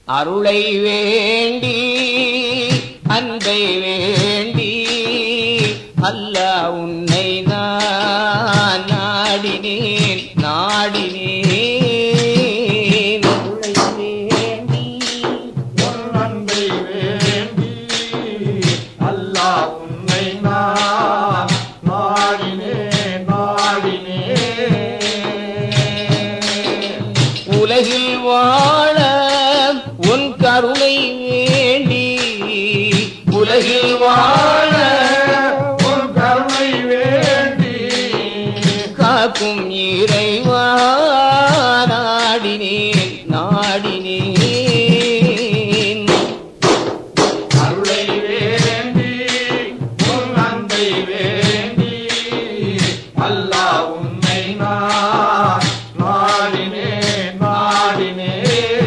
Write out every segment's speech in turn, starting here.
அருளை வேண்டி அன்பை வேண்டி அல்லாஹ் உன்னை நான் நாடினேன் நாடினேன் அருளை வேண்டி உன் அன்பை வேண்டி அல்லாஹ் உன்னை நான் நாடினேன் நாடினேன் உலகில் வாழ உன் கருணை வேண்டி உலகில் வாழ உன் கருணை வேண்டி காக்கும் இறைவா நாடினேன் நாடினேன் அருளை வேண்டி உன் அன்பை வேண்டி அல்லாஹ் உன்னை நான் நாடினேன் நாடினேன்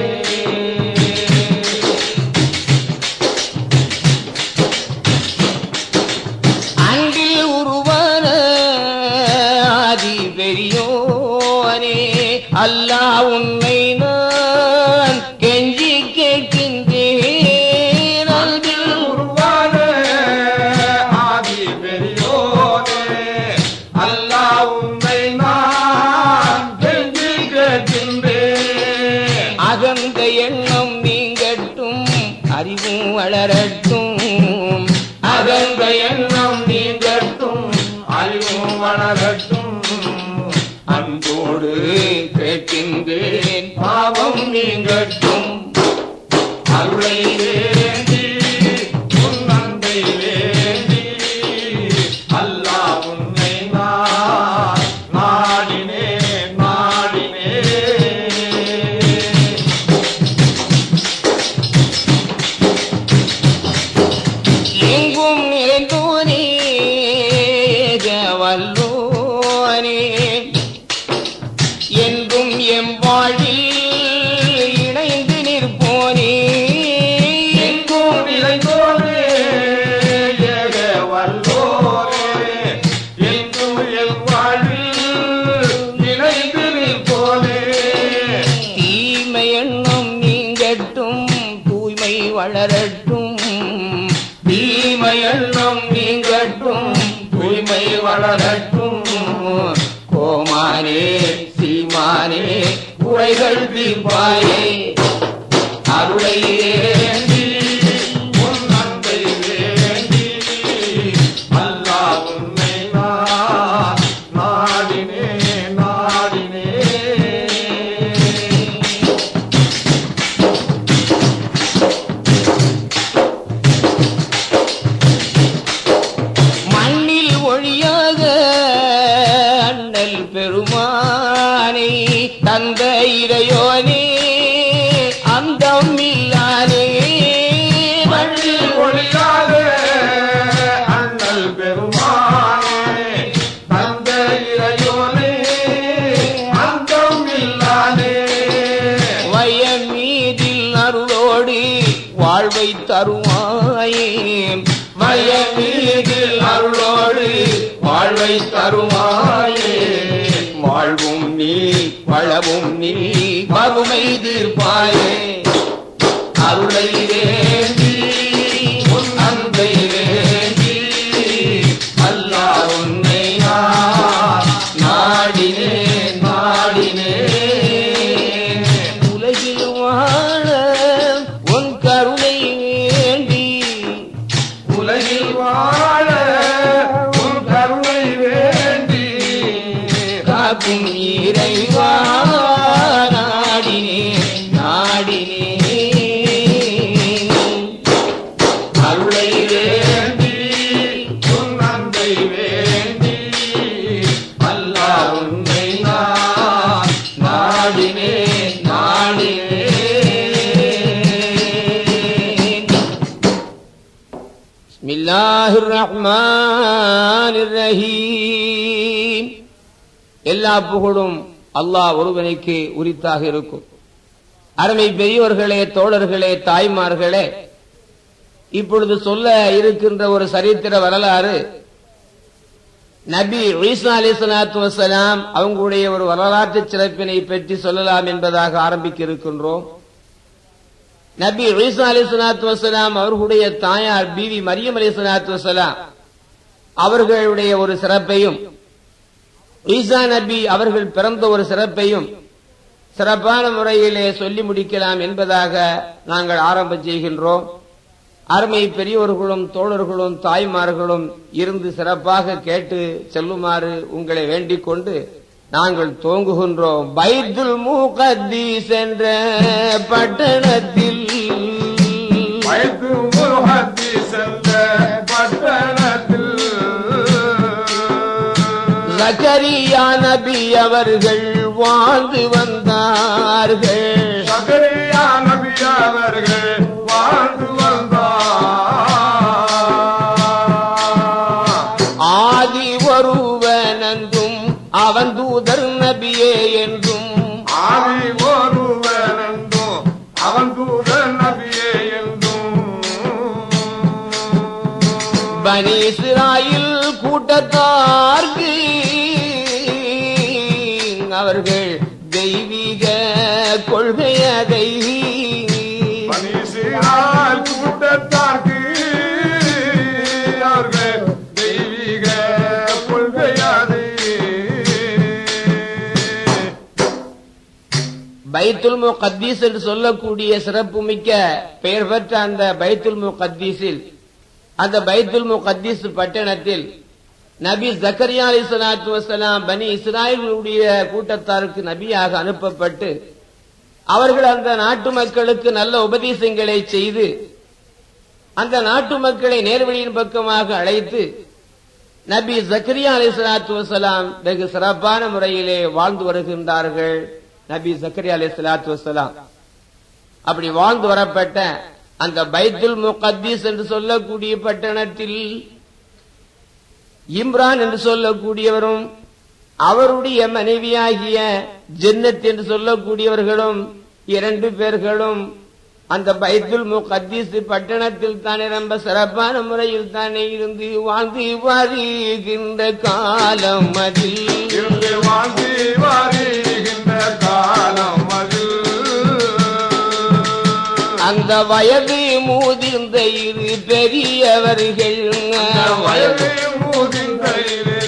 அன்பில் உருவான ஆதி பெரியோனே அல்லாஹ் உன்னை நான் கெஞ்சி கேட்கின்றேன் அன்பில் உருவான ஆதி பெரியோனே அல்லாஹ் உன்னை நான் கெஞ்சி கேட்கின்றேன் அகந்த எண்ணம் நீங்கட்டும் அறிவும் வளரட்டும் அகந்த எண்ணம் நீங்கட்டும் அறிவும் வளரட்டும் அன்போடு கேட்கின்றேன் பாவம் நீங்கட்டும் அருளை வேண்டி உன் அன்பை வேண்டி அல்லாஹ் உன்னை நான் நாடினேன் நாடினேன் எங்கும் நிறைந்தோனே வல்லோனே என்றும் எம் வாழில் இணைந்து நிற்போனே எங்கும் நிறைந்தோனே, ஏக வல்லோனே, எங்கும் என் வாழ்வில் இணைந்து நிற்போனே. தீமை எண்ணம் நீங்கட்டும் தூய்மை வளரட்டும் தீமை எண்ணம் நீங்கட்டும் தூய்மை வளரட்டும் கோமானே சீமானே குறைகள் தீர்ப்பாயே அருளை வேண்டி உன் அன்பை வேண்டி அல்லாஹ் உன்னை நான் நாடினேன் நாடினேன் மண்ணில் ஒழியாக அண்ணல் பெருமானை தந்த இறையோனே அந்தம் இல்லானே மண்ணில் ஒளியாக அண்ணல் பெருமானே தந்த இறையோனே அந்தம் இல்லானே வயம் மீதில் அருளோடு வாழ்வை தருவாயே மயமீதில் அருளோடு வாழ்வை தருமாயே வாழ்வும் நீ வளவும் நீ வறுமை தீர்ப்பாயே அருளை வேண்டி உன் அன்பை வேண்டி அல்லாஹ் உன்னை நான் நாடினேன் நாடினேன் உலகில் வாழ உன் கருணை வேண்டி உலகில் வாழ உன் கருணை வேண்டி காக்கும் இறைவா நாடினேன் நாடினேன் அருளை வேண்டி உன் அன்பை வேண்டி அல்லாஹ் உன்னை நான் நாடினேன் நாடினேன் بسم الله الرحمن الرحيم எல்லா புகழும் அல்லாஹ் ஒருவனுக்கு உரித்தாக இருக்கும் அருமை பெரியோர்களே தோழர்களே தாய்மார்களே இப்பொழுது சொல்ல இருக்கின்ற ஒரு சரித்திர வரலாறு நபி ஈசா அலி சலாத்து வசலாம் அவங்களுடைய ஒரு வரலாற்று சிறப்பினை பற்றி சொல்லலாம் என்பதாக ஆரம்பிக்க இருக்கின்றோம் நபி ஈசா அலி சலாத்து வசலாம் அவர்களுடைய தாயார் பிவி மரியம் அலி சலாத்து வசலாம் அவர்களுடைய ஒரு சிறப்பையும் ஈசா நபி அவர்கள் பிறந்த ஒரு சிறப்பையும் சிறப்பான முறையிலே சொல்லி முடிக்கலாம் என்பதாக நாங்கள் ஆரம்பம் செய்கின்றோம் அருமை பெரியோர்களும் தோழர்களும் தாய்மார்களும் இருந்து சிறப்பாக கேட்டு செல்லுமாறு உங்களை வேண்டிக் கொண்டு நாங்கள் தோங்குகின்றோம் பைத்துல் முகத்தீஸ் என்ற பட்டணத்தில் வயது முகத்தி சென்ற பட்டணத்தில் ஜக்கரியா நபி அவர்கள் வாழ்ந்து வந்தார்கள் சகரியா நபி அவர்கள் வாழ்ந்து வந்தார் ஆதி ஒருவனந்தும் அவன் தூதர் நபியே என்றும் ஆவி ஒருவனென்றும் அவன் தூத நபியே என்றும் பனி இஸ்ராயில் கூட்டத்தார்க்கு அவர்கள் தெய்வீக கொள்கையதை மனிஷியால் கூட்டத்தார்க்கு அவர்கள் தெய்வீக கொள்கையாது பைத்துல் முகத்தீஸ் என்று சொல்லக்கூடிய சிறப்புமிக்க பெயர் பெற்ற அந்த பைத்துல் முகத்தீஸில் அந்த பைத்துல் முகத்தீஸ் பட்டணத்தில் நபி ஜக்கரியா அலி சலாத்து வசலாம் பனி இஸ்ராயலுடைய கூட்டத்தாருக்கு நபியாக அனுப்பப்பட்டு அவர்கள் அந்த நாட்டு மக்களுக்கு நல்ல உபதேசங்களை செய்து அந்த நாட்டு மக்களை நேர்வழியின் பக்கமாக அழைத்து நபி ஜக்கரியா அலி சலாத்து வசலாம் வெகு சிறப்பான முறையிலே வாழ்ந்து வருகின்றார்கள் நபி ஜக்கரியா அலி சலாத்து வசலாம் அப்படி வாழ்ந்து வரப்பட்ட அந்த பைத்துல் முகத்தீஸ் என்று சொல்லக்கூடிய பட்டணத்தில் இம்ரான் என்று சொல்லக்கூடியவரும் அவருடைய மனைவியாகிய ஜென்னத் என்று சொல்லக்கூடியவர்களும் இரண்டு பேர்களும் அந்த பைத்துல் முகத்தீஸ் பட்டணத்தில் தானே ரொம்ப சிறப்பான முறையில் தானே இருந்து வாழ்ந்து வருகின்ற காலம் அதில் இருந்து வாழ்ந்து வருகின்ற காலம் அது அந்த வயது மூதிர்ந்த இரு பெரியவர்கள் வயது மூதிந்த இரு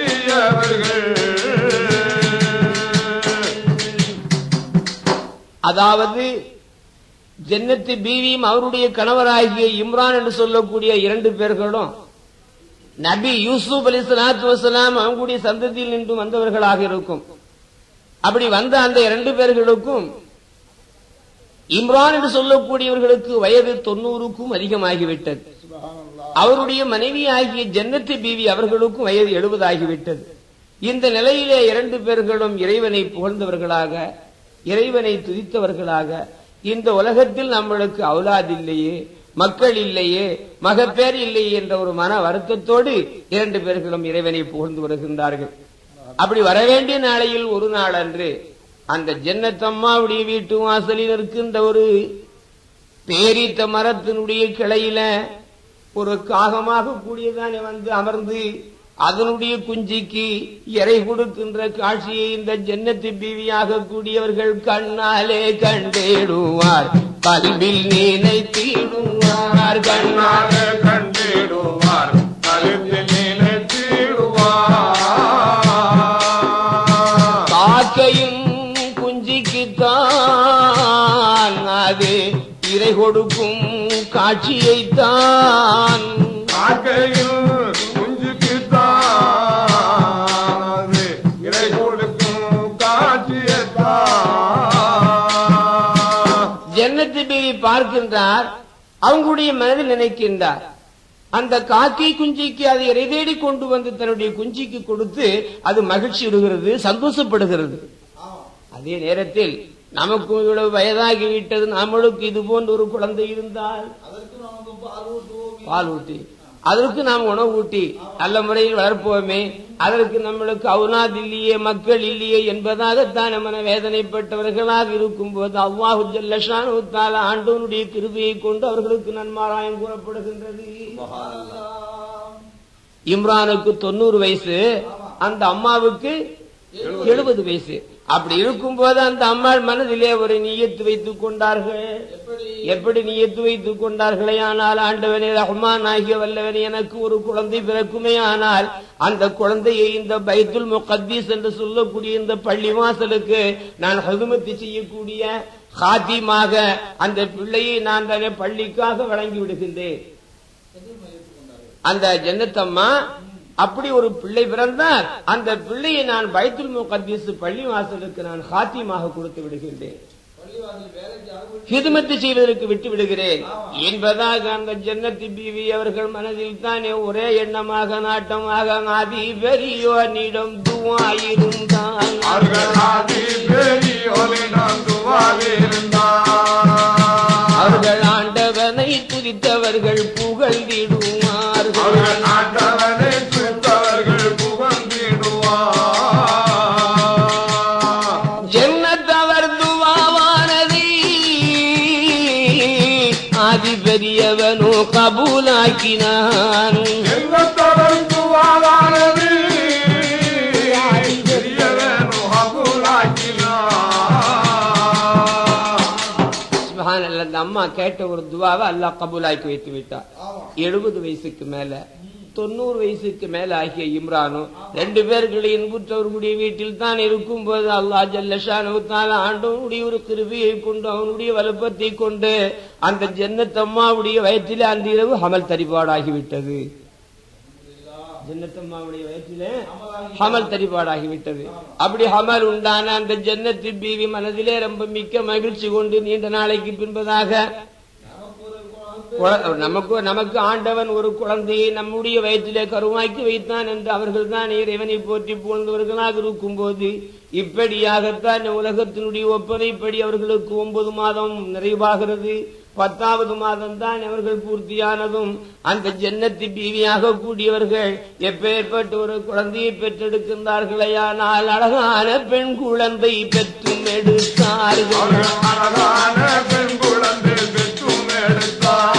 பெரியவர்கள் அதாவது ஜன்னத்து பீவியும் அவருடைய கணவராகிய இம்ரான் என்று சொல்லக்கூடிய இரண்டு பேர்களும் நபி யூசுப் அலி சலாத்து வசலாம் அவங்களுடைய சந்ததியில் நின்று வந்தவர்களாக இருக்கும் அப்படி வந்த அந்த இரண்டு பேர்களுக்கும் இம்ரான் என்று சொல்லக்கூடியவர்களுக்கு வயது தொண்ணூறுக்கும் அதிகமாகிவிட்டது அவருடைய மனைவி ஆகிய ஜன்னத்து பீவி அவர்களுக்கும் வயது எழுபதாகிவிட்டது இந்த நிலையிலே இரண்டு பேர்களும் இறைவனை புகழ்ந்தவர்களாக இறைவனை துதித்தவர்களாக இந்த உலகத்தில் நம்மளுக்கு அவுலாது இல்லையே மக்கள் இல்லையே மகப்பேர் இல்லையே என்ற ஒரு மன வருத்தத்தோடு இரண்டு பேர்களும் இறைவனை புகழ்ந்து வருகின்றார்கள் அப்படி வரவேண்டிய நாளையில் ஒரு நாள் அன்று அந்த ஜன்னத்தம்மாவுடைய வீட்டு வாசலில் இருக்கின்ற ஒரு பேரித்த மரத்தினுடைய கிளையில ஒரு காகமாக கூடியதானே வந்து அமர்ந்து அதனுடைய குஞ்சிக்கு இறை கொடுக்கின்ற காட்சியை இந்த ஜன்னத்து பீவியாக கூடியவர்கள் கண்ணாலே கண்டேடுவார் கல்வில் நினைத்திடுவார் கண்ணால் கண்ணாக கண்டிடுவார் கருத்தில் நினைத்திடுவார் காக்கையும் குஞ்சிக்குத்தான் அது இறை கொடுக்கும் காட்சியைத்தான் காக்கையில் குஞ்சுக்குத்தான் இறை கொடுக்கும் காட்சியத்தான் ஜன்னத்து பீவி பார்க்கின்றார் அவங்களுடைய மனதில் நினைக்கின்றார் அந்த காக்கை குஞ்சிக்கு அதை இறை தேடி கொண்டு வந்து தன்னுடைய குஞ்சிக்கு கொடுத்து அது மகிழ்ச்சி விடுகிறது சந்தோஷப்படுகிறது அதே நேரத்தில் நமக்கு இவ்வளவு வயதாகி விட்டது நம்மளுக்கு இது போன்ற ஒரு குழந்தை இருந்தால் பால் ஊட்டி அதற்கு நாம் உணவு ஊட்டி நல்ல முறையில் வளர்ப்போமே அதற்கு நம்மளுக்கு அவுனாத் இல்லையே மக்கள் இல்லையே என்பதாகத்தான் நம்ம வேதனைப்பட்டவர்களாக இருக்கும் போது அவ்வாஹு ஜல்லஷானு தால ஆண்டவனுடைய கிருபையை கொண்டு அவர்களுக்கு நன்மாராயம் கூறப்படுகின்றது இம்ரானுக்கு தொண்ணூறு வயசு அந்த அம்மாவுக்கு எழுபது வயசு அப்படி இருக்கும்போது அந்த அம்மாள் மனதிலே ஒரு நீயத்து வைத்துக் கொண்டார்கள் எப்படி நீயத்து வைத்துக் கொண்டார்களே ஆனால் ஆண்டவனே ரஹ்மான் ஆகிய வல்லவனே எனக்கு ஒரு குழந்தை பிறக்குமே ஆனால் அந்த குழந்தையை இந்த பைத்துல் முகத்தீஸ் என்று சொல்லக்கூடிய இந்த பள்ளி வாசலுக்கு நான் ஹதுமத்து செய்யக்கூடிய ஹாத்திமாக அந்த பிள்ளையை நான் தானே பள்ளிக்காக வழங்கி விடுகின்றேன் அந்த ஜன்னத்தம்மா அப்படி ஒரு பிள்ளை பிறந்தால் அந்த பிள்ளையை நான் பைத்துல் முகத்தீஸ் பள்ளி வாசலுக்கு நான் ஹாத்திமாக கொடுத்து விடுகின்றேன் ஹிதுமத்து செய்வதற்கு விட்டு விடுகிறேன் என்பதாக அந்த ஜன்னத்தி பீவி அவர்கள் மனதில் தானே ஒரே எண்ணமாக நாட்டமாக ஆதி பெரியோனிடம் துவாயிருந்தான் அவர்கள் ஆதி பெரியோரிடம் துவாவிருந்தார். அவர்கள் ஆண்டவனை துதித்தவர்கள் புகழ்ந்திடுவார்கள் அவர்கள் ஆண்டவனை சுத்தவர்கள் புகழ்ந்திடுவார். ஜன்னத்தவர் துவாவானது ஆதி பெரியவனோ கபூலாக்கினான் எண்ணத்தவர் துவாவானது பெரியவன் அபுலாக்கினார். சுப்ஹானல்லாஹ், அந்த அம்மா கேட்ட ஒரு துவாவை அல்லாஹ் கபூலாக்கி வைத்து விட்டார் எழுபது வயசுக்கு மேல தொண்ணூறு வயசுக்கு மேல ஆகிய இம்ரானும் ரெண்டு பேர்களை இன்புற்றவர்களுடைய வீட்டில் தான் இருக்கும் போது அல்லாஹ் ஜல்லஷானுத்தால ஆண்டவனுடைய ஒரு கிருபியை கொண்டு அவனுடைய வலுப்பத்தை கொண்டு அந்த ஜன்னத்தம்மாவுடைய வயிற்றிலே அந்த இரவு ஹமல் தரிபாடாகிவிட்டது ஜன்னத்தம்மாவுடைய வயிற்றிலே ஹமல் தரிபாடாகிவிட்டது அப்படி ஹமல் உண்டான அந்த ஜன்னத்து பீவி மனதிலே ரொம்ப மிக்க மகிழ்ச்சி கொண்டு நீண்ட நாளைக்கு பின்பதாக குழ- நமக்கு நமக்கு ஆண்டவன் ஒரு குழந்தையை நம்முடைய வயிற்றிலே கருவாக்கி வைத்தான் என்று அவர்கள் தான் இறைவனை போற்றி புகழ்ந்தவர்களாக இருக்கும்போது இப்படியாகத்தான் உலகத்தினுடைய ஒப்பனைப்படி அவர்களுக்கு ஒன்பது மாதம் நிறைவாகிறது பத்தாவது மாதம் தான் அவர்கள் பூர்த்தியானதும் அந்த ஜன்னத்தி பீவியாக கூடியவர்கள் எப்பேற்பட்ட ஒரு குழந்தையை பெற்றெடுக்கின்றார்களேயானால் அழகான பெண் குழந்தை பெற்றும் எடுத்தார்கள் அவர்கள் அழகான பெண் குழந்தை பெற்றும் எடுத்தார்.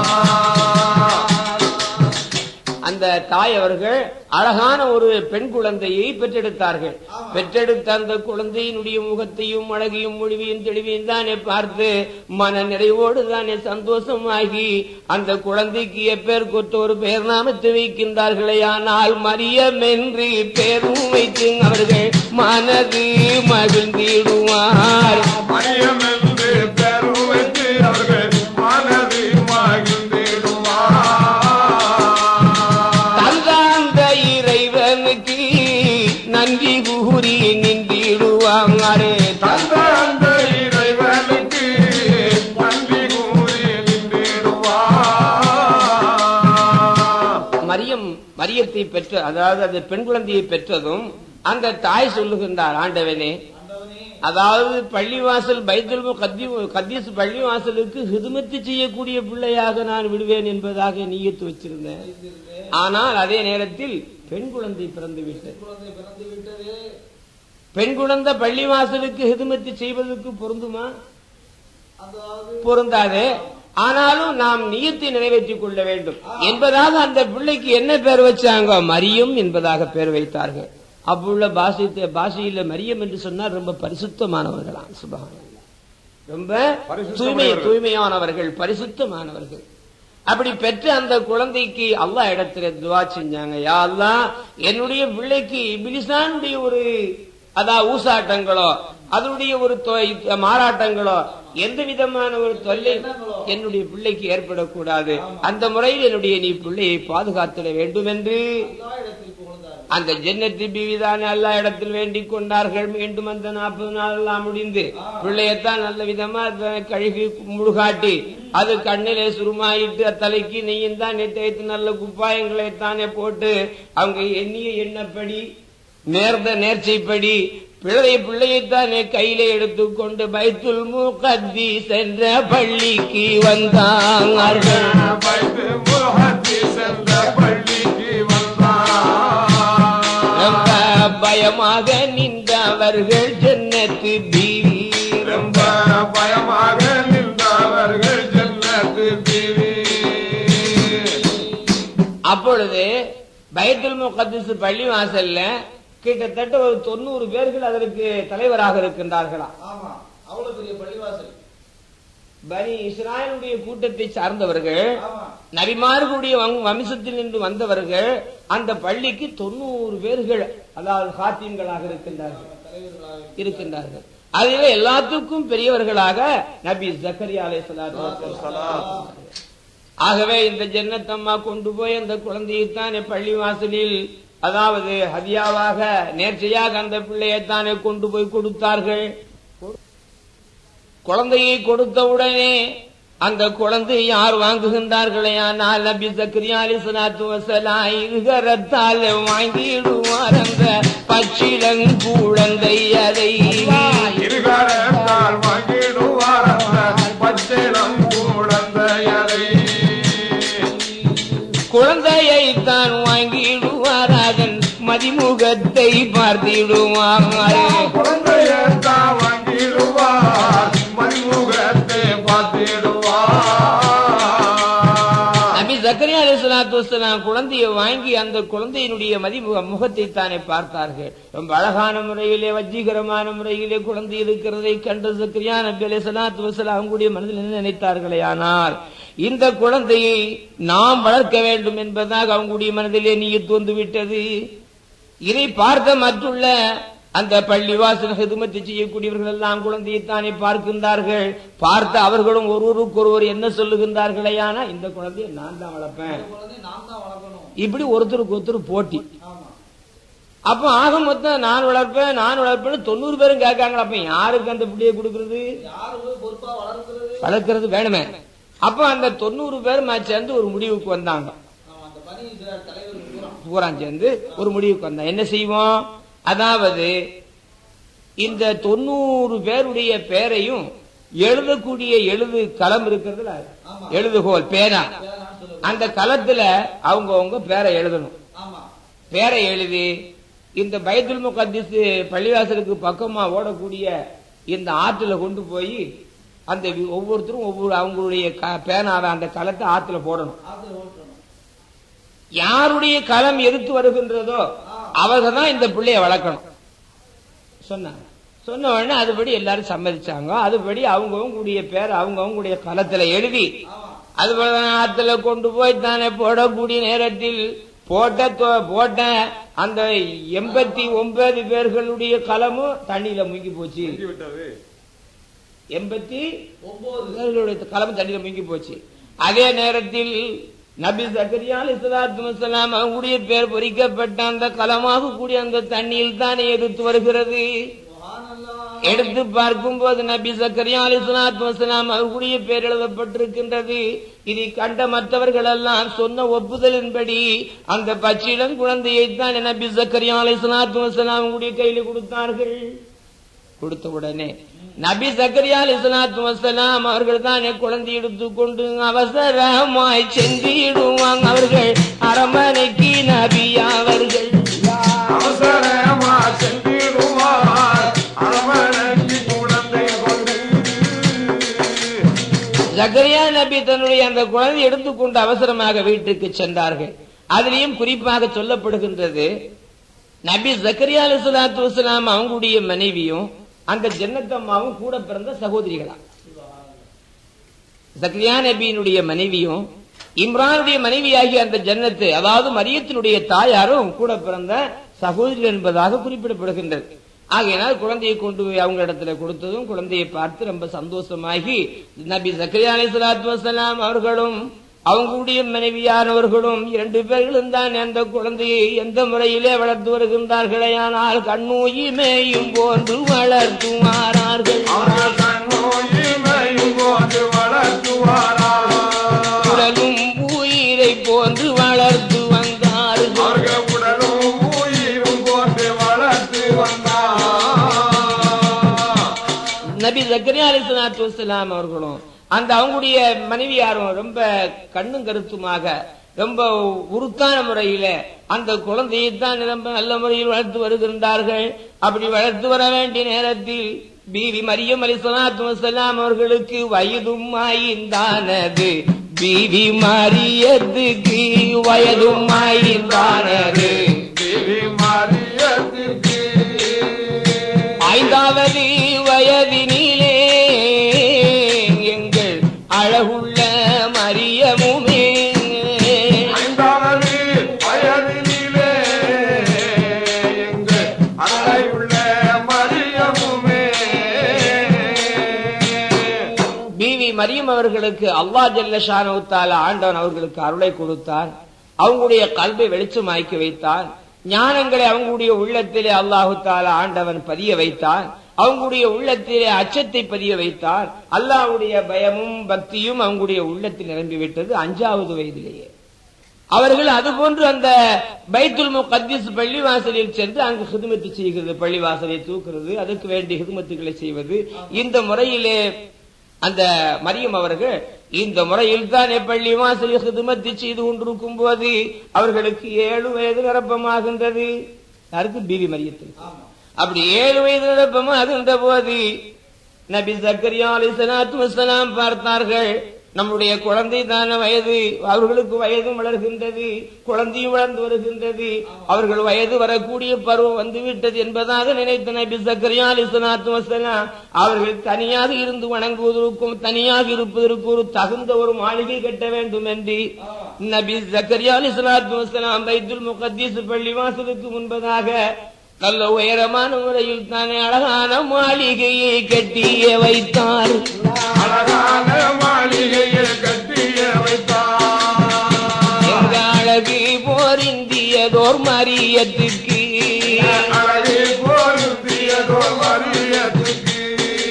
அந்த தாய் அவர்கள் அழகான ஒரு பெண் குழந்தையை பெற்றெடுத்தார்கள் பெற்றெடுத்த அந்த குழந்தையினுடைய முகத்தையும் அழகையும் மொழிவையும் தெளிவையும் தானே பார்த்து மன நிறைவோடு தானே சந்தோஷமாகி அந்த குழந்தைக்கு எப்பேர் கொத்த ஒரு பெயர் நாமத்தை வைக்கின்றார்களே ஆனால் மரியம் என்று பேரும் வைத்து அவர்கள் மனது மகிழ்ந்திடுவார் மரியம் என்று பெயர் வைத்து அவர்கள் மனது மகிழ்ந்திடுவார். தந்தாந்த இறைவனுக்கு நன்றி கூறி நின்றிடுவாங்களே தந்த அந்த இறைவனுக்கு நன்றி கூறி நின்றிடுவார். மரியம் மரியத்தை பெற்ற அதாவது அந்த பெண் குழந்தையை பெற்றதும் அந்த தாய் சொல்லுகின்றார் ஆண்டவனே அதாவது பள்ளிவாசல் பைத்துல் கத்தி கத்தீஸ் பள்ளிவாசலுக்கு ஹிதுமத்து செய்யக்கூடிய பிள்ளையாக நான் விடுவேன் என்பதாக நீயத்து வச்சிருந்தேன் ஆனால் அதே நேரத்தில் பெண் குழந்தை பிறந்து விட்டது பெண் குழந்தை பள்ளிவாசலுக்கு ஹிதுமத்து செய்வதற்கு பொருந்துமா பொருந்தாது ஆனாலும் நாம் நியத்தை நிறைவேற்றிக் கொள்ள வேண்டும் என்பதாக அந்த பிள்ளைக்கு என்ன பேர் வச்சாங்க மரியம் என்பதாக பேர் வைத்தார்கள் அப்புள்ள பாஷை பாஷையில மரியம் என்று சொன்னால் ரொம்ப பரிசுத்தமானவர்களாம் சுபஹானல்லாஹ். ரொம்ப தூய்மை பரிசுத்தமானவர்கள். தூய்மையானவர்கள் பரிசுத்தமானவர்கள் அப்படி பெற்ற அந்த குழந்தைக்கு அல்லாஹ் இடத்துல துவா செஞ்சாங்க யா அல்லாஹ் என்னுடைய பிள்ளைக்கு இபிலிசானுடைய ஒரு அதா ஊசாட்டங்களோ அதனுடைய ஒரு தொ- மாறாட்டங்களோ எந்த விதமான ஒரு தொல்லை என்னுடைய பிள்ளைக்கு ஏற்படக்கூடாது அந்த முறையில் என்னுடைய நீ பிள்ளையை பாதுகாத்திட வேண்டும் என்று அந்த ஜன்னத்தி பிவிதானே எல்லா இடத்தில் வேண்டிக் கொண்டார்கள் மீண்டும் அந்த நாற்பது நாள் எல்லாம் முடிந்து பிள்ளையத்தான் நல்ல விதமா அதை கழுகி முழுகாட்டி அது கண்ணிலே சுருமாயிட்டு தலைக்கு நெய்யும் தான் தேய்த்து நல்ல குப்பாயங்களை தானே போட்டு அவங்க எண்ணிய எண்ணப்படி நேர்ந்த நேர்ச்சைப்படி பிள்ளை பிள்ளையைத்தானே கையிலே எடுத்துக்கொண்டு பைத்துல் முகத்தி சென்ற பள்ளிக்கு வந்தார்கள் வைத்து முகத்தி சென்ற பள்ளிக்கு வந்தார் ரொம்ப பயமாக நின்றவர்கள் ஜன்னத்து பீவி ரொம்ப பயமாக நின்றவர்கள் ஜன்னத்து பிரி அப்பொழுது பைத்துல் முகத்திஸ் பள்ளி வாசல்ல கிட்டத்தட்ட ஒரு தொண்ணூறு பேர்கள் அதற்கு தலைவராக இருக்கின்றார்களா ஆமா அவ்வளவு பெரிய பள்ளிவாசல் பனி இஸ்ராயலுடைய கூட்டத்தை சார்ந்தவர்கள் ஆமா நபிமார்களுடைய வம்- வம்சத்தில் நின்று வந்தவர்கள் அந்த பள்ளிக்கு தொண்ணூறு பேர்கள் அதாவது ஹாத்திம்களாக இருக்கின்றார்கள் தலைவர்களாக இருக்கின்றார்கள் அதில் எல்லாத்துக்கும் பெரியவர்களாக நபி ஜக்கரியா அலைஹிஸ்ஸலாத்து ஆகவே இந்த ஜன்னத்தம்மா கொண்டு போய் அந்த குழந்தையைத்தானே பள்ளி வாசலில் அதாவது ஹதியாவாக நேர்ச்சையாக அந்த பிள்ளையைத்தானே கொண்டு போய் கொடுத்தார்கள் குழந்தையை கொடுத்த உடனே அந்த குழந்தை யார் வாங்குகின்றார்களே ஆனால் நபி சக்கரியா அலிசலாத்து வசலாம் இருகரத்தால் வாங்கிடுவார் அந்த பச்சிலங்குழந்தை அதை இருகரத்தால் வாங்கிடுவார் அந்த பச்சிளம் குழந்தையரை குழந்தையை தான் வாங்கிடுவார் அதன் மதிமுகத்தை பார்த்திடுவார் குழந்தையத்தான் வாங்கிடுவார் மணிமுகத்தை பார்த்திடுவார் நபி ஜக்கரியா அலிஸ்லாத்து வசலாம் குழந்தையை வாங்கி அந்த குழந்தையினுடைய மதிமுக முகத்தை தானே பார்த்தார்கள் ரொம்ப அழகான முறையிலே வஜ்ஜீகரமான முறையிலே குழந்தை இருக்கிறதை கண்ட ஜக்கரியா நபி அலிஸ்லாத்து வசலாம் அவங்களுடைய மனதில் என்ன நினைத்தார்களே ஆனால் இந்த குழந்தையை நாம் வளர்க்க வேண்டும் என்பதாக அவங்களுடைய மனதிலே நீயத்து வந்து விட்டது இதை பார்த்த மற்றுள்ள அந்த பள்ளிவாசல் ஹிதுமத்து செய்யக்கூடியவர்கள் எல்லாம் குழந்தையைத்தானே பார்க்கின்றார்கள் பார்த்த அவர்களும் ஒருவருக்கொருவர் என்ன சொல்லுகின்றார்களேயானா இந்த குழந்தையை நான் தான் வளர்ப்பேன் குழந்தை நாம் தான் வளர்க்கணும் இப்படி ஒருத்தருக்கு ஒருத்தர் போட்டி ஆமா அப்ப ஆக மொத்தம் நான் வளர்ப்பேன் நான் வளர்ப்பேன் தொண்ணூறு பேரும் கேட்காங்களா அப்ப யாருக்கு அந்த பிள்ளையை கொடுக்கறது யாரு போய் பொறுப்பா வளர்க்கிறது வளர்க்கறது வேணுமே அப்ப அந்த தொண்ணூறு பேரும் சேர்ந்து ஒரு முடிவுக்கு வந்தாங்க ஆமா அந்த பனி இஸ்ராயல் தலைவர் பூரா பூரா சேர்ந்து ஒரு முடிவுக்கு வந்தோம் என்ன செய்வோம் அதாவது இந்த தொண்ணூறு பேருடைய பேரையும் எழுதக்கூடிய எழுது களம் இருக்கிறதுல ஆமா. எழுதுகோல் பேனா பேரான்னு சொல்லுவாங்க. அந்த களத்துல அவங்கவங்க பேரை எழுதணும் ஆமா பேரை எழுதி இந்த பைத்துல் முகத்திஸ் பள்ளிவாசலுக்கு பக்கமா ஓடக்கூடிய இந்த ஆற்றுல கொண்டு போய் அந்த வி- ஒவ்வொருத்தரும் ஒவ்வொரு அவங்களுடைய க- பேனாவை அந்த களத்தை ஆத்துல போடணும் ஆத்துல ஓட்டணும் யாருடைய களம் எதிர்த்து வருகின்றதோ அவர்கள் தான் இந்த பிள்ளைய வளர்க்கணும் சொன்னாங்க சொன்ன உடனே அதுபடி எல்லாரும் சம்மதிச்சாங்க அதுபடி அவங்கவுங்களுடைய பேர் அவங்கவுங்களுடைய களத்துல எழுதி ஆமா அதுபோல ஆத்துல கொண்டு போய் தானே போடக்கூடிய நேரத்தில் போட்ட தொ- போட்ட அந்த எண்பத்தி ஒன்பது பேர்களுடைய களமும் தண்ணியில முங்கி போச்சு விட்டது எண்பத்தி ஒன்பது இவர்களுடைய களம் தண்ணீர் முங்கி போச்சு அதே நேரத்தில் நபி சக்கரியா அலிஸ்லாத்து வசலாம் அவங்களுடைய பேர் பொறிக்கப்பட்ட அந்த களமாக கூடிய அந்த தண்ணியில் தானே எடுத்து வருகிறது சுப்ஹானல்லாஹ். எடுத்து பார்க்கும் போது நபி சக்கரியா அலிஸ்லாத்து வசலாம் அவர்களுடைய பேர் எழுதப்பட்டிருக்கின்றது இதை கண்ட மற்றவர்கள் எல்லாம் சொன்ன ஒப்புதலின்படி அந்த பச்சிளம் குழந்தையை தான் நபி சக்கரியா அலிஸ்லாத்து வசலாம் அவங்களுடைய கையில கொடுத்தார்கள் கொடுத்த உடனே நபி சக்கரியா அலிஸ்லாத்து வசலாம் அவர்கள் தானே குழந்தை எடுத்துக்கொண்டு அவசரமாய் சென்றிடுவாங்க அவர்கள் அரமனைக்கு நபி அவர்கள் அவசரமா சென்றிடுவார் அரவணைக்கு குழந்தை கொண்டு ஜக்கரியா நபி தன்னுடைய அந்த குழந்தை எடுத்துக்கொண்டு அவசரமாக வீட்டுக்கு சென்றார்கள் அதிலையும் குறிப்பாக சொல்லப்படுகின்றது நபி ஜக்கரியா அலிஸ்லாத்து வசலாம் அவங்களுடைய மனைவியும் அந்த ஜன்னத்தம்மாவும் கூட பிறந்த சகோதரிகளா ஜக்கரியா நபியினுடைய மனைவியும் இம்ரானுடைய மனைவியாகிய அந்த ஜன்னத்து அதாவது மரியத்தினுடைய தாயாரும் கூட பிறந்த சகோதரி என்பதாக குறிப்பிடப்படுகின்றது ஆகையினால் குழந்தையை கொண்டு போய் அவங்க இடத்துல கொடுத்ததும் குழந்தையை பார்த்து ரொம்ப சந்தோஷமாகி நபி ஜக்கரியா அலைஹிஸ்ஸலாத்து வஸலாம் அவர்களும் அவங்களுடைய மனைவியானவர்களும் இரண்டு பேர்களும் தான் அந்த குழந்தையை எந்த முறையிலே வளர்த்து வருகின்றார்களே ஆனால் கண்ணூயிமேயும் போன்று வளர்த்துவாரார்கள் அவர்கள் கண்ணோயிமையும் போது வளர்த்துவாரா குழலும் உயிரை போன்று வளர்த்து வந்தார்கள் அவர்கள் உடலும் உயிரும் போட்டு வளர்த்து வந்தார் நபி ஜக்கரியா அலிஸ்லாத்து வசலாம் அவர்களும் அந்த அவங்களுடைய மனைவியாரும் ரொம்ப கண்ணும் கருத்துமாக ரொம்ப உருத்தான முறையில அந்த குழந்தையை தான் ரொம்ப நல்ல முறையில் வளர்த்து வருகின்றார்கள் அப்படி வளர்த்து வர வேண்டிய நேரத்தில் பீவி மரியம் அலிஸ்லாத்து வசலாம் அவர்களுக்கு வயதும் ஆய்ந்தானது பீவி மரியத்துக்கு வயதும் ஆய்ந்தானது தேவி மாரியத்துக்கு ஐந்தாவது வயதினிலே எங்கள் அழகுள்ள மரியமுமே ஐந்தாவது வயதினிலே எங்கள் அறையுள்ள மரியமுமே பிவி மரியம் அவர்களுக்கு அல்லாஹ் ஜல்ல ஷானவுத்தால ஆண்டவன் அவர்களுக்கு அருளை கொடுத்தான் அவங்களுடைய கல்வை வெளிச்சமாக்கி வைத்தான் ஞானங்களை அவங்களுடைய உள்ளத்திலே அல்லாஹு தாலா ஆண்டவன் பதிய வைத்தான் அவங்களுடைய உள்ளத்திலே அச்சத்தை பதிய வைத்தான் அல்லாஹ்வுடைய பயமும் பக்தியும் அவங்களுடைய உள்ளத்தில் நிரம்பிவிட்டது அஞ்சாவது வயதிலேயே அவர்கள் அதுபோன்று அந்த பைத்துல் முகத்திஸ் பள்ளிவாசலில் சென்று அங்கு ஹிதுமத்து செய்கிறது பள்ளிவாசலை தூக்குறது அதுக்கு வேண்டிய ஹிதுமத்துகளை செய்வது இந்த முறையிலே அந்த மரியம் அவர்கள் இந்த முறையில் தான் பள்ளி வாசலில் ஹிதுமத்து செய்து கொண்டிருக்கும் போது அவர்களுக்கு ஏழு வயது நிரப்பமாகின்றது யாருக்கு பிவி மரியத்துக்கு அப்படி ஏழு வயது நிரப்பமாகின்ற போது நபி சக்கரியா அலிசலாத்து வசலாம் பார்த்தார்கள் நம்முடைய குழந்தை தான வயது அவர்களுக்கு வயதும் வளர்கின்றது குழந்தையும் வளர்ந்து வருகின்றது அவர்கள் வயது வரக்கூடிய பருவம் வந்துவிட்டது என்பதாக நினைத்த நபி சக்கரியா அலிசலாத்து வசலாம் அவர்கள் தனியாக இருந்து வணங்குவதற்கும் தனியாக இருப்பதற்கு ஒரு தகுந்த ஒரு மாளிகை கட்ட வேண்டும் என்று நபி சக்கரியா அலிசலாத்து வசலாம் பைத்துல் முகத்தீஸ் பள்ளி வாசலுக்கு முன்பதாக நல்ல உயரமான முறையில் தானே அழகான மாளிகையை கட்டிய வைத்தார் அழகான மாளிகையை கட்டிய வைத்தார் எங்க அழகு போரிந்தியதோர் மரியத்துக்கு அழகை போலுத்தியதோ மரியத்துக்கு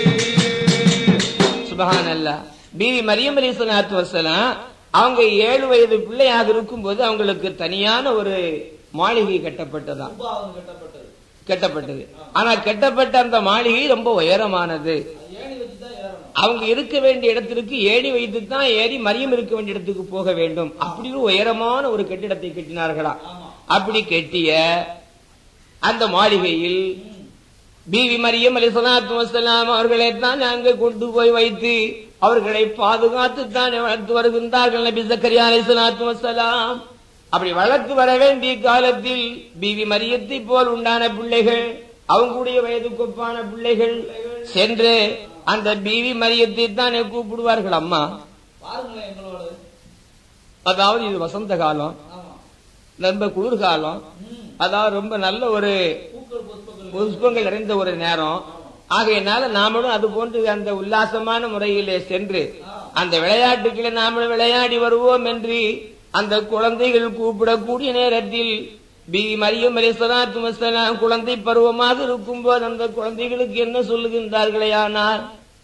சுபஹான் அல்லா பிவி மரியம் அலி சலாத்து வசலாம் அவங்க ஏழு வயது பிள்ளையாக இருக்கும்போது அவங்களுக்கு தனியான ஒரு மாளிகை கட்டப்பட்டதாம் கும்பாவனம் கட்டப்பட்டது கட்டப்பட்டது ஆனா கட்டப்பட்ட அந்த மாளிகை ரொம்ப உயரமானது அது ஏணி வச்சுதான் ஏறணும் அவங்க இருக்க வேண்டிய இடத்திற்கு ஏணி வைத்து தான் ஏறி மரியம் இருக்க வேண்டிய இடத்துக்கு போக வேண்டும் அப்படி ஒரு உயரமான ஒரு கட்டிடத்தை கட்டினார்களா அப்படி கட்டிய அந்த மாளிகையில் பிவி மரியம் அலி சலாத்து வசலாம் அவர்களை தான் அங்கே கொண்டு போய் வைத்து அவர்களை பாதுகாத்து தான் வளர்த்து வருகின்றார்கள் நபி சக்கரியா அலி சலாத்து வசலாம் அப்படி வளர்த்து வர வேண்டிய காலத்தில் பிவி மரியத்தை போல் உண்டான பிள்ளைகள் அவங்களுடைய வயதுக்கு ஒப்பான பிள்ளைகள் சென்று அந்த பிவி மரியத்தை தானே கூப்பிடுவார்கள் அம்மா பாருங்களேன் எங்களோட அதாவது இது வசந்த காலம் ஆமா ரொம்ப குளிர்காலம் ம். அதாவது ரொம்ப நல்ல ஒரு பூக்கள் புஷ்பங்கள் புஷ்பங்கள் நிறைந்த ஒரு நேரம் ஆகையினால நாமளும் அது போன்று அந்த உல்லாசமான முறையிலே சென்று அந்த விளையாட்டுகளை நாமளும் விளையாடி வருவோம் என்று அந்த குழந்தைகள் கூப்பிடக்கூடிய நேரத்தில் பி மரியம் அலிசலாத்து வசலாம் குழந்தை பருவமாக இருக்கும்போது அந்த குழந்தைகளுக்கு என்ன சொல்லுகின்றார்களே ஆனால்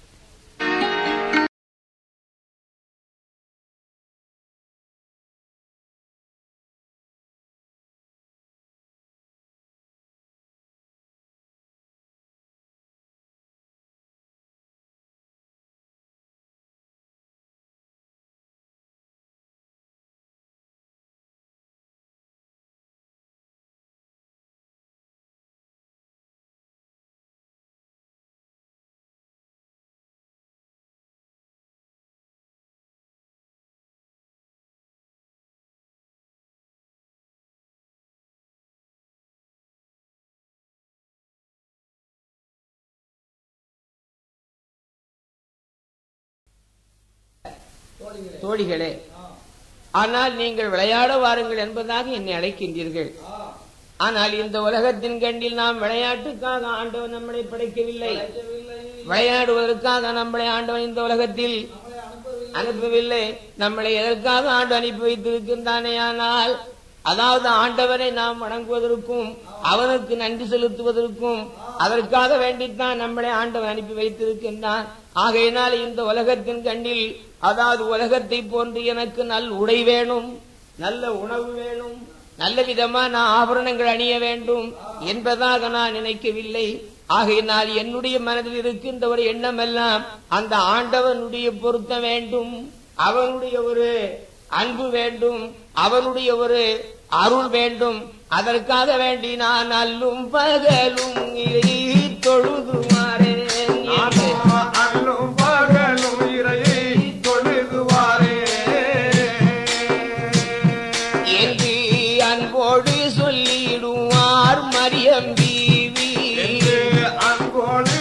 தோழிகளே தோழிகளே ஆ. ஆனால் நீங்கள் விளையாட வாருங்கள் என்பதாக என்னை அழைக்கின்றீர்கள் ஆ. ஆனால் இந்த உலகத்தின் கண்டில் நாம் விளையாட்டுக்காக ஆண்டவன் நம்மளை படைக்கவில்லை அழைக்கவில்லை. விளையாடுவதற்காக நம்மளை ஆண்டவன் இந்த உலகத்தில் நம்மளை அனுப்பவில்லை அனுப்பவில்லை நம்மளை எதற்காக ஆண்டு அனுப்பி வைத்திருக்கின்றானே ஆனால் அதாவது ஆண்டவரை நாம் வணங்குவதற்கும் அவனுக்கு நன்றி செலுத்துவதற்கும் அதற்காக வேண்டித்தான் நம்மளை ஆண்டவன் அனுப்பி வைத்திருக்கின்றான் ஆகையினால் இந்த உலகத்தின் கண்ணில் அதாவது உலகத்தை போன்று எனக்கு நல் உடை வேணும் நல்ல உணவு வேணும் நல்ல விதமான ஆபரணங்கள் அணிய வேண்டும் என்பதாக நான் நினைக்கவில்லை ஆகையினால் என்னுடைய மனதில் இருக்கின்ற ஒரு எண்ணம் எல்லாம் அந்த ஆண்டவனுடைய பொருத்தம் வேண்டும் அவனுடைய ஒரு அன்பு வேண்டும் அவனுடைய ஒரு அருள் வேண்டும் அதற்காக வேண்டி நான் அல்லும் பகலும் இறை தொழுதுமாறேன் என்று அல்லும் பகலும் இறையை தொழுகுவாரே என்று அன்போடு சொல்லிடுவார் மரியம் பீவி என்று அன்போடு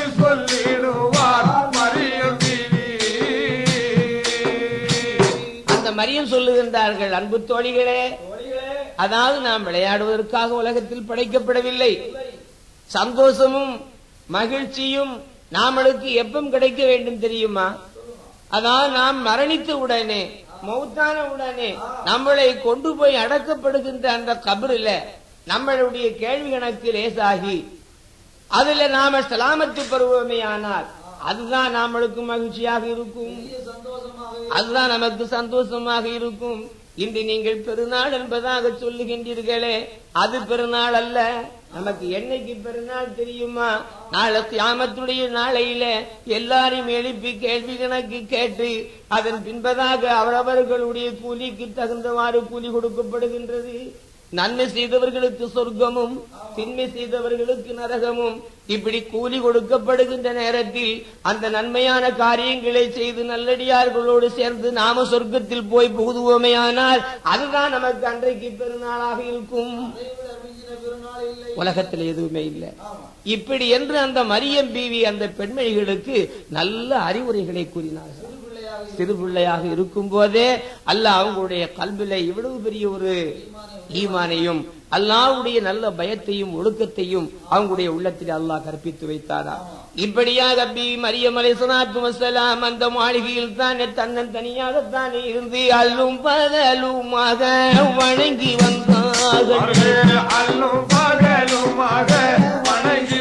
மரியம் சொல்லுகின்றார்கள் அன்பு தோழிகளே தோழிகளே அதாவது நாம் விளையாடுவதற்காக உலகத்தில் படைக்கப்படவில்லை சந்தோஷமும் மகிழ்ச்சியும் நாமளுக்கு எப்பம் கிடைக்க வேண்டும் தெரியுமா அதாவது நாம் மரணித்த உடனே மௌத்தான உடனே நம்மளை கொண்டு போய் அடக்கப்படுகின்ற அந்த கபரில் நம்மளுடைய கேள்வி கணக்கு லேசாகி அதுல நாம சலாமத்து பெறுவோமே ஆனால் அதுதான் நாமளுக்கு மகிழ்ச்சியாக இருக்கும் பெரிய சந்தோஷமாக அதுதான் நமக்கு சந்தோஷமாக இருக்கும் இன்று நீங்கள் பெருநாள் என்பதாக சொல்லுகின்றீர்களே அது பெருநாள் அல்ல நமக்கு என்னைக்கு பெருநாள் தெரியுமா நாளை கியாமத்துடைய நாளையில எல்லாரையும் எழுப்பி கேள்வி கணக்கு கேட்டு அதன் பின்பதாக அவரவர்களுடைய கூலிக்கு தகுந்தவாறு கூலி கொடுக்கப்படுகின்றது நன்மை செய்தவர்களுக்கு சொர்க்கமும் தின்மை செய்தவர்களுக்கு நரகமும் இப்படி கூலி கொடுக்கப்படுகின்ற நேரத்தில் அந்த நன்மையான காரியங்களை செய்து நல்லடியார்களோடு சேர்ந்து நாம சொர்க்கத்தில் போய் புகுதுவோமேயானால் அதுதான் நமக்கு அன்றைக்கு பெருநாளாக இருக்கும் அதைவிட மிஞ்சின பெருநாள் இல்லை உலகத்தில் எதுவுமே இல்லை ஆமா இப்படி என்று அந்த மரியம் பீவி அந்த பெண்மணிகளுக்கு நல்ல அறிவுரைகளை கூறினார்கள் சிறு பிள்ளையாக சிறு பிள்ளையாக இருக்கும் போதே அல்லாஹ் அவங்களுடைய கல்வில இவ்வளவு பெரிய ஒரு ஈமானையும் அல்லாஹ்வுடைய நல்ல பயத்தையும் ஒழுக்கத்தையும் அவங்களுடைய உள்ளத்தில் அல்லாஹ் கற்பித்து வைத்தாரா இப்படியாக பி மரியம் அலைசலாத்து வசலாம் அந்த மாளிகையில் தானே தன்னன் தனியாகத்தானே இருந்து அல்லும் பகலுமாக வணங்கி வந்தார்கள் அவர்கள் அல்லும் பகலுமாக வணங்கி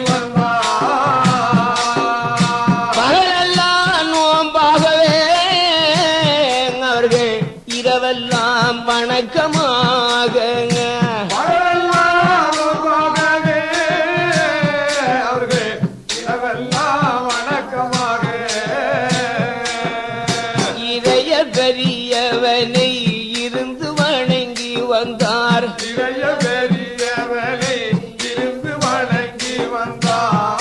வந்தார் பகலெல்லாம் நோம்பாகவே அவர்கள் இரவெல்லாம் வணக்கமாக பகலெல்லாம் நோன்பாகவே அவர்கள் இரவெல்லாம் வணக்கமாக இதய பெரியவனை இருந்து வணங்கி வந்தார் இளைய பெரியவனை இருந்து வணங்கி வந்தார்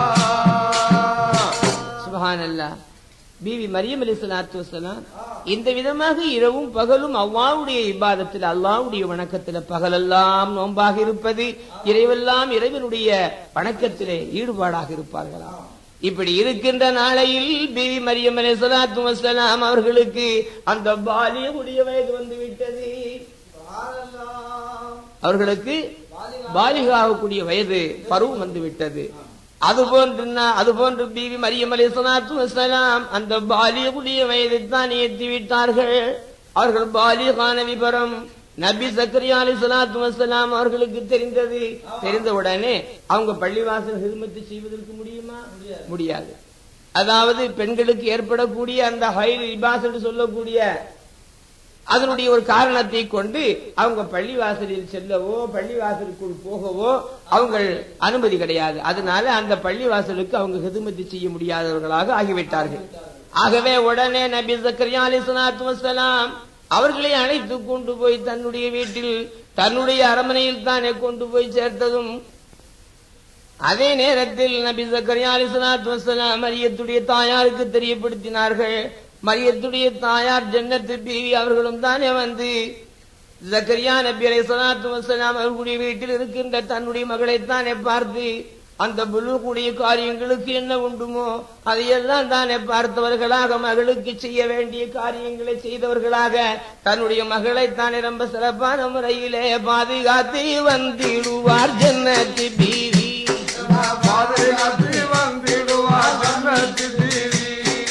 சுபஹானல்லாஹ் பிவி மரியம் அலி சலாத்து வசலாம் இந்த விதமாக இரவும் பகலும் அல்லாவுடைய இபாதத்தில் அல்லாவுடைய வணக்கத்தில் பகலெல்லாம் நோன்பாக இருப்பது இறைவெல்லாம் இறைவனுடைய வணக்கத்திலே ஈடுபாடாக இருப்பார்களாம் இப்படி இருக்கின்ற நாளையில் பிவி மரியம் அலி சலாத்து வசலாம் அவர்களுக்கு அந்த பாலியமுடைய வயது வந்து விட்டது பாரெல்லாம் அவர்களுக்கு பாலிகாகக்கூடிய வயது பருவம் வந்து விட்டது அதுபோன்று நா- அதுபோன்று பிவி மரியம் அலி சலாத்து வசலாம் அந்த பாலியகுடைய வயதை தான் ஏற்றி விட்டார்கள் அவர்கள் பாலிகான விபரம் நபி சக்கரியா அலி சலாத்து வசலாம் அவர்களுக்கு தெரிந்தது தெரிந்தவுடனே அவங்க பள்ளிவாசல் ஹிதமத்து செய்வதற்கு முடியுமா முடியாது அதாவது பெண்களுக்கு ஏற்படக்கூடிய அந்த ஹைல் இபாஸ் என்று சொல்லக்கூடிய அதனுடைய ஒரு காரணத்தை கொண்டு அவங்க பள்ளிவாசலில் செல்லவோ பள்ளிவாசலுக்குள் போகவோ அவங்க அனுமதி கிடையாது அதனால அந்த பள்ளிவாசலுக்கு அவங்க ஹிதுமதி செய்ய முடியாதவர்களாக ஆகிவிட்டார்கள் ஆகவே உடனே நபி சக்கரியா அலி சலாத்து வசலாம் அவர்களை அழைத்து கொண்டு போய் தன்னுடைய வீட்டில் தன்னுடைய அரமனையில் தானே கொண்டு போய் சேர்த்ததும் அதே நேரத்தில் நபி சக்கரியா அலி சலாத்து வசலாம் மரியத்துடைய தாயாருக்கு தெரியப்படுத்தினார்கள் மரியத்துடைய தாயார் ஜன்னத்து பீவி அவர்களும் தானே வந்து ஜக்கரியா நபி அலை சலாத்து வசலாம் அவர்களுடைய வீட்டில் இருக்கின்ற தன்னுடைய மகளைத்தானே பார்த்து அந்த புல்லுக்குடைய காரியங்களுக்கு என்ன உண்டுமோ அதையெல்லாம் தானே பார்த்தவர்களாக மகளுக்கு செய்ய வேண்டிய காரியங்களை செய்தவர்களாக தன்னுடைய மகளை தானே ரொம்ப சிறப்பான முறையிலே பாதுகாத்து வந்திடுவார் ஜன்னத்து பீவி பாதுகாத்து வந்திடுவார் ஜன்னத்து தீவி.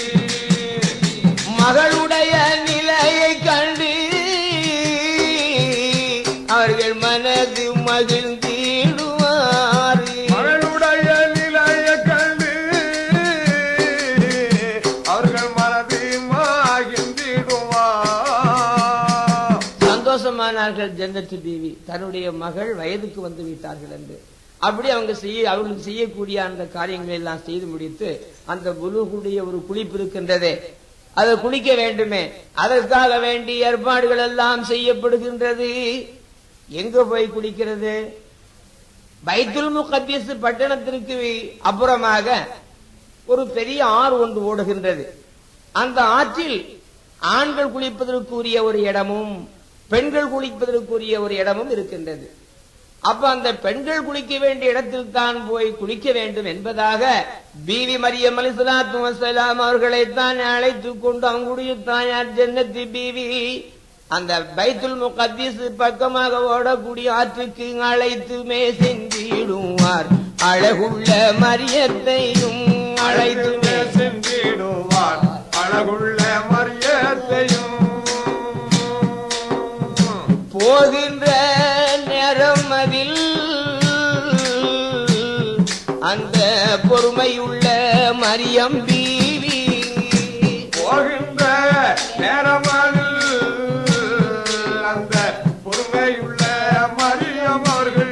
மகளுடைய நிலையை கண்டு அவர்கள் மனது மகிழ்ந்திடுவார் மகளுடைய நிலைய கண்டு அவர்கள் மனது மாகின்றிடுவார் சந்தோஷமானார்கள் ஜன்னத்து பீவி தன்னுடைய மகள் வயதுக்கு வந்து விட்டார்கள் என்று அப்படி அவங்க செய்ய அவர்களுக்கு செய்யக்கூடிய அந்த காரியங்களை எல்லாம் செய்து முடித்து அந்த புலுகுடைய ஒரு குளிப்பு இருக்கின்றதே அதை குளிக்க வேண்டுமே அதற்காக வேண்டி ஏற்பாடுகள் எல்லாம் செய்யப்படுகின்றது எங்க போய் குளிக்கிறது பைத்துல் முகத்தியஸ் பட்டணத்திற்கு அப்புறமாக ஒரு பெரிய ஆறு ஒன்று ஓடுகின்றது அந்த ஆற்றில் ஆண்கள் குளிப்பதற்குரிய ஒரு இடமும் பெண்கள் குளிப்பதற்குரிய ஒரு இடமும் இருக்கின்றது அப்ப அந்த பெண்கள் குளிக்க வேண்டிய இடத்தில் தான் போய் குளிக்க வேண்டும் என்பதாக பீவி மரியம் அலிசலாத்து வசலாம் அவர்களை தான் அழைத்துக் கொண்டு அவங்களுடைய தாயார் ஜன்னத்தி பீவி அந்த பைத்துல் முகத்தீஸ் பக்கமாக ஓடக்கூடிய ஆற்றுக்கு அழைத்துமே சென்றிடுவார் அழகுள்ள மரியத்தையும் அழைத்துமே சென்றிடுவார் அழகுள்ள மரியத்தையும் போகின்ற நேரம் அதில் அந்த பொறுமையுள்ள மரியம் பீவி போகின்ற நேரமானில் அந்த பொறுமையுள்ள மரியம் அவர்கள்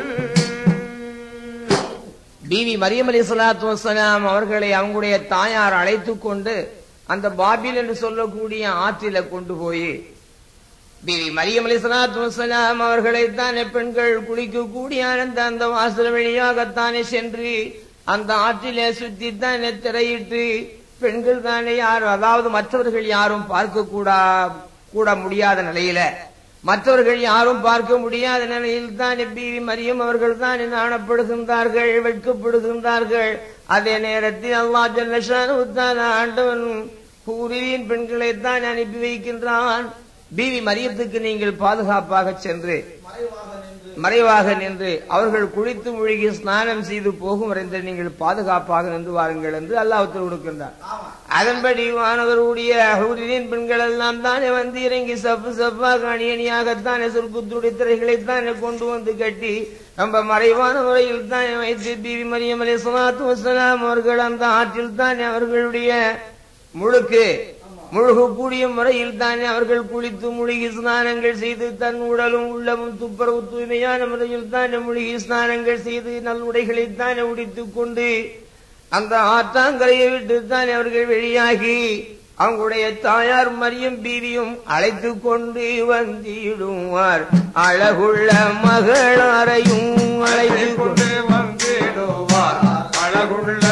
பீவி மரியம் அலி சலாத்து வசலாம் அவர்களை அவங்களுடைய தாயார் அழைத்துக் கொண்டு அந்த பாபில் என்று சொல்லக்கூடிய ஆற்றில கொண்டு போய் பீவி மரியம் அலி சலாத்து வசலாம் அவர்களைத்தானே பெண்கள் குளிக்கக்கூடிய அந்த அந்த வாசல் வழியாகத்தானே சென்று அந்த ஆற்றிலே சுத்தித்தானே திரையிட்டு பெண்கள் தானே யாரும் அதாவது மற்றவர்கள் யாரும் பார்க்க கூடா கூட முடியாத நிலையில மற்றவர்கள் யாரும் பார்க்க முடியாத நிலையில் தான் பீவி மரியம் அவர்கள் தான் நாணப்படுகின்றார்கள் வெட்கப்படுகின்றார்கள் அதே நேரத்தில் அல்லா ஜல்லஷான் ஆண்டவன் கூறியின் பெண்களை தான் அனுப்பி வைக்கின்றான் பீவி மரியத்துக்கு நீங்கள் பாதுகாப்பாக சென்று மறைவாக நின்று மறைவாக நின்று அவர்கள் குளித்து மூழ்கி ஸ்நானம் செய்து போகும் வரை நீங்கள் பாதுகாப்பாக நின்று வாருங்கள் என்று அல்லாஹ் உத்தரவு கொடுக்கின்றார் ஆமா அதன்படி வானவருடைய ஹூரின் பெண்கள் எல்லாம் தானே வந்து இறங்கி சப்பு சப்பாக அணி அணியாகத்தானே சொற்புத்துடைய திரைகளைத்தானே கொண்டு வந்து கட்டி ரொம்ப மறைவான முறையில் தானே வைத்து பிவி மரியம் அலி சலாத்து வசலாம் அவர்கள் அந்த ஆற்றில் தானே அவர்களுடைய முழுக்கு முழுகக்கூடிய முறையில் தானே அவர்கள் குளித்து முழுகி ஸ்நானங்கள் செய்து தன் உடலும் உள்ளமும் துப்புரவு தூய்மையான முறையில் தானே முழுகி ஸ்நானங்கள் செய்து நல்லுடைகளை தானே உடித்துக் கொண்டு அந்த ஆற்றாங்கரையை விட்டு தானே அவர்கள் வெளியாகி அவங்களுடைய தாயார் மரியம் பீவியும் அழைத்து கொண்டு வந்திடுவார் அழகுள்ள மகளாரையும் அழைத்து அழைத்துக் கொண்டு கொண்டு வந்திடுவார் அழகுள்ள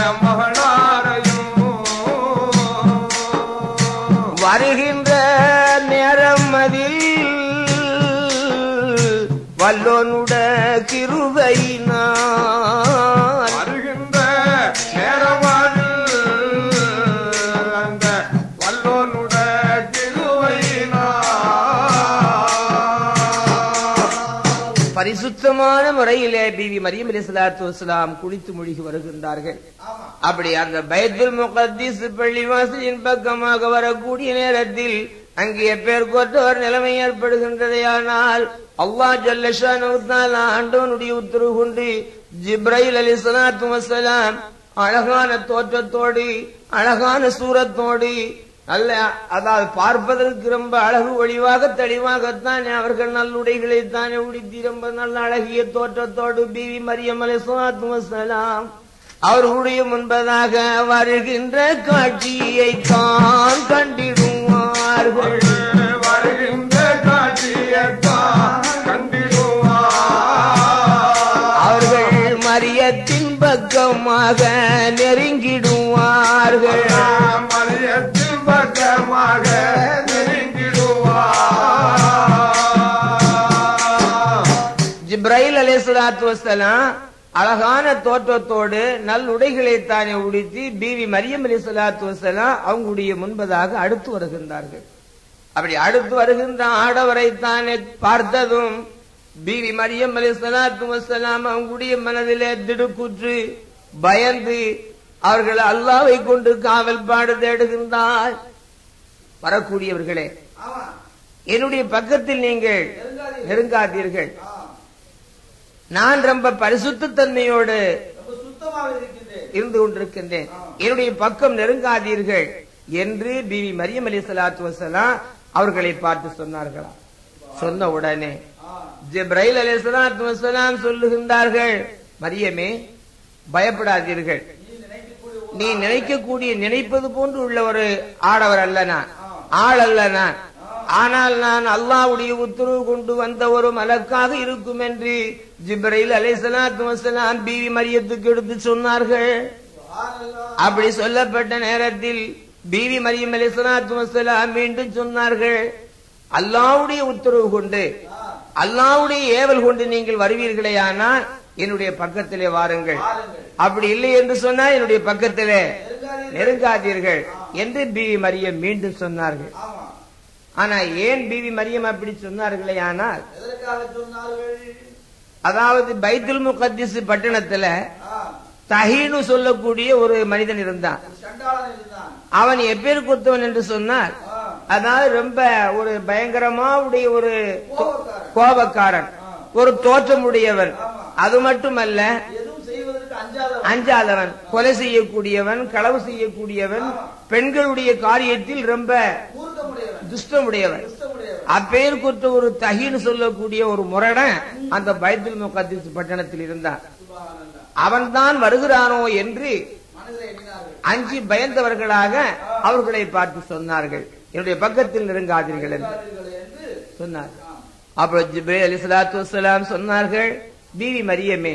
மகளாரையும் வருகின்ற நேரம் அதில் வல்லோனுட கிருபையினான் வருகின்ற நேரமானில் அந்த வல்லோனுட திருவையினார் பரிசுத்தமான முறையிலே பிவி மரியம் அலி சலாத்து வசலாம் குளித்து மூழ்கி வருகின்றார்கள் ஆமா அப்படி அந்த பைத்துல் முகத்தீஸ் பள்ளிவாசலின் பக்கமாக வரக்கூடிய நேரத்தில் அங்கே பேர் கொண்ட ஒரு நிலைமை ஏற்படுகின்றதையானால் அல்லாஹ் ஜல்லஷான் ஆண்டவனுடைய உத்தரவு கொண்டு ஜிப்ரைல் அலி சலாத்து வசலாம் அழகான தோற்றத்தோடு அழகான சூரத்தோடு நல்ல அதாவது பார்ப்பதற்கு ரொம்ப அழகு ஒளிவாக தெளிவாகத்தானே அவர்கள் நல்லுடைகளை தானே உடுத்தி ரொம்ப நல்ல அழகிய தோற்றத்தோடு பிவி மரியம் அலி சலாத்து வசலாம் அவர்களுடைய முன்பதாக வருகின்ற காட்சியை தான் கண்டிடுவார்கள் வருகின்ற காட்சியத்தான் கண்டிடுவார் அவர்கள் மரியத்தின் பக்கமாக நெருங்கிடுவார்கள் மலையத்தின் பக்கமாக நெருங்கிடுவார் ஜிப்ரைல் அலைஹிஸ்ஸலாத்து வஸ்ஸலாம் அழகான தோற்றத்தோடு நல்லுடைகளை தானே உடுத்தி பிவி மரியம் அலைஹிஸ்ஸலாத்து வஸ்ஸலாம் அவங்களுடைய முன்பதாக அடுத்து வருகின்றார்கள் அப்படி அடுத்து வருகின்ற ஆடவரை தானே பார்த்ததும் பிவி மரியம் அலைஹிஸ்ஸலாத்து வஸ்ஸலாம் அவங்களுடைய மனதிலே திடுக்குற்று பயந்து அவர்கள் அல்லாவை கொண்டு காவல் பாடு தேடுகின்றார் வரக்கூடியவர்களே ஆமா என்னுடைய பக்கத்தில் நீங்கள் நெருங்காதீர்கள். நெருங்காதீர்கள் ஆ, நான் ரொம்ப பரிசுத்த தன்மையோடு ரொம்ப சுத்தமாக இருக்கின்றேன் இருந்து கொண்டிருக்கின்றேன் என்னுடைய பக்கம் நெருங்காதீர்கள் என்று பிவி மரியம் அலி சலாத்து வசலாம் அவர்களை பார்த்து சொன்னார்களாம் சொன்ன உடனே ஆ, ஜிப்ரைல் அலி சலாத்து வசலாம் சொல்லுகின்றார்கள் மரியமே பயப்படாதீர்கள் நீ நினைக்கக்கூடிய ஒரு நீ நினைக்கக்கூடிய நினைப்பது போன்று உள்ள ஒரு ஆடவர் அல்ல நான் ஆள் அல்ல நான் ஆனால் நான் அல்லாஹ்வுடைய உத்தரவு கொண்டு வந்த ஒரு மலக்காக இருக்கும் என்று ஜிப்ரைல் அலைஹிஸ்ஸலாத்து வஸலாம் பிவி மரியத்துக்கு எடுத்து சொன்னார்கள் சுப்ஹானல்லாஹ். அப்படி சொல்லப்பட்ட நேரத்தில் பிவி மரியம் அலைஹிஸ்ஸலாத்து வஸலாம் மீண்டும் சொன்னார்கள் அல்லாஹ்வுடைய உத்தரவு கொண்டு அல்லாவுடைய ஏவல் கொண்டு நீங்கள் வருவீர்களேயானால் என்னுடைய பக்கத்திலே வாருங்கள் வாருங்கள். அப்படி இல்லை என்று சொன்னால் என்னுடைய பக்கத்திலே நெருங்காதீர்கள். நெருங்காதீர்கள் என்று பிவி மரியம் மீண்டும் சொன்னார்கள் ஆமா ஆனா ஏன் பிவி மரியம் அப்படி சொன்னார்களே ஆனால் எதற்காக சொன்னார்கள் அதாவது பைத்துல் முகத்திஸ் பட்டணத்துல ஆ, தஹீனு சொல்லக்கூடிய ஒரு மனிதன் இருந்தான் ஒரு சண்டாளன் இருந்தான் அவன் எப்பேர் குத்தவன் என்று சொன்னால் ஆ, அதாவது ரொம்ப ஒரு பயங்கரமா உடைய ஒரு கோபக்காரன். கோபக்காரன் ஒரு தோற்றமுடையவன் அது மட்டுமல்ல எதுவும் செய்வதற்கு அஞ்சாதவன் அஞ்சாதவன் கொலை செய்யக்கூடியவன் களவு செய்யக்கூடியவன் பெண்களுடைய காரியத்தில் ரொம்ப மூர்க்கமுடையவன் துஷ்டமுடையவன் இஷ்டமுடையவன் அப்பேர் குற்ற ஒரு தஹீன்னு சொல்லக்கூடிய ஒரு முரடன் அந்த பைத்துல் முகத்திஸ் பட்டணத்தில் இருந்தான் சுபஹானல்லாஹ். அவன்தான் வருகிறானோ என்று மனதில் எண்ணினார்கள் அஞ்சி பயந்தவர்களாக அவர்களை பார்த்து சொன்னார்கள் என்னுடைய பக்கத்தில் நெருங்காதீர்கள் என்று நெருங்காதீர்கள் என்று சொன்னார் அப்புறம் ஜிப்ரே அலி சலாத்து வசலாம் சொன்னார்கள் பிவி மரியமே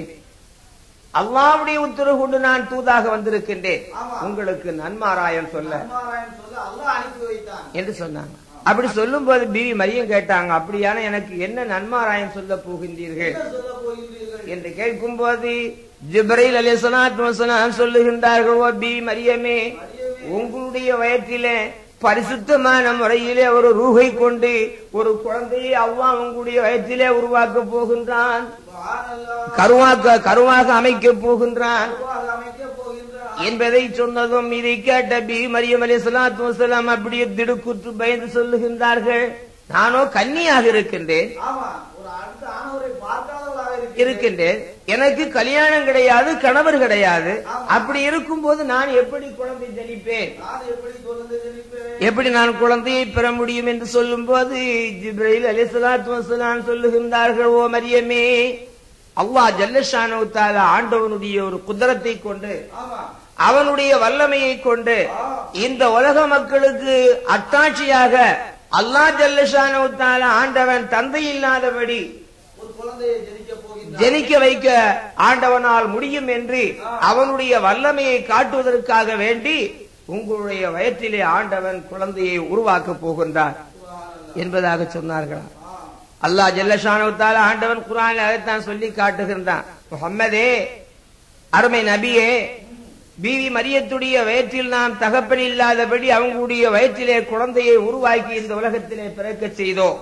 அல்லாவுடைய உத்தரவு கொண்டு நான் தூதாக வந்திருக்கின்றேன் ஆமா. உங்களுக்கு நன்மாராயம் சொல்ல நன்மாராயன் சொல்ல அல்லாஹ் அனுப்பி வைத்தான் என்று சொன்னாங்க அப்படி சொல்லும் போது பிவி மரியம் கேட்டாங்க அப்படியான எனக்கு என்ன நன்மாராயம் சொல்ல போகின்றீர்கள் என்ன சொல்ல போகின்றீர்கள் என்று கேட்கும் போது ஜிப்ரைல் அலி சலாத்து சொல்லுகின்றார்கள் ஓ பி மரியமே உங்களுடைய வயற்றிலே பரிசுத்தமான முறையிலே ஒரு ரூகை கொண்டு ஒரு குழந்தையை அவ்வா உங்களுடைய வயற்றிலே உருவாக்க போகின்றான் சுபஹானல்லாஹ். கருவாக்க கருவாக அமைக்க போகின்றான் உருவாக அமைக்கப் போகின்றான் என்பதை சொன்னதும் இதை கேட்ட பி மரியம் அலி சலாத்து வசலாம் அப்படியே திடுக்குற்று பயந்து சொல்லுகின்றார்கள் நானோ கன்னியாக இருக்கின்றேன் ஆமா ஒரு அடுத்த ஆணவரை பார்க்காதவளாக இருக்கிறேன் இருக்கின்றேன் எனக்கு கல்யாணம் கிடையாது கணவர் கிடையாது அப்படி இருக்கும்போது நான் எப்படி குழந்தை ஜனிப்பேன் நான் எப்படி குழந்தை ஜனிப்பேன் எப்படி நான் குழந்தையை பெற முடியும் என்று சொல்லும் போது ஜிப்ரைல் அலிசலாத்து வசலாம் சொல்லுகின்றார்கள் ஓ மரியமே அல்லாஹ் ஜல்லஷானு தால ஆண்டவனுடைய ஒரு குதிரத்தை கொண்டு ஆமா அவனுடைய வல்லமையை கொண்டு இந்த உலக மக்களுக்கு அத்தாட்சியாக அல்லாஹ் ஜல்லஷானு தால ஆண்டவன் தந்தை இல்லாதபடி ஒரு குழந்தையை ஜனிக்க போகின்றான் ஜனிக்க வைக்க ஆண்டவனால் முடியும் என்று அவனுடைய வல்லமையை காட்டுவதற்காக வேண்டி உங்களுடைய வயற்றிலே ஆண்டவன் குழந்தையை உருவாக்கப் போகின்றார் என்பதாக சொன்னார்களா அல்லாஹ் ஜல்லஷானுத்தால ஆண்டவன் குரான் அதைத்தான் சொல்லி காட்டுகின்றான் முஹம்மதே அருமை நபியே பீவி மரியத்துடைய வயிற்றில் நாம் தகப்பன் இல்லாதபடி அவங்களுடைய வயிற்றிலே குழந்தையை உருவாக்கி இந்த உலகத்திலே பிறக்கச் செய்தோம்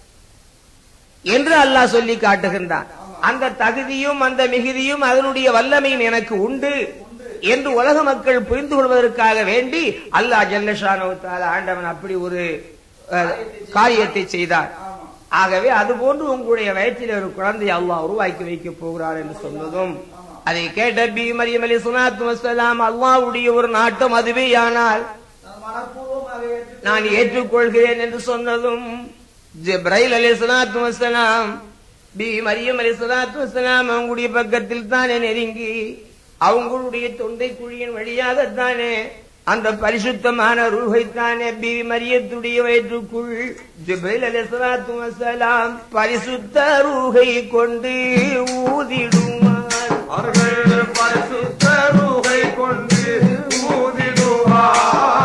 என்று அல்லாஹ் சொல்லி காட்டுகின்றான் அந்த தகுதியும் அந்த மிகுதியும் அதனுடைய வல்லமையும் எனக்கு உண்டு என்று உலக மக்கள் புரிந்து கொள்வதற்காக வேண்டி அல்லாஹ் ஜல்லஷானோ ஆண்டவன் அப்படி ஒரு அஹ், காரியத்தை செய்தார் ஆகவே அதுபோன்று உங்களுடைய வயிற்றில் ஒரு குழந்தையை அல்லாஹ் உருவாக்கி வைக்க போகிறார் என்று சொன்னதும் அதை கேட்ட பி மரியம் அலி சுனாத்து வசலாம் அல்லாஹ்வுடைய ஒரு நாட்டம் அதுவேயானால் நான் மனப்பூர்வமாக ஏற்றுக்கொள்கிறேன். நான் ஏற்றுக்கொள்கிறேன் என்று சொன்னதும் ஜிப்ரைல் அலி சலாத்து வசலாம் பி மரியம் அலி சலாத்து வசலாம் அவங்களுடைய பக்கத்தில் தானே நெருங்கி அவங்களுடைய தொண்டை குழியின் வழியாகத்தானே அந்த பரிசுத்தமான ரூஹைத்தானே பி மரியத்துடைய வயிற்றுக்குள் ஜிப்ரைல் அலி சலாத்து வசலாம் பரிசுத்த ரூஹை கொண்டு ஊதிடுவார் அவர்கள் பரிசுத்த ரூகை கொண்டு ஊதிடுவார்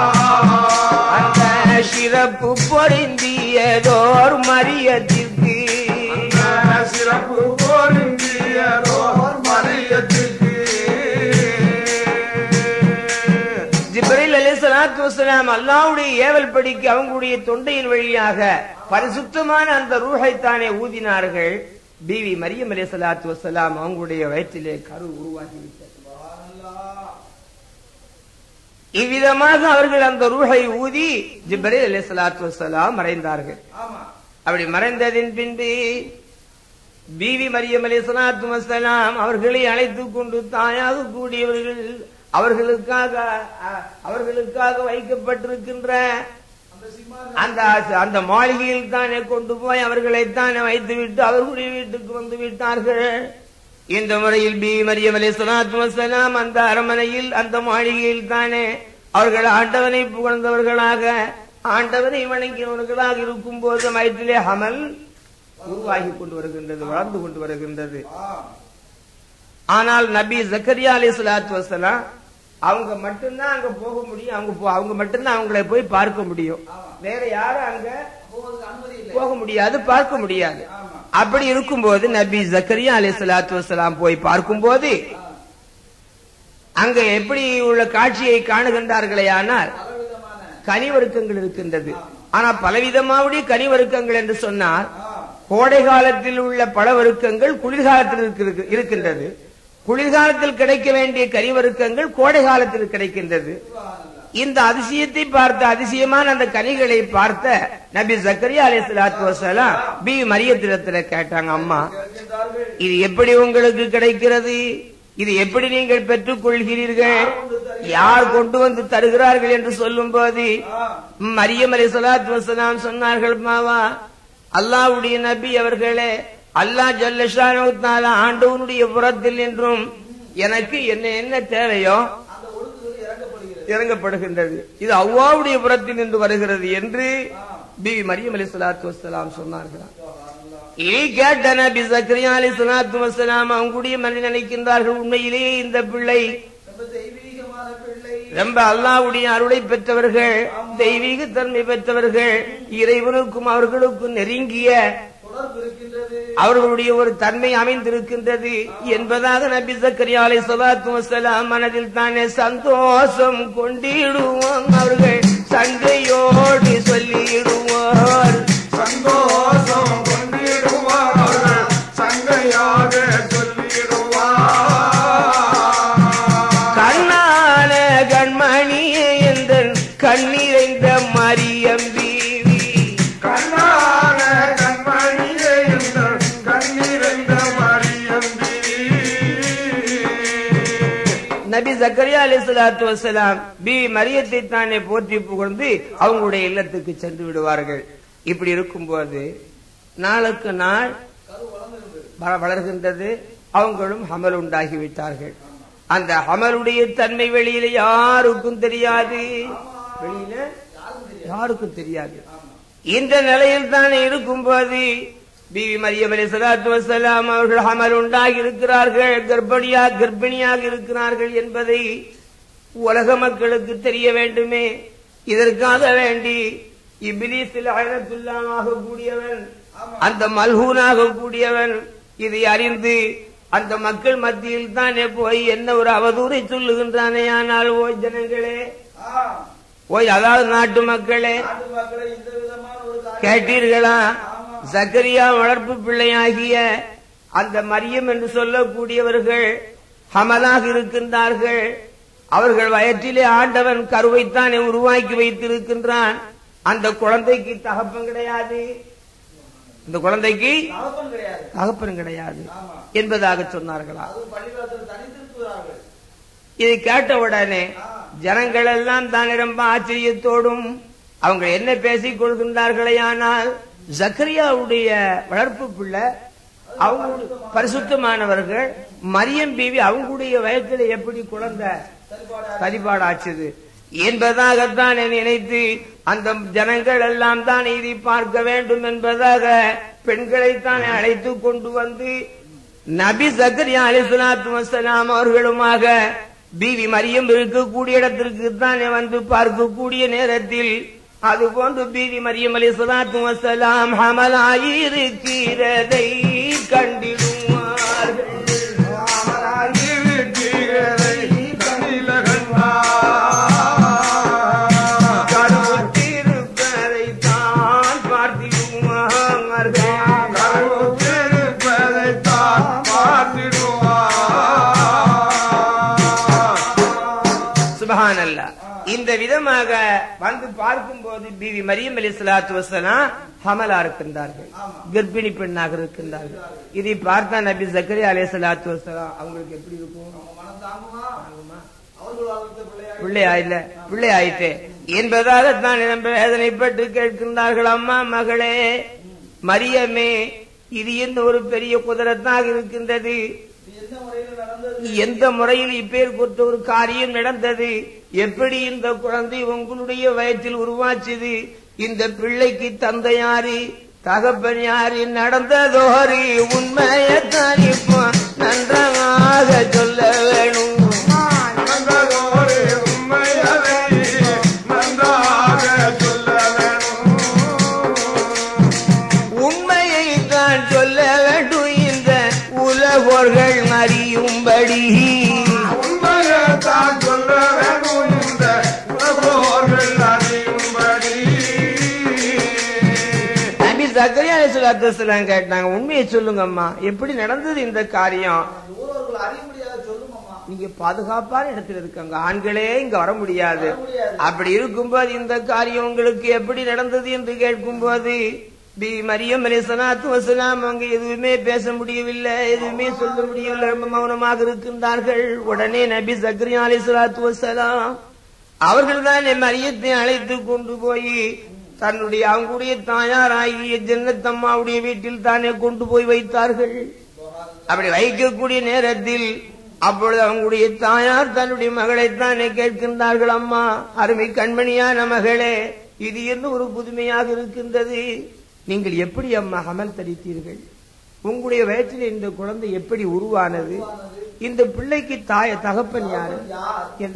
அந்த சிறப்பு பொருந்தியதோர் மரியத்திற்கு அந்த சிறப்பு பொருந்தியதோர் மரியத்துக்கு ஜிப்ரீல் அலி சலாத்து வசலாம் அல்லாவுடைய ஏவல் படிக்கு அவங்களுடைய தொண்டையின் வழியாக பரிசுத்தமான அந்த ரூஹைத்தானே ஊதினார்கள் பிவி மரியம் அலி சலாத்து வசலாம் அவங்களுடைய வயிற்றிலே கரு உருவாகிவிட்டது சுபஹானல்லாஹ். இவ்விதமாக அவர்கள் அந்த ரூஹை ஊதி ஜிப்ரீல் அலி சலாத்து வசலாம் மறைந்தார்கள் ஆமா அப்படி மறைந்ததின் பின்பு பிவி மரியம் அலி சலாத்து வசலாம் அவர்களை அழைத்துக் கொண்டு தாயாக கூடியவர்கள் அவர்களுக்காக அ- அவர்களுக்காக வைக்கப்பட்டிருக்கின்ற அந்த சிம்மாசனம் அந்த அந்த மாளிகையில் தானே கொண்டு போய் அவர்களை தானே வைத்து விட்டு அவர்களுடைய வீட்டுக்கு வந்து விட்டார்கள் இந்த முறையில் பி மரியம் அலி சலாத்து வசலாம் அந்த அரண்மனையில் அந்த மாளிகையில் தானே அவர்கள் ஆண்டவனை புகழ்ந்தவர்களாக ஆண்டவனை வணங்கினவர்களாக இருக்கும் போது வயிற்றிலே ஹமல் உருவாகி கொண்டு வருகின்றது வளர்ந்து கொண்டு வருகின்றது ஆ, ஆனால் நபி ஜக்கரியா அலி சலாத்து வசலாம் அவங்க மட்டும்தான் அங்க போக முடியும் அவங்க போ- அவங்க மட்டும்தான் அவங்களை போய் பார்க்க முடியும் வேற யாரும் அங்க போவதற்கு அனுமதி இல்லை போக முடியாது பார்க்க முடியாது ஆமா அப்படி இருக்கும்போது நபி ஜக்கரியா அலி சலாத்து வசலாம் போய் பார்க்கும்போது அங்க எப்படி உள்ள காட்சியை காணுகின்றார்களே ஆனால் பலவிதமான கனிவருக்கங்கள் இருக்கின்றது ஆனா பலவிதமாவுடைய கனிவருக்கங்கள் என்று சொன்னால் கோடை காலத்தில் உள்ள பழவருக்கங்கள் குளிர்காலத்தில் இருக்கு- இருக்கின்றது குளிர்காலத்தில் கிடைக்க வேண்டிய கனிவருக்கங்கள் கோடை காலத்தில் கிடைக்கின்றது இந்த அதிசயத்தை பார்த்த அதிசயமான அந்த கனிகளை பார்த்த நபி ஜக்கரியா அலி சலாத்து வசலாம் பி மரியத்திடத்துல கேட்டாங்க அம்மா கேட்கின்றார்கள் இது எப்படி உங்களுக்கு கிடைக்கிறது இது எப்படி நீங்கள் பெற்றுக் கொள்கிறீர்கள் யார் கொண்டு வந்து தருகிறார்கள் என்று சொல்லும் போது மரியம் அலி சலாத்து வசலாம் சொன்னார்கள் மாவா அல்லாஹ்வுடைய நபி அவர்களே அல்லாஹ் ஜல்லஷான ஆண்டவனுடைய புறத்தில் என்றும் எனக்கு என்ன என்ன தேவையோ அந்த ஒழுங்குகள் இறக்கப்படுகிறது இறங்கப்படுகின்றது இது அவ்வாவுடைய புறத்தில் நின்று வருகிறது என்று பிவி மரியம் அலி சலாத்து வசலாம் சொன்னார்களாம் இதை கேட்ட நபி சக்கரியா அலி சலாத்து வசலாம் அவங்களுடைய மனதில் நினைக்கின்றார்கள் உண்மையிலேயே இந்த பிள்ளை ரொம்ப தெய்வீகமான பிள்ளை ரொம்ப அல்லாஹ்வுடைய அருளை பெற்றவர்கள் தெய்வீக தன்மை பெற்றவர்கள் இறைவனுக்கும் அவர்களுக்கும் நெருங்கிய தொடர்பு இருக்கின்றது அவர்களுடைய ஒரு தன்மை அமைந்திருக்கின்றது என்பதாக நபி சக்கரியா அலை சலாத்து வசலாம் மனதில் தானே சந்தோஷம் கொண்டிடுவோம் அவர்கள் சண்டையோடு சொல்லிடுவார் சந்தோஷம் கொண்டிடுவார் அவர்கள் சங்கையாக சொல்லிடுவார் கண்ணான கண்மணியே என்ற கண்ணிறைந்த மரியம் பீவி கண்ணான கண்மணியே எங்கள் கண்ணீரைந்த மரியம்பி நபி ஜக்கரியா அலி சலாத்து வசலாம் பி மரியத்தை தானே போற்றி புகழ்ந்து அவங்களுடைய இல்லத்துக்கு சென்று விடுவார்கள் இப்படி இருக்கும்போது நாளுக்கு நாள் வள- வளர்கின்றது அவங்களும் ஹமல் உண்டாகி விட்டார்கள் அந்த ஹமலுடைய தன்மை வெளியில யாருக்கும் தெரியாது வெளியில யாருக்கும் தெரியாது இந்த நிலையில் தானே இருக்கும்போது பிவி மரியம் அலி சலாத்து வசலாம் அவர்கள் அமல் உண்டாகி இருக்கிறார்கள் கர்ப்பிணியா கர்ப்பிணியாக இருக்கிறார்கள் என்பதை உலக மக்களுக்கு தெரிய வேண்டுமே இதற்காக வேண்டி இபிலிசில் அயனத்துல்லாமாக கூடியவன் அந்த மல்ஹூனாக கூடியவன் இதை அறிந்து அந்த மக்கள் மத்தியில் தானே போய் என்ன ஒரு அவதூறை சொல்லுகின்றானே ஆனால் ஓய் ஜனங்களே ஆ, ஓய் அதாவது நாட்டு மக்களே நாட்டு மக்களை இந்த விதமான ஒரு காரியம் கேட்டீர்களா சக்கரியா வளர்ப்பு பிள்ளையாகிய அந்த மரியம் என்று சொல்லக்கூடியவர்கள் ஹமலாக இருக்கின்றார்கள் அவர்கள் வயிற்றிலே ஆண்டவன் கருவைத்தானே உருவாக்கி வைத்திருக்கின்றான் அந்த குழந்தைக்கு தகப்பன் கிடையாது இந்த குழந்தைக்கு தகப்பன் கிடையாது தகப்பன் கிடையாது ஆமா என்பதாக சொன்னார்களா அதுவும் பள்ளிவாசல் தனித்திருக்கிறார்கள் இதை கேட்ட உடனே ஜனங்கள் எல்லாம் தானே ரொம்ப ஆச்சரியத்தோடும் அவங்க என்ன பேசிக் கொள்கின்றார்களே ஆனால் ஜக்கரியாவுடைய வளர்ப்பு பிள்ளை அவங்க பரிசுத்தமானவர்கள் மரியம் பீவி அவங்களுடைய வயத்துல எப்படி குழந்தை சரிபாடாச்சுது என்பதாகத்தான் நினைத்து அந்த ஜனங்கள் எல்லாம் தான் இதை பார்க்க வேண்டும் என்பதாக பெண்களைத்தான் அழைத்து கொண்டு வந்து நபி சக்கரியா அலிசுலாத்து வசலாம் அவர்களுமாக பிவி மரியம் இருக்கக்கூடிய இடத்திற்கு தானே வந்து பார்க்கக்கூடிய நேரத்தில் அது போன்று பிவி மரியம் அலி சலாத்து வசலாம் ஹமலாயிருக்கிறதை கண்டிடுவார்கள் இருக்கிறதை கண்ணில கருத்திருப்பதை தான் பார்த்திடுவார்கள் கருத்திருப்பதைத்தான் பார்த்திடுவார் சுபஹானல்லா இந்த விதமாக வந்து பார்க்கும்போது பிவி மரியம் அலி சலாத்து வசலாம் ஹமலா இருக்கின்றார்கள் கர்ப்பிணி பெண்ணாக இருக்கின்றார்கள் இதை பார்த்தா நபி ஜக்கரியா அலி சலாத்து வசலாம் அவங்களுக்கு எப்படி இருக்கும் அவங்க மனம் தாங்குமா அவர்கள் வளர்த்த பிள்ளையாக பிள்ளையா இல்ல பிள்ளை ஆயிட்டே என்பதாகத்தான் நம்ம வேதனைப்பட்டு கேட்கின்றார்கள் அம்மா மகளே மரியமே இது என்ன ஒரு பெரிய குதிரத்தாக இருக்கின்றது இது எந்த முறையில் நடந்தது எந்த முறையில் இப்பேர் கொடுத்த ஒரு காரியம் நடந்தது எப்படி இந்த குழந்தை உங்களுடைய வயிற்றில் உருவாச்சுது இந்த பிள்ளைக்கு தந்தை யாரு தகப்பன் யாரு நடந்ததோரு உண்மையத்தான் இப்போ நன்றாக சொல்ல வேணும் நடந்ததோடு உண்மையதை நன்றாக சொல்ல வேணும் உண்மையை தான் சொல்ல அறியும்படி உண்மையைத்தான் சொல்ல வேண்டும் இந்த உலகோர்கள் அறியும்படி நபி சக்கரியா அலிசுலாத்தலாம் கேட்டாங்க உண்மையை சொல்லுங்க அம்மா எப்படி நடந்தது இந்த காரியம் ஊரவர்கள் அறியும்படியாக சொல்லும் அம்மா நீங்க பாதுகாப்பான இடத்துல இருக்காங்க ஆண்களே இங்க வர முடியாது வர முடியாது. அப்படி இருக்கும்போது இந்த காரியம் உங்களுக்கு எப்படி நடந்தது என்று கேட்கும்போது பி மரியம் அலி சலாத்து வசலாம் அவங்க எதுவுமே பேச முடியவில்லை எதுவுமே சொல்ல முடியவில்லை ரொம்ப மௌனமாக இருக்கின்றார்கள் உடனே நபி சக்ரியா அலி சலாத்து வசலாம் அவர்கள் தான் மரியத்தை அழைத்து கொண்டு போய் தன்னுடைய அவங்களுடைய தாயாராகிய ஜன்னத்தம்மாவுடைய வீட்டில் தானே கொண்டு போய் வைத்தார்கள் அப்படி வைக்கக்கூடிய நேரத்தில் அப்பொழுது அவங்களுடைய தாயார் தன்னுடைய மகளைத்தானே கேட்கின்றார்கள் அம்மா அருமை கண்மணியான மகளே இது என்ன ஒரு புதுமையாக இருக்கின்றது நீங்கள் எப்படி அம்மா அமல் தரித்தீர்கள் உங்களுடைய வயிற்றில் இந்த குழந்தை எப்படி உருவானது இந்த பிள்ளைக்கு தாய தகப்பன் யாரு யார் என்று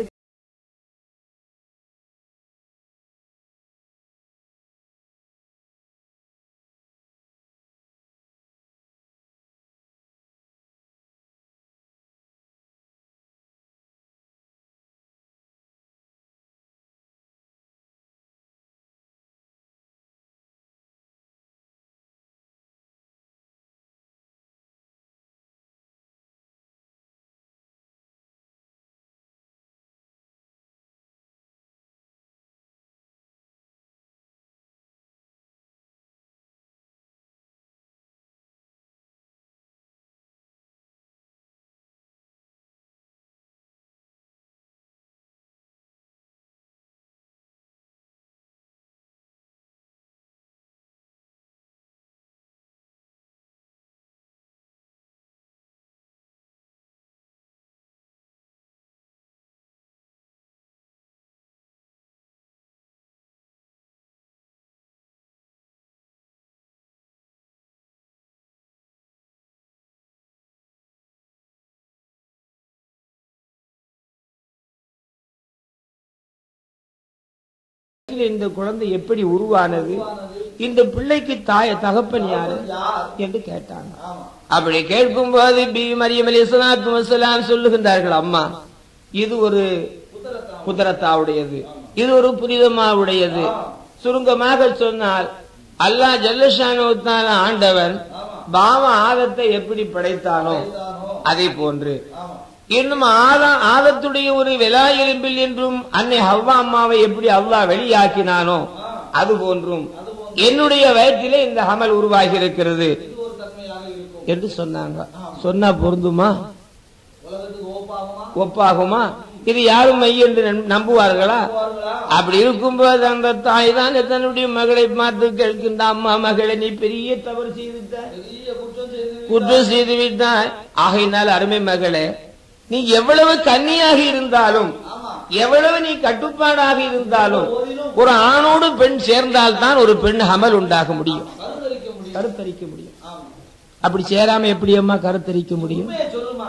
வயிற்றில் இந்த குழந்தை எப்படி உருவானது இந்த பிள்ளைக்கு தாய தகப்பன் யாரு யார் என்று கேட்டாங்க ஆமா அப்படி கேட்கும்போது பி மரியம் அலி சலாத்து வசலாம் சொல்லுகின்றார்கள் அம்மா இது ஒரு புத்தகத்தான் குதிரத்தாவுடையது இது ஒரு புனிதமாவுடையது சுருங்கமாக சொன்னால் அல்லாஹ் ஜல்லஷானுத்தான ஆண்டவன் பாவ ஆதத்தை எப்படி படைத்தானோ அதை போன்று ஆமா இன்னும் ஆதா ஆதத்துடைய ஒரு விலா எலும்பில் என்றும் அன்னை ஹவ்வா அம்மாவை எப்படி அல்லாஹ் வெளியாக்கினானோ அது போன்றும் என்னுடைய வயிற்றிலே இந்த அமல் உருவாகி இருக்கிறது இது ஒரு தன்மையாக இருக்கும் என்று சொன்னாங்க சொன்னா பொருந்துமா உலகத்துக்கு ஓப்பாகுமா ஒப்பாகுமா இது யாரும் மெய் என்று நம்- நம்புவார்களா போவார்களா அப்படி இருக்கும்போது அந்த தாய் தான் தன்னுடைய மகளை பார்த்து கேட்கின்ற அம்மா மகளை நீ பெரிய தவறு செய்துட்டாய் பெரிய குற்றம் செய்து குற்றம் செய்து விட்டாய் ஆகையினால் அருமை மகளே நீ எவ்வளவு கன்னியாக இருந்தாலும் ஆமா எவ்வளவு நீ கட்டுப்பாடாக இருந்தாலும் போதிலும் ஒரு ஆணோடு பெண் சேர்ந்தால் தான் ஒரு பெண் அமல் உண்டாக முடியும் கருத்தரிக்க முடியும் கருத்தரிக்க முடியும் ஆமா அப்படி சேராம எப்படி அம்மா கருத்தரிக்க முடியும் உண்மையை சொல்லுமா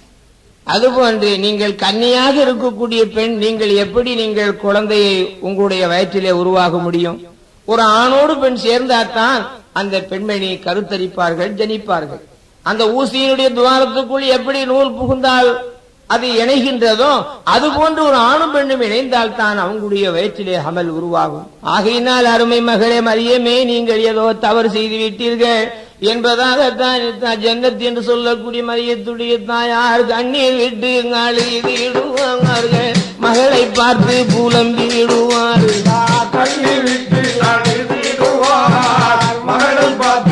அதுபோன்று நீங்கள் கன்னியாக இருக்கக்கூடிய பெண் நீங்கள் எப்படி நீங்கள் குழந்தையை உங்களுடைய வயிற்றிலே உருவாக முடியும் ஒரு ஆணோடு பெண் சேர்ந்தால்தான் அந்த பெண்மணி கருத்தரிப்பார்கள் ஜனிப்பார்கள் அந்த ஊசியினுடைய துவாரத்துக்குள் எப்படி நூல் புகுந்தால் அது இணைகின்றதோ அது போன்று ஒரு ஆணும் பெண்ணும் இணைந்தால் தான் அவங்களுடைய வயிற்றிலே அமல் உருவாகும் ஆகையினால் அருமை மகளே மரியமே நீங்கள் ஏதோ தவறு செய்து விட்டீர்கள் என்பதாகத்தான் தான் ஜன்னத் என்று சொல்லக்கூடிய மரியத்துடைய தாயார் கண்ணீர் விட்டு அழுது இடுவார்கள் மகளை பார்த்து புலம்பி இடுவார்கள் கண்ணீர் விட்டு அழுதிடுவார் மகளை பார்த்து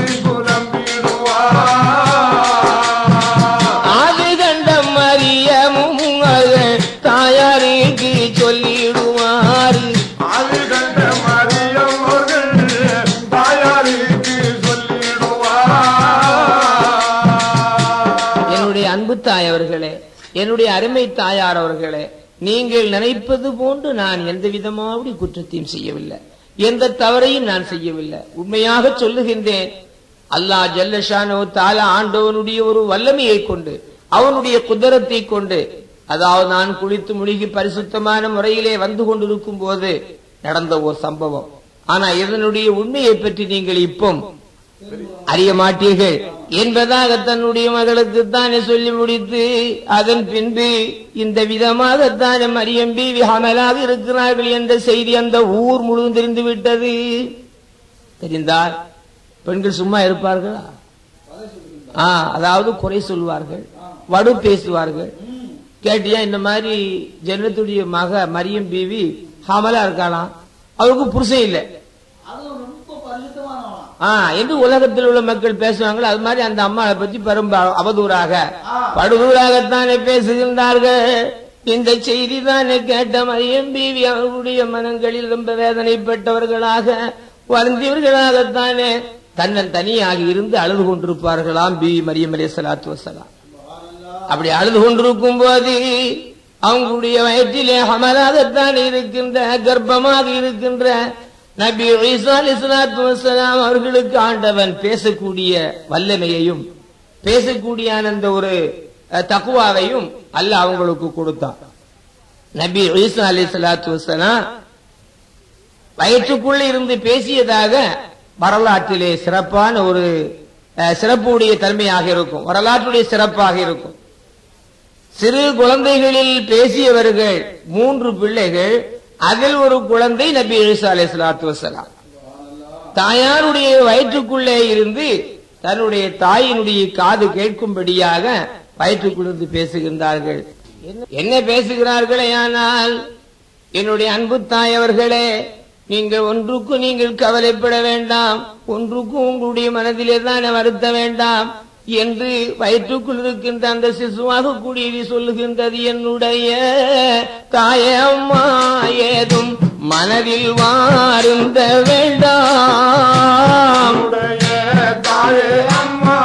புலம்பிடுவார் அது கண்ட மரியமும் மகள் தாயாருக்கு சொல்லிடுவார் அது கண்ட மரியம் அவர்கள் தாயாருக்கு சொல்லிடுவார் என்னுடைய அன்பு தாய் அவர்களே என்னுடைய அருமை தாயார் அவர்களே நீங்கள் நினைப்பது போன்று நான் எந்த விதமாவது குற்றத்தையும் செய்யவில்லை எந்த தவறையும் நான் செய்யவில்லை உண்மையாக சொல்லுகின்றேன் அல்லாஹ் ஜல்லஷானோ தால ஆண்டவனுடைய ஒரு வல்லமையை கொண்டு அவனுடைய குதிரத்தை கொண்டு அதாவது நான் குளித்து முழுகி பரிசுத்தமான முறையிலே வந்து கொண்டிருக்கும் போது நடந்த ஒரு சம்பவம் ஆனா இதனுடைய உண்மையை பற்றி நீங்கள் இப்போ அறிய மாட்டீர்கள் என்பதாக தன்னுடைய மகளுக்கு தானே சொல்லி முடித்து அதன் பின்பு இந்த விதமாகத்தானே மரியம் பீவி ஹமலாக இருக்கிறார்கள் என்ற செய்தி அந்த ஊர் முழுவதும் தெரிந்து விட்டது தெரிந்தால் பெண்கள் சும்மா இருப்பார்களா ஆ அதாவது குறை சொல்வார்கள் வடு பேசுவார்கள் கேட்டியா இந்த மாதிரி ஜன்னத்துடைய மக மரியம் பீவி ஹமலா இருக்காளாம் அவருக்கு புருஷன் இல்லை அது ரொம்ப பரிசுத்தமானவனா ஆ என்று உலகத்தில் உள்ள மக்கள் பேசுவாங்களோ அது மாதிரி அந்த அம்மாவை பத்தி பெரும் ப- அவதூறாக படுதூராகத்தானே பேசுகின்றார்கள் இந்த செய்தி தானே கேட்ட மரியம் பீவி அவர்களுடைய மனங்களில் ரொம்ப வேதனைப்பட்டவர்களாக வருந்தியவர்களாகத்தானே தன்னன் தனியாக இருந்து அழுது கொண்டிருப்பார்களாம் பி மரியம் அலி சலாத்து வசலாம் அப்படி அழுது கொண்டிருக்கும் போது அவங்களுடைய வயிற்றிலே ஹமலாகத்தான் இருக்கின்ற கர்ப்பமாக இருக்கின்ற நபி ஈசா அலிஸ்லாத்து வசலாம் அவர்களுக்கு ஆண்டவன் பேசக்கூடிய வல்லமையையும் பேசக்கூடிய அந்த ஒரு அஹ், தக்குவாவையும் அல்லாஹ் அவங்களுக்கு கொடுத்தான் நபி ஈசா அலி சலாத்து வசலாம் வயிற்றுக்குள்ள இருந்து பேசியதாக வரலாற்றிலே சிறப்பான ஒரு அஹ், சிறப்புடைய தன்மையாக இருக்கும் வரலாற்றுடைய சிறப்பாக இருக்கும் சிறு குழந்தைகளில் பேசியவர்கள் மூன்று பிள்ளைகள் அதில் ஒரு குழந்தை நபி ஈசா அலை சலாத்து வசலாம் தாயாருடைய வயிற்றுக்குள்ளே இருந்து தன்னுடைய தாயினுடைய காது கேட்கும்படியாக வயிற்றுக்குள்ளிருந்து பேசுகின்றார்கள் என்ன- என்ன பேசுகிறார்களே ஆனால் என்னுடைய அன்பு தாய் அவர்களே நீங்கள் ஒன்றுக்கும் நீங்கள் கவலைப்பட வேண்டாம் ஒன்றுக்கும் உங்களுடைய மனதிலே தானே வருத்த வேண்டாம் என்று வயிற்றுக்குள் இருக்கின்ற அந்த சிசுவாக கூடியது சொல்லுகின்றது என்னுடைய தாயம்மா ஏதும் மனதில் வாருந்த வேண்டாம் உடைய தாயே அம்மா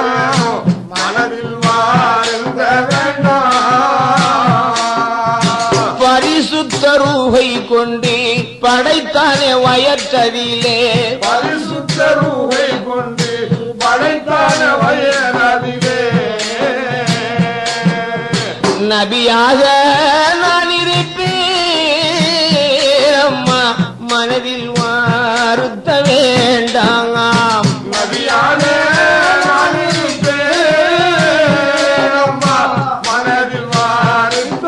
மனதில் வாழ்ந்த வேண்டாம் பரிசுத்த ரூகை கொண்டு படைத்தானே வயற்றதிலே பரிசுத்த ரூகை கொண்டு படைத்தான வயனதிலே நபியாக நான் இருப்பேன் அம்மா மனதில் வாருத்த வேண்டாம் நபியான நான் இருப்பேன் அம்மா மனதில் வாருந்த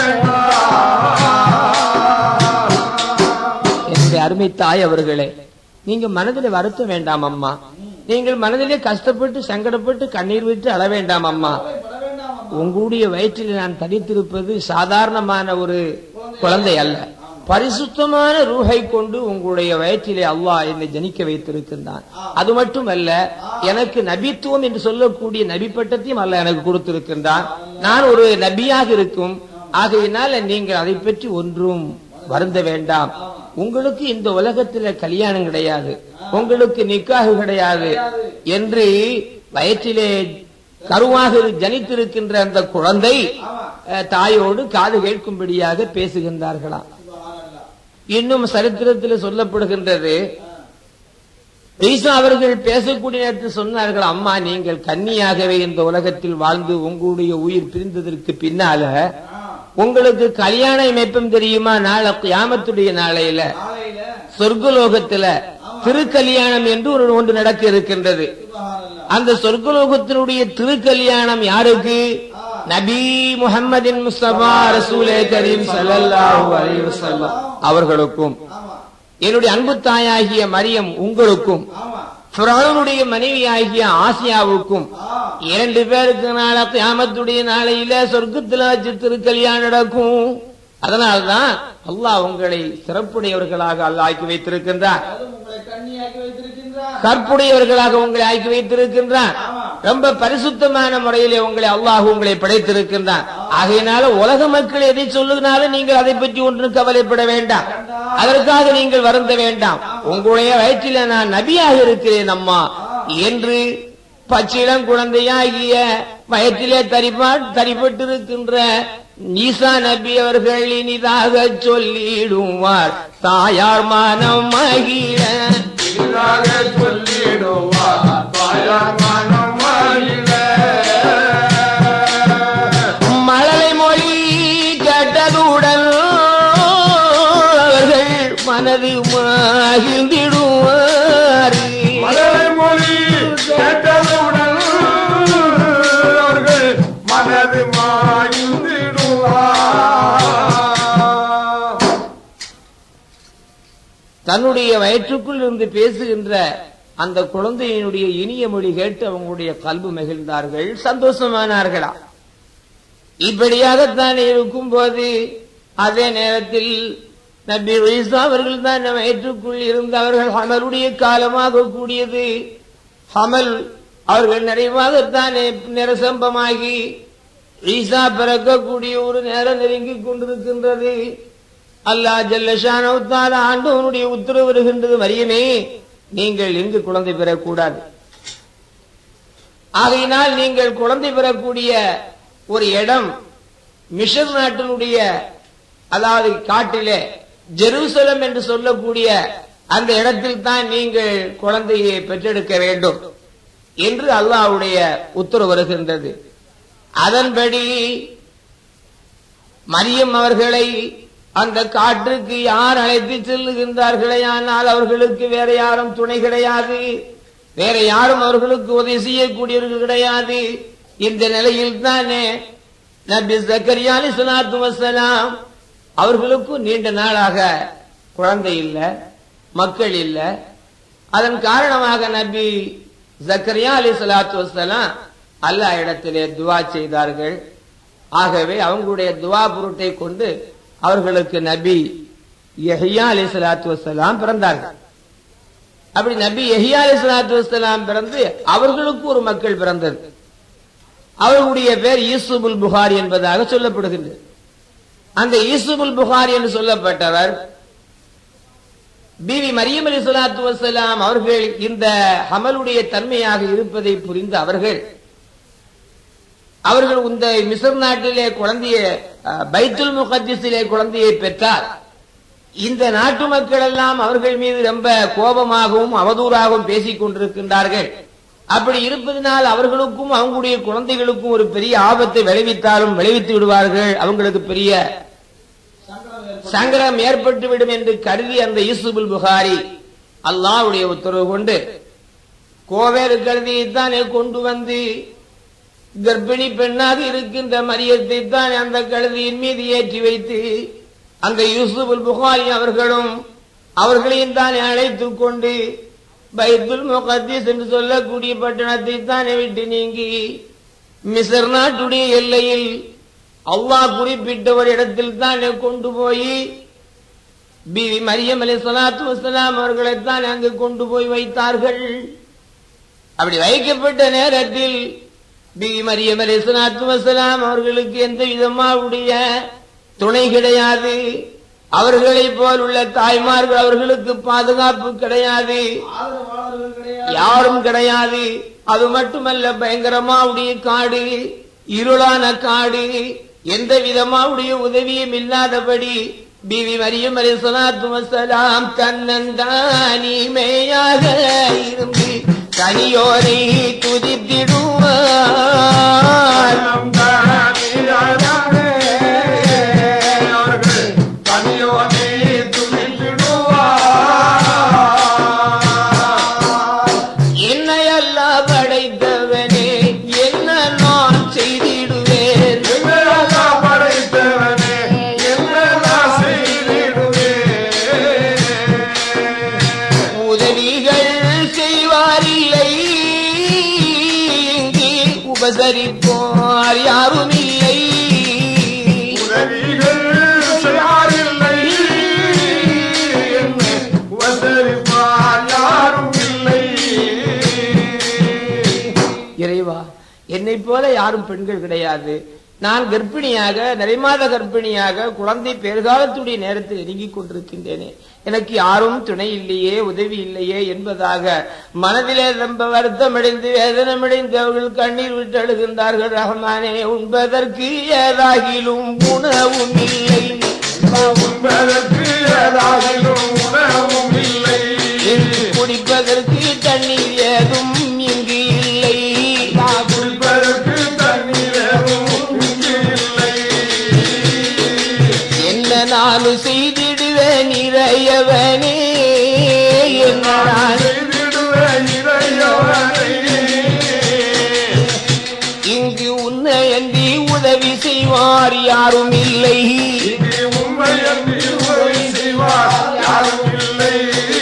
வேண்டாம் என்னுடைய அருமை தாய் அவர்களே நீங்க மனதில் வருத்த வேண்டாம் அம்மா நீங்கள் மனதிலே கஷ்டப்பட்டு சங்கடப்பட்டு கண்ணீர் விட்டு அழ வேண்டாம் அம்மா பட வேண்டாம் அம்மா. உங்களுடைய வயிற்றில் நான் தனித்திருப்பது சாதாரணமான ஒரு குழந்தை அல்ல பரிசுத்தமான ரூஹை கொண்டு உங்களுடைய வயிற்றிலே அல்லாஹ் என்னை ஜனிக்க வைத்திருக்கின்றான் அது மட்டுமல்ல எனக்கு நபித்துவம் என்று சொல்லக்கூடிய நபி பட்டத்தையும் அல்லாஹ் எனக்கு கொடுத்திருக்கின்றான் நான் ஒரு நபியாக இருக்கும் ஆகையினால நீங்கள் அதை பற்றி ஒன்றும் வருந்த வேண்டாம் உங்களுக்கு இந்த உலகத்தில் கல்யாணம் கிடையாது உங்களுக்கு நிக்காகு கிடையாது என்று வயிற்றிலே கருவாக இரு- ஜனித்திருக்கின்ற அந்த குழந்தை அஹ், தாயோடு காது கேட்கும்படியாக பேசுகின்றார்களாம் இன்னும் சரித்திரத்தில் சொல்லப்படுகின்றது ஈசா அவர்கள் பேசக்கூடிய நேரத்தில் சொன்னார்கள் அம்மா நீங்கள் கன்னியாகவே இந்த உலகத்தில் வாழ்ந்து உங்களுடைய உயிர் பிரிந்ததற்கு பின்னால உங்களுக்கு கல்யாணம் எப்பம் தெரியுமா நாளை கியாமத்துடைய நாளையில நாளையில சொர்க்கலோகத்துல திருக்கல்யாணம் என்று ஒரு ஒன்று நடக்க இருக்கின்றது சுபஹானல்லாஹ். அந்த சொர்க்கலோகத்தினுடைய திருக்கல்யாணம் யாருக்கு நபி முஹம்மதின் முஸ்தபா ரசூலே கரீம் ஸல்லல்லாஹு அலைஹி வஸல்லம் அவர்களுக்கும் ஆமா என்னுடைய அன்பு தாயாகிய மரியம் உங்களுக்கும் ஆமா ஃபிரௌனுடைய மனைவியாகிய ஆசியாவுக்கும் ஆ இரண்டு பேருக்கு நாள கியாமத்துடைய நாளையில சொர்க்கத்துல வச்சு திருக்கல்யாணம் நடக்கும் அதனால்தான் அல்லாஹ் உங்களை சிறப்புடையவர்களாக அல்லாஹ் ஆக்கி வைத்திருக்கின்றார் அதுவும் உங்களை கண்ணியாக்கி வைத்திருக்கின்றார் கற்புடையவர்களாக உங்களை ஆக்கி வைத்திருக்கின்றான் ரொம்ப பரிசுத்தமான முறையிலே உங்களை அல்லாஹ் உங்களை படைத்திருக்கின்றான் ஆகையினால உலக மக்கள் எதை சொல்லுனாலும் நீங்கள் அதை பற்றி ஒன்றும் கவலைப்பட வேண்டாம் அதற்காக நீங்கள் வருந்த வேண்டாம் உங்களுடைய வயிற்றில நான் நபியாக இருக்கிறேன் அம்மா என்று பச்சிளம் குழந்தையாகிய வயத்திலே தரிப்பா தரிப்பட்டிருக்கின்ற ஈசா நபி அவர்கள் இனிதாக சொல்லிடுவார் தாயார் மனம் மகிழ இதாக சொல்லிடுவார் தாயார் மனம் மகிழ. மழலை மொழி கேட்டதுடன் அவர்கள் மனது மகிழ்ந்திடுவார் மலரை மொழி தன்னுடைய வயிற்றுக்குள் இருந்து பேசுகின்ற அந்த குழந்தையினுடைய இனிய மொழி கேட்டு அவங்களுடைய கல்வி மகிழ்ந்தார்கள் சந்தோஷமானார்களா இப்படியாகத்தான் இருக்கும் போது அதே நேரத்தில் நபி ஈசா அவர்கள் தான் நம்ம வயிற்றுக்குள் இருந்து அவர்கள் ஹமலுடைய காலமாக கூடியது ஹமல் அவர்கள் நிறைவாகத்தான் நிரசம்பமாகி ஈசா பிறக்கக்கூடிய ஒரு நேரம் நெருங்கிக் கொண்டிருக்கின்றது அல்லாஹ் ஜல்லஷானவுத்தால ஆண்டவனுடைய உத்தரவு வருகின்றது மரியமே நீங்கள் எங்கு குழந்தை பெறக்கூடாது ஆகையினால் நீங்கள் குழந்தை பெறக்கூடிய ஒரு இடம் மிஷர் நாட்டினுடைய அதாவது காட்டிலே ஜெருசலம் என்று சொல்லக்கூடிய அந்த இடத்தில் தான் நீங்கள் குழந்தையை பெற்றெடுக்க வேண்டும் என்று அல்லாஹ்வுடைய உத்தரவு வருகின்றது அதன்படி மரியம் அவர்களை அந்த காற்றுக்கு யார் அழைத்து செல்லுகின்றார்களே ஆனால் அவர்களுக்கு வேற யாரும் துணை கிடையாது வேற யாரும் அவர்களுக்கு உதவி செய்யக்கூடியவர்கள் கிடையாது இந்த நிலையில் தானே நபி ஜக்கரியா அலிஸ்லாத்து வசலாம் அவர்களுக்கும் நீண்ட நாளாக குழந்தை இல்ல மக்கள் இல்ல அதன் காரணமாக நபி ஜக்கரியா அலி சலாத்து வசலாம் அல்லாஹ் இடத்திலே துவா செய்தார்கள் ஆகவே அவங்களுடைய துவா பொருட்டை கொண்டு அவர்களுக்கு நபி யஹியா அலி சலாத்து வசலாம் பிறந்தார்கள் அப்படி நபி யஹியா அலி சலாத்து வசலாம் பிறந்து அவர்களுக்கு ஒரு மக்கள் பிறந்தது அவர்களுடைய பேர் யூசுபுல் புகாரி என்பதாக சொல்லப்படுகின்றது அந்த யூசுபுல் புகாரி என்று சொல்லப்பட்டவர் பிவி மரியம் அலி சலாத்து வசலாம் அவர்கள் இந்த ஹமலுடைய தன்மையாக இருப்பதை புரிந்து அவர்கள் அவர்கள் இந்த மிசர் நாட்டிலே குழந்தைய அஹ், பைத்துல் முகத்திஸிலே குழந்தையை பெற்றார் இந்த நாட்டு மக்கள் எல்லாம் அவர்கள் மீது ரொம்ப கோபமாகவும் அவதூறாகவும் பேசிக் கொண்டிருக்கின்றார்கள் அப்படி இருப்பதனால் அவர்களுக்கும் அவங்களுடைய குழந்தைகளுக்கும் ஒரு பெரிய ஆபத்தை விளைவித்தாலும் விளைவித்து விடுவார்கள் அவங்களுக்கு பெரிய சங்கடம் ஏற்படும். சங்கடம் ஏற்பட்டு விடும் என்று கருதி அந்த யூசுபுல் புகாரி அல்லாஹ்வுடைய உத்தரவு கொண்டு கோவேறு கருதியைத்தானே கொண்டு வந்து கர்ப்பிணி பெண்ணாக இருக்கின்ற மரியத்தை தான் அந்த கழுதியின் மீது ஏற்றி வைத்து அந்த யூசுபுல் புகாரி அவர்களும் அவர்களையும் தானே அழைத்துக் கொண்டு பைத்துல் முகத்தீஸ் என்று சொல்லக்கூடிய பட்டணத்தை தானே விட்டு நீங்கி மிசர் நாட்டுடைய எல்லையில் அல்லாஹ் குறிப்பிட்ட ஒரு இடத்தில் தானே கொண்டு போய் பிவி மரியம் அலி சலாத்து வசலாம் அவர்களைத்தான் அங்கு கொண்டு போய் வைத்தார்கள் அப்படி வைக்கப்பட்ட நேரத்தில் பிவி மரியம் அலி சலாத்து வசலாம் அவர்களுக்கு எந்த விதமாவுடைய துணை கிடையாது அவர்களைப் போல் உள்ள தாய்மார்கள் அவர்களுக்கு பாதுகாப்பு கிடையாது ஆதரவாளர்கள் கிடையாது யாரும் கிடையாது அது மட்டுமல்ல பயங்கரமாவுடைய காடு இருளான காடு எந்த விதமாவுடைய உதவியும் இல்லாதபடி பிவி மரியம் அலி சலாத்து வசலாம் தன்னந்தானிமையாக இருந்து தனியோரை துதித்திடுவார் தனம் தானியாரே, அவர்கள் தனியோனே துதித்திடுவார். என்னையெல்லாம் படைத்தவனே என்ன நான் செய்திடுவேன் என்னையெல்லாம் படைத்தவனே, என்னெல்லாம் செய்திடுவேன். உதவிகள் செய்வாரில்லை இங்கு உபசரிப்போர் யாரும் இல்லை உதவிகள் செய்யாரில்லை, என்னை உபசரிப்பார் யாரும் இல்லை இறைவா என்னை போல யாரும் பெண்கள் கிடையாது நான் கர்ப்பிணியாக நிறைமாத கர்ப்பிணியாக குழந்தை பெருகாலத்துடைய நேரத்தில் நெருங்கிக் கொண்டிருக்கின்றேனே எனக்கு யாரும் துணை இல்லையே உதவி இல்லையே என்பதாக மனதிலே ரொம்ப வருத்தமடைந்து வேதனமடைந்து அவர்கள் கண்ணீர் விட்டு அழுகின்றார்கள் ரஹ்மானே உண்பதற்கு ஏதாகிலும் உணவும் இல்லை உண்பதற்கு ஏதாகிலும் உணவும் இல்லை குடிப்பதற்கு தண்ணீர் ஏதும் இங்கு இல்லை குடிப்பதற்கு தண்ணீரும் இங்கு இல்லை என்ன நானும் செய்திடுவேன் இறையவனே என்ன நான் செய்திடுவேன் இறையவனை. இங்கு உன்னை அன்றி உதவி செய்வார் யாரும் இல்லை இங்கு உண்மை என்று உதவி செய்வார் யாரும் இல்லை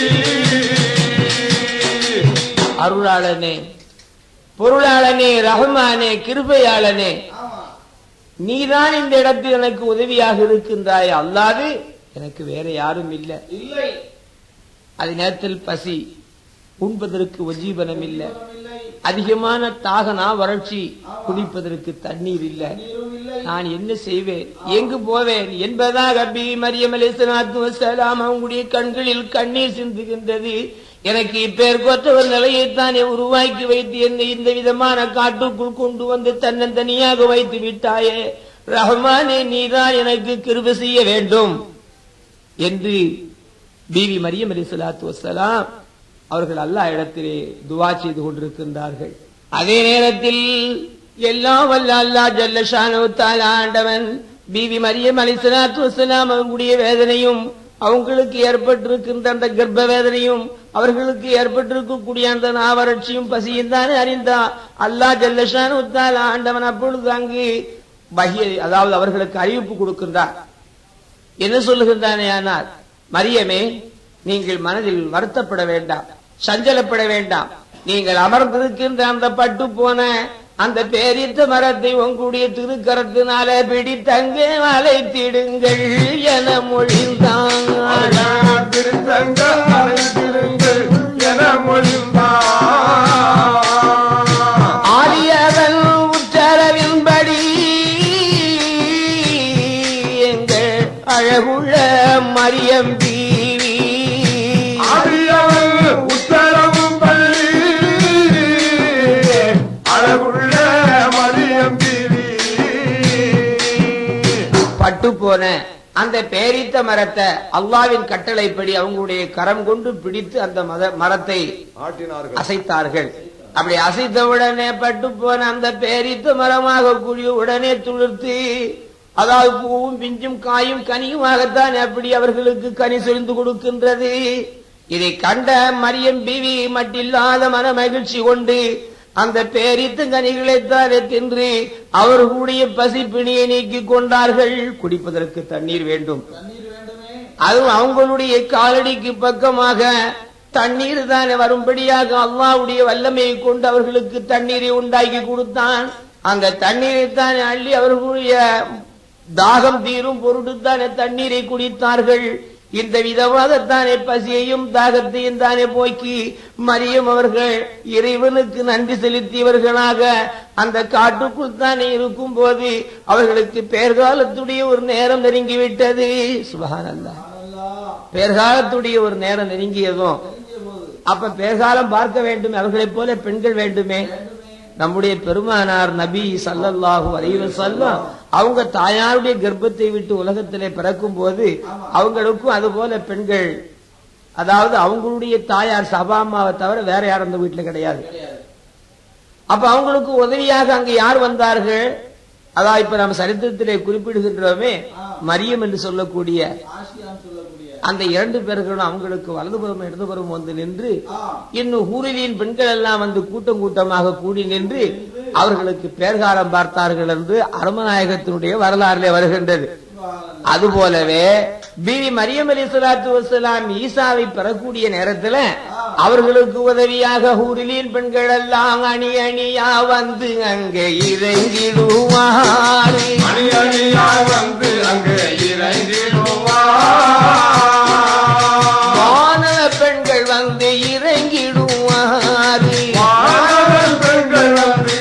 அருளாளனே பொருளாளனே ரஹ்மானே கிருபையாளனே ஆமா நீதான் இந்த இடத்தில் எனக்கு உதவியாக இருக்கின்றாய் அல்லாது எனக்கு வேற யாரும் இல்லை இல்லை அது நேரத்தில் பசி உண்பதற்கு உஜீவனம் இல்லை இல்லை அதிகமான தாகனா வறட்சி குடிப்பதற்கு தண்ணீர் இல்லை நீரும் இல்லை நான் என்ன செய்வேன் எங்கு போவேன் என்பதாக பி மரியம் அலிஸ்லாத்து வசலாம் அவங்களுடைய கண்களில் கண்ணீர் சிந்துகின்றது எனக்கு இப்பேர் கொற்ற ஒரு நிலையைத்தானே உருவாக்கி வைத்து என்னை இந்த விதமான காட்டுக்குள் கொண்டு வந்து தன்னந்தனியாக வைத்து விட்டாயே ரஹ்மானே நீதான் எனக்கு கிருப செய்ய வேண்டும் என்று பிவி மரியம் அலிஸ்லாத்து வசலாம் அவர்கள் அல்லாஹ் இடத்திலே துவா செய்து கொண்டிருக்கின்றார்கள் அதே நேரத்தில் எல்லாம் வல்ல அல்லா ஜல்லஷானு தாலா ஆண்டவன் பிவி மரியம் அலிஸ்லாத்து வசலாம் அவங்களுடைய வேதனையும் அவங்களுக்கு ஏற்பட்டிருக்கின்ற அந்த கர்ப்ப வேதனையும் அவர்களுக்கு ஏற்பட்டிருக்கக்கூடிய அந்த நாவறட்சியும் பசியும் தானே அறிந்தா அல்லாஹ் ஜல்லஷானு தாலா ஆண்டவன் அப்பொழுது அங்கு பகிய அதாவது அவர்களுக்கு அறிவிப்பு கொடுக்கின்றார் என்ன சொல்லுகின்றானே ஆனால் மரியமே நீங்கள் மனதில் வருத்தப்பட வேண்டாம் சஞ்சலப்பட வேண்டாம் நீங்கள் அமர்ந்திருக்கின்ற அந்த பட்டு போன அந்த பேரித்த மரத்தை உங்களுடைய திருக்கரத்தினால பிடித்தங்கே வளைத்திடுங்கள் என மொழிந்தான் திருத்தங்க அழைத்திருங்கள் என மொழிந்தான் ஆரியவன் உத்தரவின்படி எங்கள் அழகுள்ள மரியம் பீவி ஆரியவன் உத்தரவும் பள்ளி அழகுள்ள மரியம் தீவி பட்டு போன அந்த பேரித்த மரத்தை அல்லாவின் கட்டளைப்படி அவங்களுடைய கரம் கொண்டு பிடித்து அந்த மத- மரத்தை ஆட்டினார்கள் அசைத்தார்கள் அப்படி அசைத்த உடனே பட்டு போன அந்த பேரித்த மரமாக கூடிய உடனே துளிர்த்து அதாவது பூவும் பிஞ்சும் காயும் கனியுமாகத்தான் அப்படி அவர்களுக்கு கனி சொரிந்து கொடுக்கின்றது இதை கண்ட மரியம் பிவி மட்டில்லாத மன மகிழ்ச்சி கொண்டு அந்த பேரித்த கனிகளைத்தானே தின்று அவர்களுடைய பசிப்பிணியை நீக்கிக் கொண்டார்கள் குடிப்பதற்கு தண்ணீர் வேண்டும் தண்ணீர் வேண்டுமே அதுவும் அவங்களுடைய காலடிக்கு பக்கமாக தண்ணீர் தானே வரும்படியாக அல்லாவுடைய வல்லமையை கொண்டு அவர்களுக்கு தண்ணீரை உண்டாக்கி கொடுத்தான் அந்த தண்ணீரை தானே அள்ளி அவர்களுடைய தாகம் தீரும் பொருட்டு தானே தண்ணீரை குடித்தார்கள் இந்த விதமாகத்தானே பசியையும் தாகத்தையும் தானே போக்கி மரியம் அவர்கள் இறைவனுக்கு நன்றி செலுத்தியவர்களாக அந்த காட்டுக்குள் தானே இருக்கும் போது அவர்களுக்கு பேர்காலத்துடைய ஒரு நேரம் நெருங்கிவிட்டது சுபஹானல்லாஹ் அல்லாஹ் பேர்காலத்துடைய ஒரு நேரம் நெருங்கியதும் தெரிஞ்ச போது அப்ப பேர்காலம் பார்க்க வேண்டும் அவர்களைப் போல பெண்கள் வேண்டுமே நம்முடைய பெருமானார் நபி ஸல்லல்லாஹு அலைஹி வஸல்லம் அவங்க தாயாருடைய கர்ப்பத்தை விட்டு உலகத்திலே பிறக்கும் போது அவங்களுக்கும் அது போல பெண்கள் அதாவது அவங்களுடைய தாயார் சபாமாவை தவிர வேற யாரும் அந்த வீட்டுல கிடையாது கிடையாது அப்ப அவங்களுக்கு உதவியாக அங்கு யார் வந்தார்கள் அதான் இப்ப நம்ம சரித்திரத்திலே குறிப்பிடுகின்றோமே மரியம் என்று சொல்லக்கூடிய ஆசியான்னு சொல்லக்கூடிய அந்த இரண்டு பேர்களும் அவங்களுக்கு வலதுபுறம் இடதுபுறம் வந்து நின்று ஆ இன்னும் ஊரிலின் பெண்கள் எல்லாம் வந்து கூட்டம் கூட்டமாக கூடி நின்று அவர்களுக்கு பேர்காலம் பார்த்தார்கள் என்று அருமநாயகத்தினுடைய வரலாறுல வருகின்றது சுப்ஹானல்லாஹ். அதுபோலவே பிவி மரியம் அலி சலாத்து வசலாம் ஈசாவை பெறக்கூடிய நேரத்துல அவர்களுக்கு உதவியாக ஊரிலின் பெண்கள் எல்லாம் அணி அணியா வந்து அங்கே இறங்கிடுவார் அணி அணியா வந்து அங்கு இறங்கிடுவார் வான பெண்கள் வந்து இறங்கிடுவார் மாணவன் பெண்கள் வந்து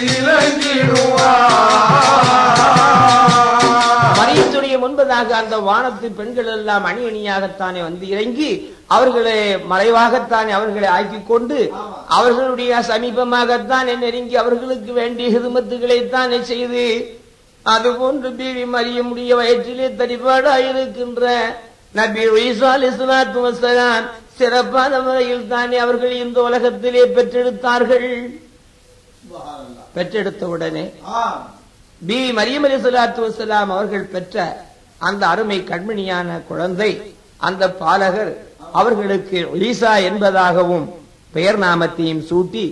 இறங்கிடுவார் மரியத்துடைய முன்பதாக அந்த வானத்து பெண்கள் எல்லாம் அணி அணியாகத்தானே வந்து இறங்கி அவர்களை மறைவாகத்தானே அவர்களை ஆக்கிக் கொண்டு அவர்களுடைய சமீபமாகத்தானே நெருங்கி அவர்களுக்கு வேண்டிய ஹிதுமத்துகளைத்தானே செய்து அதுபோன்று பீவி மரியமுடைய வயிற்றிலே தரிபாடாயிருக்கின்ற நபி ஈசா அலிஸ்லாத்து வசலாம் சிறப்பான முறையில் தானே அவர்கள் இந்த உலகத்திலே பெற்றெடுத்தார்கள் சுப்ஹானல்லாஹ். பெற்றெடுத்த உடனே ஆ பி மரியம் அலி சலாத்து வசலாம் அவர்கள் பெற்ற அந்த அருமை கண்மணியான குழந்தை அந்த பாலகர் அவர்களுக்கு ஈசா என்பதாகவும் பெயர் நாமத்தையும் சூட்டி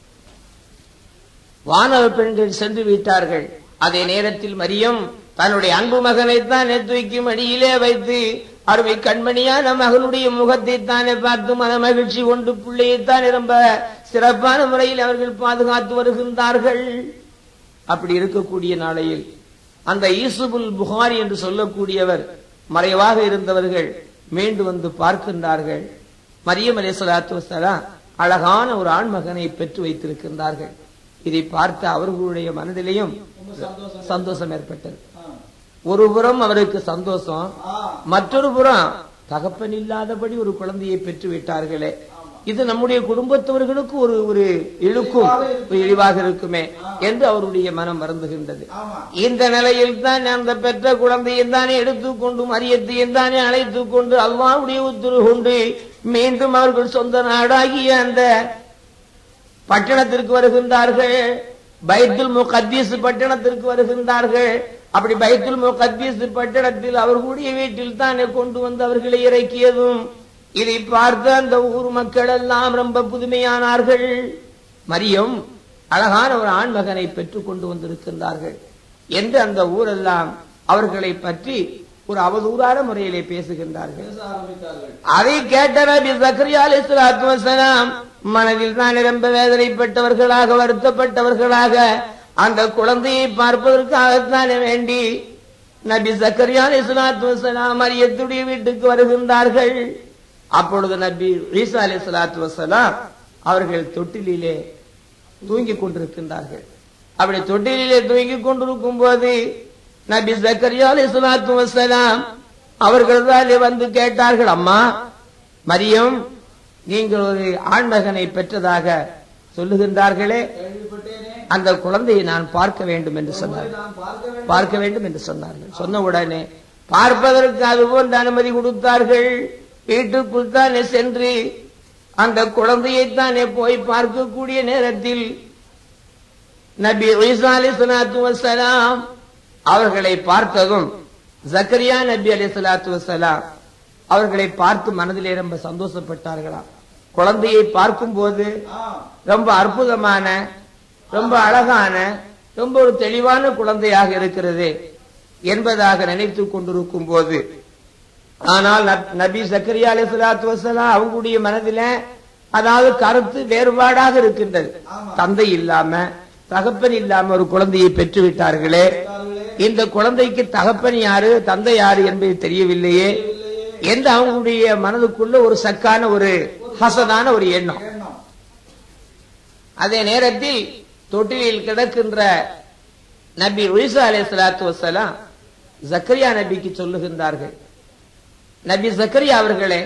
வானவ பெண்கள் சென்று விட்டார்கள் அதே நேரத்தில் மரியம் தன்னுடைய அன்பு மகனைத்தான் தூக்கி மடியிலே வைத்து அருமை கண்மணியான மகனுடைய முகத்தை தானே பார்த்து மன மகிழ்ச்சி கொண்டு பிள்ளையைத்தான் ரொம்ப சிறப்பான முறையில் அவர்கள் பாதுகாத்து வருகின்றார்கள் அப்படி இருக்கக்கூடிய நாளையில் அந்த ஈசுபுல் புகாரி என்று சொல்லக்கூடியவர் மறைவாக இருந்தவர்கள் மீண்டு வந்து பார்க்கின்றார்கள் மரியம் அலி சலாத்து வசலாம் அழகான ஒரு ஆண்மகனை பெற்று வைத்திருக்கின்றார்கள் இதை பார்த்த அவர்களுடைய மனதிலேயும் ரொம்ப சந்தோஷம் சந்தோஷம் ஏற்பட்டது ஆ. ஒரு புறம் அவருக்கு சந்தோஷம் ஆ. மற்றொரு புறம் தகப்பன் இல்லாதபடி ஒரு குழந்தையை பெற்று விட்டார்களே இது நம்முடைய குடும்பத்தவர்களுக்கு ஒரு ஒரு இழுக்கும் ஒரு இழிவாக இருக்குமே என்று அவருடைய மனம் வருந்துகின்றது ஆமா இந்த நிலையில் தான் அந்த பெற்ற குழந்தையை தானே எடுத்துக்கொண்டு மரியத்தையும் தானே அழைத்துக் கொண்டு அல்லாவுடைய உத்தரவு கொண்டு மீண்டும் அவர்கள் சொந்த நாடாகிய அந்த பட்டணத்திற்கு வருகின்றார்கள் பைத்துல் முகத்தீஸ் பட்டணத்திற்கு வருகின்றார்கள் அப்படி பைத்துல் முகத்தீஸ் பட்டணத்தில் அவர்களுடைய வீட்டில் தானே கொண்டு வந்து அவர்களை இறக்கியதும் இதை பார்த்த அந்த ஊர் மக்கள் எல்லாம் ரொம்ப புதுமையானார்கள் மரியம் அழகான ஒரு ஆண்மகனை பெற்றுக் கொண்டு வந்திருக்கின்றார்கள் என்று அந்த ஊரெல்லாம் அவர்களை பற்றி ஒரு அவதூறான முறையிலே பேசுகின்றார்கள் பேச ஆரம்பித்தார்கள் அதை கேட்ட நபி சக்கரியா அலிஸ்லாத்து வசலாம் மனதில் தான் ரொம்ப வேதனைப்பட்டவர்களாக வருத்தப்பட்டவர்களாக அந்த குழந்தையை பார்ப்பதற்காகத்தானே வேண்டி நபி சக்கரியா அலிஸ்லாத்து வசலாம் மரியத்துடைய வீட்டுக்கு வருகின்றார்கள் அப்பொழுது நபி ஈசா அலிஸ்லாத்து வசலாம் அவர்கள் தொட்டிலே தூங்கிக் கொண்டிருக்கின்றார்கள் அப்படி தொட்டிலே தூங்கிக் கொண்டிருக்கும் போது நபி சக்கரியா அலிஸ்லாத்து வசலாம் அவர்கள் தானே வந்து கேட்டார்கள் அம்மா மரியம் நீங்கள் ஒரு ஆண்மகனை பெற்றதாக சொல்லுகின்றார்களே கேள்விப்பட்டேனே அந்த குழந்தையை நான் பார்க்க வேண்டும் என்று சொன்னார் நான் பார்க்க வேண்டும் பார்க்க வேண்டும் என்று சொன்னார்கள் சொன்ன உடனே பார்ப்பதற்கு அதுபோன்ற அனுமதி கொடுத்தார்கள் வீட்டுக்குள் தானே சென்று அந்த குழந்தையை தானே போய் பார்க்கக்கூடிய நேரத்தில் நபி ஈசா அலிஸ்லாத்து வசலாம் அவர்களை பார்த்ததும் ஜக்கரியா நபி அலிஸ்லாத்து வசலாம் அவர்களை பார்த்து மனதிலே ரொம்ப சந்தோஷப்பட்டார்களாம் குழந்தையை பார்க்கும்போது ஆ ரொம்ப அற்புதமான ரொம்ப அழகான ரொம்ப ஒரு தெளிவான குழந்தையாக இருக்கிறது என்பதாக நினைத்துக் கொண்டிருக்கும் போது ஆனால் நப்- நபி சக்கரியா அலிஸ்லாத்து வசலாம் அவங்களுடைய மனதில அதாவது கருத்து வேறுபாடாக இருக்கின்றது தந்தை இல்லாம தகப்பன் இல்லாம ஒரு குழந்தையை பெற்று விட்டார்களே விட்டார்களே இந்த குழந்தைக்கு தகப்பன் யாரு தந்தை யாரு என்பது தெரியவில்லையே என்று அவங்களுடைய மனதுக்குள்ள ஒரு சக்கான ஒரு ஹசனான ஒரு எண்ணம் எண்ணம் அதே நேரத்தில் தொட்டிலில் கிடக்கின்ற நபி உயிசா அலை சலாத்து வசலாம் ஜக்கரியா நபிக்கு சொல்லுகின்றார்கள் நபி ஜக்கரியா அவர்களே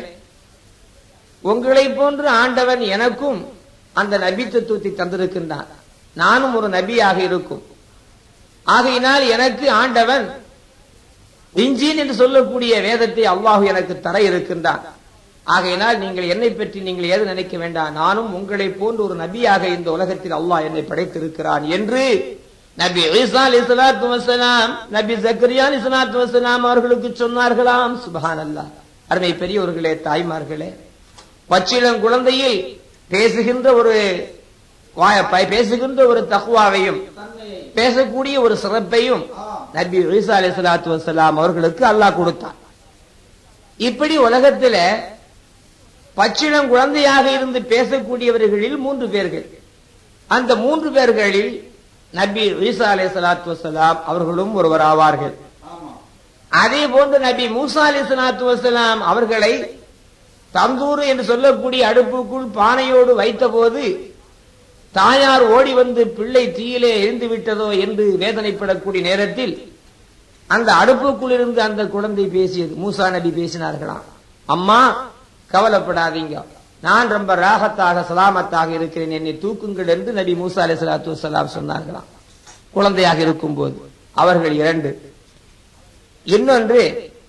உங்களை போன்று ஆண்டவன் எனக்கும் அந்த நபி தத்துவத்தை தந்திருக்கின்றான் நானும் ஒரு நபியாக இருக்கும் ஆகையினால் எனக்கு ஆண்டவன் இஞ்சின் என்று சொல்லக்கூடிய வேதத்தை அல்லாஹ் எனக்கு தர இருக்கின்றான் ஆகையினால் நீங்கள் என்னை பற்றி நீங்கள் ஏது நினைக்க வேண்டாம் நானும் உங்களை போன்று ஒரு நபியாக இந்த உலகத்தில் அல்லாஹ் என்னை படைத்திருக்கிறான் என்று நபி ஈசா அலைஹிஸ்ஸலாத்து வஸலாம் நபி ஜக்கரியா அலைஹிஸ்ஸலாத்து வஸலாம் அவர்களுக்கு சொன்னார்களாம் சுபஹான் அல்லாஹ் அருமை பெரியவர்களே தாய்மார்களே பச்சிளம் குழந்தையில் பேசுகின்ற ஒரு வாய ப- பேசுகின்ற ஒரு தக்குவாவையும் தன்மையை பேசக்கூடிய ஒரு சிறப்பையும் ஆ நபி ஈசா அலைஹிஸ்ஸலாத்து வஸலாம் அவர்களுக்கு அல்லாஹ் கொடுத்தான் இப்படி உலகத்துல பச்சிளம் குழந்தையாக இருந்து பேசக்கூடியவர்களில் மூன்று பேர்கள் அந்த மூன்று பேர்களில் நபி ஈசா அலைஹிஸ்ஸலாத்து வஸலாம் அவர்களும் ஒருவர் ஆவார்கள் ஆமா அதே போன்று நபி மூசா அலைஹிஸ்ஸலாத்து வஸலாம் அவர்களை தந்தூர் என்று சொல்லக்கூடிய அடுப்புக்குள் பானையோடு வைத்தபோது தாயார் ஓடி வந்து பிள்ளை தீயிலே எரிந்து விட்டதோ என்று வேதனைப்படக்கூடிய நேரத்தில் அந்த அடுப்புக்குள் இருந்து அந்த குழந்தை பேசியது மூசா நபி பேசினார்களாம் அம்மா கவலைப்படாதீங்க நான் ரொம்ப ராகத்தாக சலாமத்தாக இருக்கிறேன் என்னை தூக்குங்கள் என்று நபி மூசா அலி சலாத்து வசலாம் சொன்னார்களாம் குழந்தையாக இருக்கும்போது அவர்கள் இரண்டு இன்னொன்று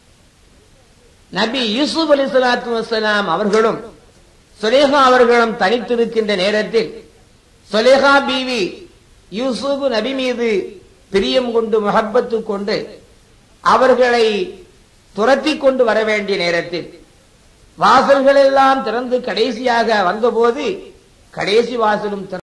நபி யூசுப் அலி சலாத்து வசலாம் அவர்களும் சுலேகா அவர்களும் தனித்திருக்கின்ற நேரத்தில் சுலேகா பீவி யூசுப் நபி மீது பிரியம் கொண்டு முகப்பத்து கொண்டு அவர்களை துரத்தி கொண்டு வர வேண்டிய நேரத்தில் வாசல்கள் எல்லாம் திறந்து கடைசியாக வந்தபோது கடைசி வாசலும் திற-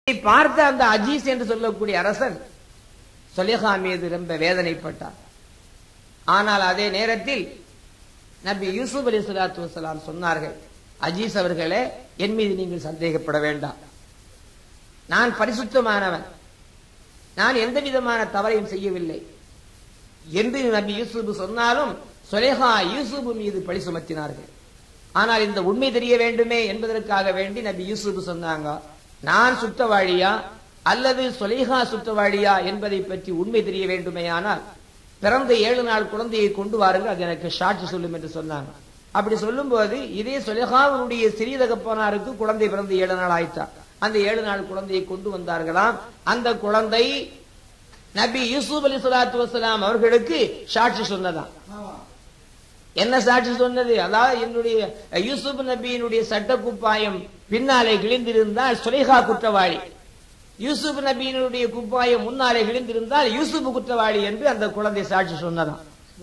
இதை பார்த்த அந்த அஜீஸ் என்று சொல்லக்கூடிய அரசன் சொலேஹா மீது ரொம்ப வேதனைப்பட்டார் ஆனால் அதே நேரத்தில் நபி யூசுப் அலி சலாத்து வசலாம் சொன்னார்கள் அஜீஸ் அவர்களே என் மீது நீங்கள் சந்தேகப்பட வேண்டாம் நான் பரிசுத்தமானவன் நான் எந்த விதமான தவறையும் செய்யவில்லை என்று நபி யூசுப் சொன்னாலும் சொலேஹா யூசுப் மீது பழி சுமத்தினார்கள் ஆனால் இந்த உண்மை தெரிய வேண்டுமே என்பதற்காக வேண்டி நபி யூசுப் சொன்னாங்க நான் சுத்தவாளியா அல்லது சொலேஹா சுத்தவாளியா என்பதை பற்றி உண்மை தெரிய வேண்டுமேயானால் பிறந்த ஏழு நாள் குழந்தையை கொண்டு வாருங்கள் அது எனக்கு சாட்சி சொல்லும் என்று சொன்னாங்க அப்படி சொல்லும்போது இதே சொலேஹாவுடைய சிறிய தகப்பனாருக்கு குழந்தை பிறந்து ஏழு நாள் ஆயிட்டா அந்த ஏழு நாள் குழந்தையை கொண்டு வந்தார்களாம் அந்த குழந்தை நபி யூசுப் அலி சலாத்து வசலாம் அவர்களுக்கு சாட்சி சொன்னதாம் ஆமா என்ன சாட்சி சொன்னது அதாவது என்னுடைய யூசுப் நபியினுடைய சட்ட குப்பாயம் பின்னாலே கிழிந்திருந்தால் சுலேஹா குற்றவாளி யூசுப் நபியினுடைய குப்பாயம் முன்னாலே கிழிந்திருந்தால் யூசுப் குற்றவாளி என்று அந்த குழந்தை சாட்சி சொன்னதாம்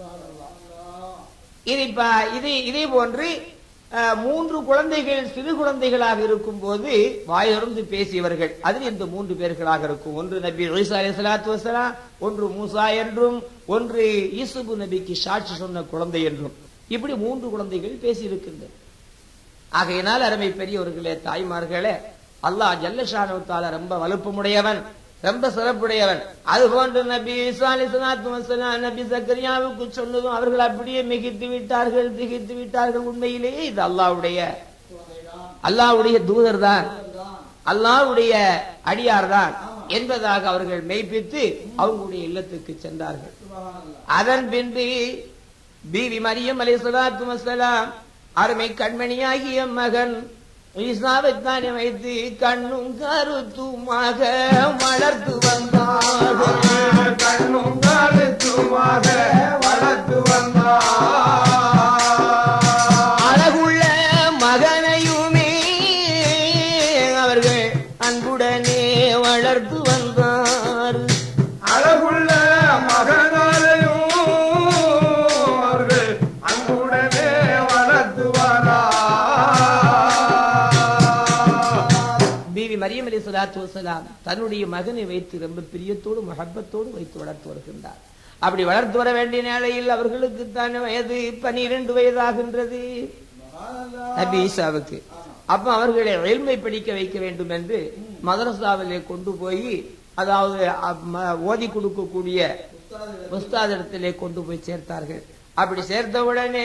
இது இப்ப இது இதே போன்று அஹ், மூன்று குழந்தைகள் சிறு குழந்தைகளாக இருக்கும் போது வாயிலிருந்து பேசியவர்கள் அதில் இந்த மூன்று பேர்களாக இருக்கும் ஒன்று நபி ஈசா அலி சலாத்து வசலாம் ஒன்று மூசா என்றும் ஒன்று ஈசுபு நபிக்கு சாட்சி சொன்ன குழந்தை என்றும் இப்படி மூன்று குழந்தைகள் பேசியிருக்கின்றன ஆகையினால் அருமை பெரியவர்களே தாய்மார்களே அல்லாஹ் ஜல்லஷானுத்தால ரொம்ப வலுப்பமுடையவன் ரொம்ப சிறப்புடையவன் அது போன்று நபி ஈசா அலைஹிஸ்ஸலாத்து வஸலாம் நபி சக்கரியாவுக்கு சொன்னதும் அவர்கள் அப்படியே மிகித்து விட்டார்கள் திகித்து விட்டார்கள் உண்மையிலேயே இது அல்லாஹ்வுடைய அல்லாஹ்வுடைய தூதர் தான் அல்லாஹ்வுடைய அடியார் தான் என்பதாக அவர்கள் மெய்ப்பித்து அவங்களுடைய இல்லத்துக்கு சென்றார்கள் அதன் பின்பு பீவி மரியம் அலை சலாத்து வசலாம் அருமை கண்மணியாகிய மகன் ஈசாவைத்தானே வைத்து கண்ணும் கருத்துமாக வளர்த்து வந்தார்கள் கண்ணும் கருத்துமாக வளர்த்து வந்தார் அழகுள்ள மகனையுமே அவர்கள் அன்புடனே வளர்த்து வந்தார் அழகுள்ள மகனாலையும் அவர்கள் அன்புடனே வளர்த்து வரார் பீவி மரியம் அலி சலாத்து வசலாம் தன்னுடைய மகனை வைத்து ரொம்ப பிரியத்தோடு மஹப்பத்தோடு வைத்து வளர்த்து வருகின்றார் அப்படி வளர்த்து வர வேண்டிய நிலையில் அவர்களுக்கு தான் வயது பனிரெண்டு வயதாகின்றது நபி ஈசாவுக்கு அப்ப அவர்களை எல்மை படிக்க வைக்க வேண்டும் என்று மதரசாவிலே கொண்டு போய் அதாவது அ- ம- ஓதி கொடுக்கக்கூடிய உஸ்தாதிடத்திலே கொண்டு போய் சேர்த்தார்கள் அப்படி சேர்த்த உடனே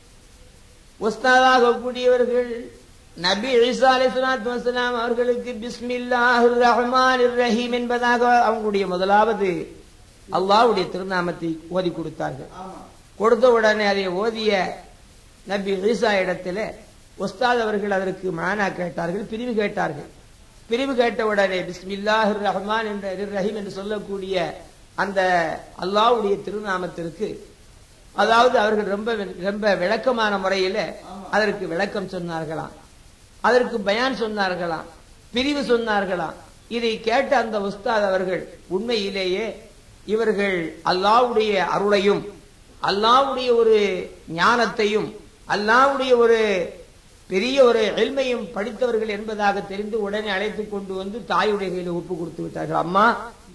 உஸ்தாதாக கூடியவர்கள் நபி ஈசா அலைஹிஸ்ஸலாத்து வஸலாம் அவர்களுக்கு பிஸ்மில்லாஹிர் ரஹ்மானிர் ரஹீம் என்பதாக அவங்களுடைய முதலாவது அல்லாஹ்வுடைய திருநாமத்தை ஓதி கொடுத்தார்கள் கொடுத்த உடனே அதை ஓதிய நபி ஈசா இடத்துல உஸ்தாத் அவர்கள் அதற்கு மானா கேட்டார்கள் பிரிவு கேட்டார்கள் பிரிவு கேட்ட உடனே பிஸ்மில்லாஹிர் ரஹ்மான் என்ற ரஹீம் என்று சொல்லக்கூடிய அந்த அல்லாஹ்வுடைய திருநாமத்திற்கு அதாவது அவர்கள் ரொம்ப ரொம்ப விளக்கமான முறையில அதற்கு விளக்கம் சொன்னார்களாம் அதற்கு பயான் சொன்னார்களாம் பிரிவு சொன்னார்களாம் இதை கேட்ட அந்த உஸ்தாத் அவர்கள் உண்மையிலேயே இவர்கள் அல்லாஹ்வுடைய அருளையும் அல்லாஹ்வுடைய ஒரு ஞானத்தையும் அல்லாஹ்வுடைய ஒரு பெரிய ஒரு எல்மையும் படித்தவர்கள் என்பதாக தெரிந்து உடனே அழைத்து கொண்டு வந்து தாயுடைய கையில ஒப்பு கொடுத்து விட்டார்கள் அம்மா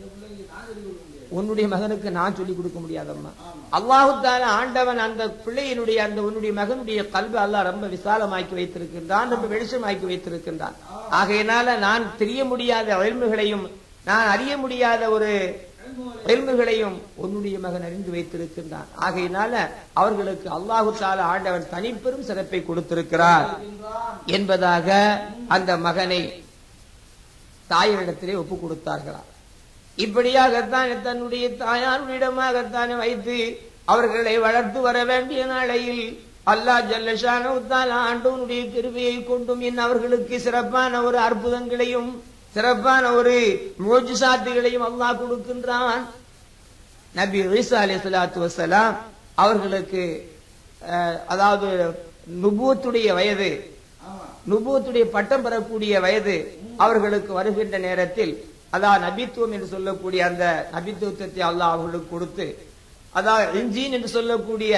உன்னுடைய மகனுக்கு நான் சொல்லிக் கொடுக்க முடியாதம்மா அல்லாஹு தாலா ஆண்டவன் அந்த பிள்ளையினுடைய அந்த உன்னுடைய மகனுடைய கல்வி அல்லாஹ் ரொம்ப விசாலமாக்கி வைத்திருக்கின்றான் ரொம்ப வெளிச்சமாக்கி வைத்திருக்கின்றான் ஆகையினால நான் தெரிய முடியாத எல்முகளையும் நான் அறிய முடியாத ஒரு எல்முகளையும் உன்னுடைய மகன் அறிந்து வைத்திருக்கின்றான் ஆகையினால அவர்களுக்கு அல்லாஹு தாலா ஆண்டவன் தனிப்பெரும் சிறப்பை கொடுத்திருக்கிறார் என்பதாக அந்த மகனை தாயினிடத்திலே ஒப்பு கொடுத்தார்களாம் இப்படியாகத்தான் தன்னுடைய தாயாரிடமாகத்தான் வைத்து அவர்களை வளர்த்து வர வேண்டிய நாளையில் அல்லாஹ் ஜல்லஷான ஆண்டவனுடைய கிருபையை கொண்டும் என் அவர்களுக்கு சிறப்பான ஒரு அற்புதங்களையும் சிறப்பான ஒரு மோஜிசாத்துகளையும் அல்லாஹ் கொடுக்கின்றான் நபி ஈசா அலி சலாத்து வசலாம் அவர்களுக்கு அஹ், அதாவது நுபுவத்துடைய வயது நுபுவத்துடைய பட்டம் பெறக்கூடிய வயது அவர்களுக்கு வருகின்ற நேரத்தில் அதாவது நபித்துவம் என்று சொல்லக்கூடிய அந்த நபித்துவத்தை அல்லாஹ் அவர்களுக்கு கொடுத்து அதாவது இன்ஜீன் என்று சொல்லக்கூடிய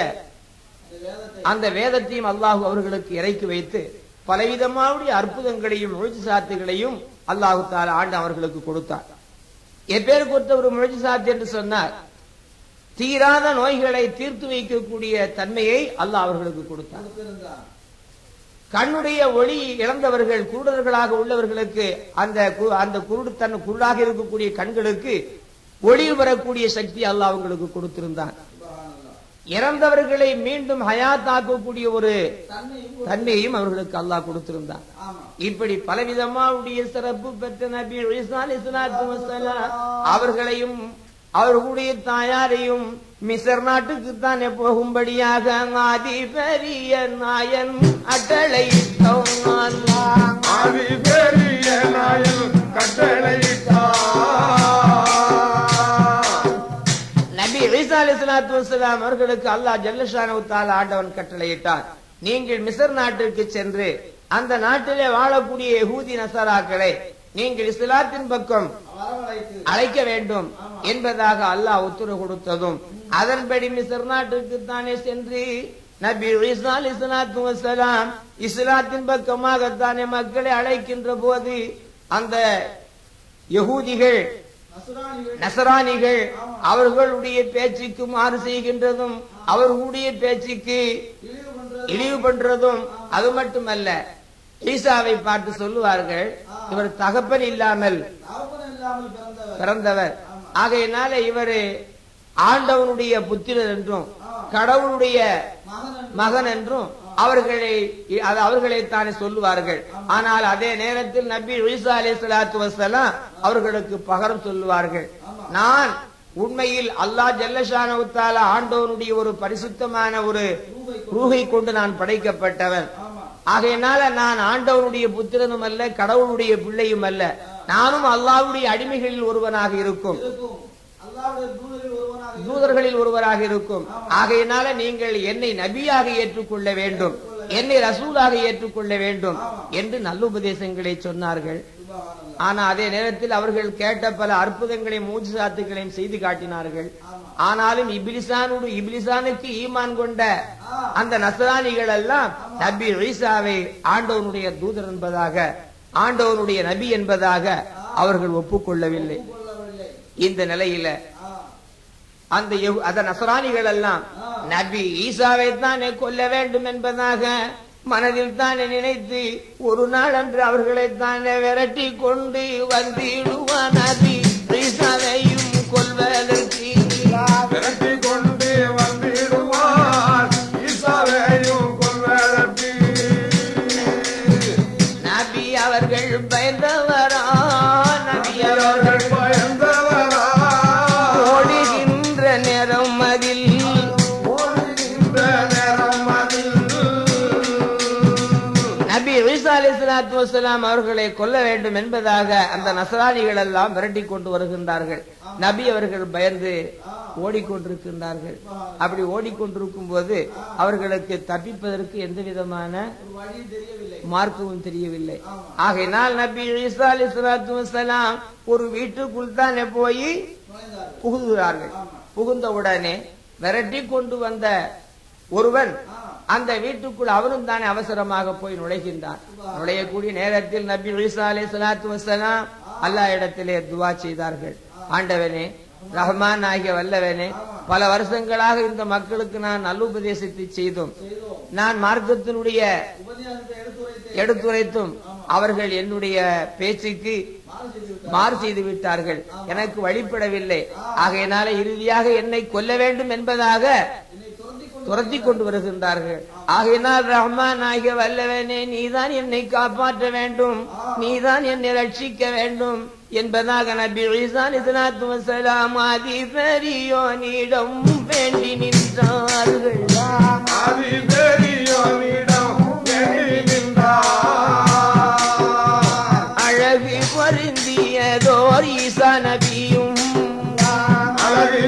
அந்த வேதத்தையும் அல்லாஹ் அவர்களுக்கு இறக்கி வைத்து பலவிதமாவுடைய அற்புதங்களையும் சாத்துகளையும் அல்லாஹு தாலா ஆண்டு அவர்களுக்கு கொடுத்தார் எப்பேர் கொடுத்த ஒரு முழுஜிசாத் என்று சொன்னார் தீராத நோய்களை தீர்த்து வைக்கக்கூடிய தன்மையை அல்லாஹ் அவர்களுக்கு கொடுத்தார் கொடுத்திருந்தான் கண்ணுடைய ஒளி இழந்தவர்கள் குருடர்களாக உள்ளவர்களுக்கு அந்த கு- அந்த குருடு தன் குருடாக இருக்கக்கூடிய கண்களுக்கு ஒளி வரக்கூடிய சக்தி அல்லாஹ் அவங்களுக்கு கொடுத்திருந்தான் சுபஹானல்லாஹ். இறந்தவர்களை மீண்டும் ஹயாத்தாக்கக்கூடிய ஒரு தன்மையும் ஒரு- தன்மையையும் அவர்களுக்கு அல்லாஹ் கொடுத்திருந்தான் ஆமா இப்படி பலவிதமாவுடைய சிறப்பு பெற்ற நபி ஈசா அலைஹிஸ்ஸலாத்து வஸ்ஸலாம் அவர்களையும் அவர்களுடைய தாயாரையும் மிசர் நாட்டுக்கு தானே போகும்படியாக ஆதி பெரிய நாயன் அட்டளை ஆதி பெரிய நாயன் கட்டளையிட்டார் நபி ஈசா அலைஹிஸ்ஸலாத்து வஸ்ஸலாம் அவர்களுக்கு அல்லாஹ் ஜல்லஷானு தஆலா ஆண்டவன் கட்டளையிட்டார் நீங்கள் மிசர் நாட்டிற்கு சென்று அந்த நாட்டிலே வாழக்கூடிய யகூதி நசராக்களை நீங்கள் இஸ்லாத்தின் பக்கம் வரவழைத்து அழைக்க வேண்டும் என்பதாக அல்லாஹ் உத்தரவு கொடுத்ததும் அதன்படி மிசர் நாட்டுக்கு தானே சென்று நபி ஈசா அலைஹிஸ்ஸலாத்து வஸ்ஸலாம் இஸ்லாத்தின் பக்கமாகத்தானே மக்களை அழைக்கின்ற போது அந்த யகூதிகள் நசுராணிகள் நசராணிகள் அவர்களுடைய பேச்சுக்கு மாறு செய்கின்றதும் அவர்களுடைய பேச்சுக்கு இழிவு பண்றது இழிவு பண்றதும் அது மட்டுமல்ல ஈசாவை பார்த்து சொல்லுவார்கள் இவர் தகப்பன் இல்லாமல் தகப்பன் இல்லாமல் பிறந்தவர் பிறந்தவர் ஆகையினால இவரு ஆண்டவனுடைய புத்திரர் என்றும் கடவுளுடைய மகன் என்று மகன் என்றும் அவர்களை அது அவர்களை தானே சொல்லுவார்கள் ஆனால் அதே நேரத்தில் நபி ஈசா அலை சலாத்து வசலாம் அவர்களுக்கு பகரம் சொல்லுவார்கள் நான் உண்மையில் அல்லாஹ் ஜல்லஷானவுத்தால ஆண்டவனுடைய ஒரு பரிசுத்தமான ஒரு ரூகை கொண்டு நான் படைக்கப்பட்டவன் ஆமா ஆகையினால நான் ஆண்டவனுடைய புத்திரனும் அல்ல கடவுளுடைய பிள்ளையும் அல்ல நானும் அல்லாஹ்வுடைய அடிமைகளில் ஒருவனாக இருக்கும் இருக்கும் அல்லாஹ்வுடைய தூதரில் ஒருவனாக தூதர்களில் ஒருவராக இருக்கும் ஆகையினால நீங்கள் என்னை நபியாக ஏற்றுக்கொள்ள வேண்டும் என்னை ரசூலாக ஏற்றுக்கொள்ள வேண்டும் என்று நல்லுபதேசங்களை சொன்னார்கள் சுபஹானல்லாஹ் ஆனா அதே நேரத்தில் அவர்கள் கேட்ட பல அற்புதங்களையும் மூஜிசாத்துகளையும் செய்து காட்டினார்கள் ஆனாலும் இபிலிசானோடு இபிலிசானுக்கு ஈமான் கொண்ட அந்த நசரானிகள் எல்லாம் நபி ஈசாவை ஆண்டவனுடைய தூதர் என்பதாக ஆண்டவனுடைய நபி என்பதாக அவர்கள் ஒப்புக்கொள்ளவில்லை கொள்ளவில்லை இந்த நிலையில ஆ அந்த யெகூ- அந்த நசராணிகள் எல்லாம் நபி ஈசாவை தானே கொல்ல வேண்டும் என்பதாக மனதில் தானே நினைத்து ஒரு நாள் அன்று அவர்களை தானே விரட்டி கொண்டு வந்திடுவான் நபி ஈசாவையும் கொல்வதற்கு விரட்டி கொண்டு வந்திடுவார் ஈசாவையும் கொல்வதற்கு நபி அவர்கள் பயந்தவரா நபி அவர்கள் அவர்கள் பயந்தவரா ஓடுகின்ற நேரம் அதில் ஓடுகின்ற நேரம் அதில் நபி ஈசா அலைஹிஸ்ஸலாத்து வஸலாம் அவர்களை கொல்ல வேண்டும் என்பதாக அந்த நசராணிகள் எல்லாம் விரட்டி கொண்டு வருகின்றார்கள் நபி அவர்கள் பயந்து ஓடிக்கொண்டிருக்கின்றார்கள் அப்படி ஓடிக்கொண்டிருக்கும் போது அவர்களுக்கு தப்பிப்பதற்கு எந்த விதமான ஒரு வழி தெரியவில்லை மார்க்கமும் தெரியவில்லை ஆகையினால் நபி ஈசா அலைஹிஸ்ஸலாத்து வஸலாம் ஒரு வீட்டுக்குள் தானே போய் நுழைந்தார்கள் புகுகிறார்கள் புகுந்த உடனே விரட்டி கொண்டு வந்த ஒருவன் அந்த வீட்டுக்குள் அவனும் தானே அவசரமாக போய் நுழைகின்றான் நுழையக்கூடிய நேரத்தில் நபி ஈசா அலை சலாத்து வசலாம் அல்லாஹ் இடத்திலே துவா செய்தார்கள் ஆண்டவனே ரஹ்மான் ஆகிய வல்லவனே பல வருஷங்களாக இந்த மக்களுக்கு நான் நல்லுபதேசத்தை செய்தோம் செய்தோம் நான் மார்க்கத்தினுடைய உபன்யாசத்தை எடுத்துரைத்து எடுத்துரைத்தும் அவர்கள் என்னுடைய பேச்சுக்கு மாறு செய்து விட்டார் மாறு செய்து விட்டார்கள் எனக்கு வழிபடவில்லை ஆகையினால இறுதியாக என்னை கொல்ல வேண்டும் என்பதாக என்னை துரத்தி கொண்டு துரத்தி கொண்டு வருகின்றார்கள் ஆகையினால் ரஹ்மான் ஆகிய வல்லவனே நீதான் என்னை காப்பாற்ற வேண்டும் நீதான் என்னை ரட்சிக்க வேண்டும் என்பதாக நபி ஈசான் இஸ்லாத்து வசலாம் ஆதி பெரியோனிடம் வேண்டி நின்றார்கள் ஆதி பெரியோனிடம் வேண்டி நின்றார் அழகு பொருந்தியதோர் ஈசா நபியும் அழகு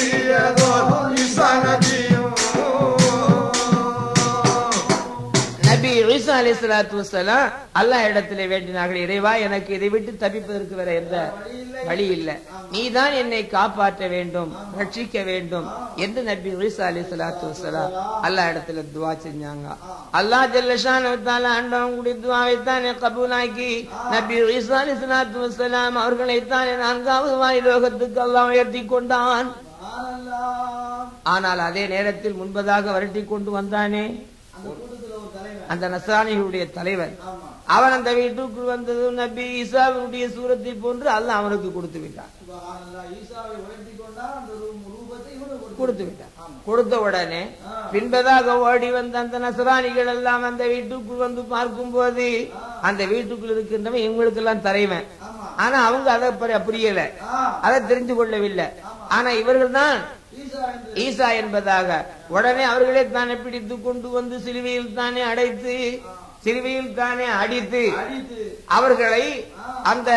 பொருந்தியதோ இசனதியும் நபி ஈசா அலைஹிஸ்ஸலாத்து வஸலாம் அல்லாஹ் இடத்திலே வேண்டினார்கள் இறைவா எனக்கு இதை விட்டு தப்பிப்பதற்கு வேற எந்த வழி இல்ல நீதான் என்னை காப்பாற்ற வேண்டும் ரட்சிக்க வேண்டும் என்று நபி ஈசா அலைஹிஸ்ஸலாத்து வஸலாம் அல்லாஹ் இடத்துல துவா செஞ்சாங்க அல்லாஹ் ஜல்லஷான் ஆண்டவங்களுடைய துவாவை தானே கபூலாக்கி நபி ஈசா அலைஹிஸ்ஸலாத்து வஸலாம் அவர்களை தானே நான்காவது வாயிலோகத்துக்கு அல்லாஹ் உயர்த்தி கொண்டான் சுபஹானல்லாஹ். ஆனால் அதே நேரத்தில் முன்பதாக வரட்டி கொண்டு வந்தானே அந்த கூட்டத்துல ஒரு தலைவன் அந்த நஸ்ரானிகளுடைய தலைவன் ஆமா அவன் அந்த வீட்டுக்குள் வந்ததும் நபி ஈசாவினுடைய சூரத்தை போன்று அல்லாஹ் அவனுக்கு கொடுத்து விட்டான் சுபஹானல்லாஹ். ஈசாவை உயர்த்தி கொண்டா அந்த ரூ- ரூபத்தை இவனுக்கு கொடுத்து விட்டான் கொடுத்த உடனே பின்பதாக ஓடி வந்த அந்த நசராணிகள் எல்லாம் அந்த வீட்டுக்குள் வந்து பார்க்கும் போது அந்த வீட்டுக்குள் இருக்கின்றவன் இவங்களுக்கு எல்லாம் தலைவன் ஆமா ஆனா அவங்க அதை பரி- புரியல ஆ, அதை தெரிந்து கொள்ளவில்லை ஆனா இவர்கள் தான் ஈசா என்று ஈசா என்பதாக உடனே அவர்களே தானே பிடித்து கொண்டு வந்து சிலுவையில் தானே அடைத்து சிலுவையில் தானே அடித்து அடித்து அவர்களை அந்த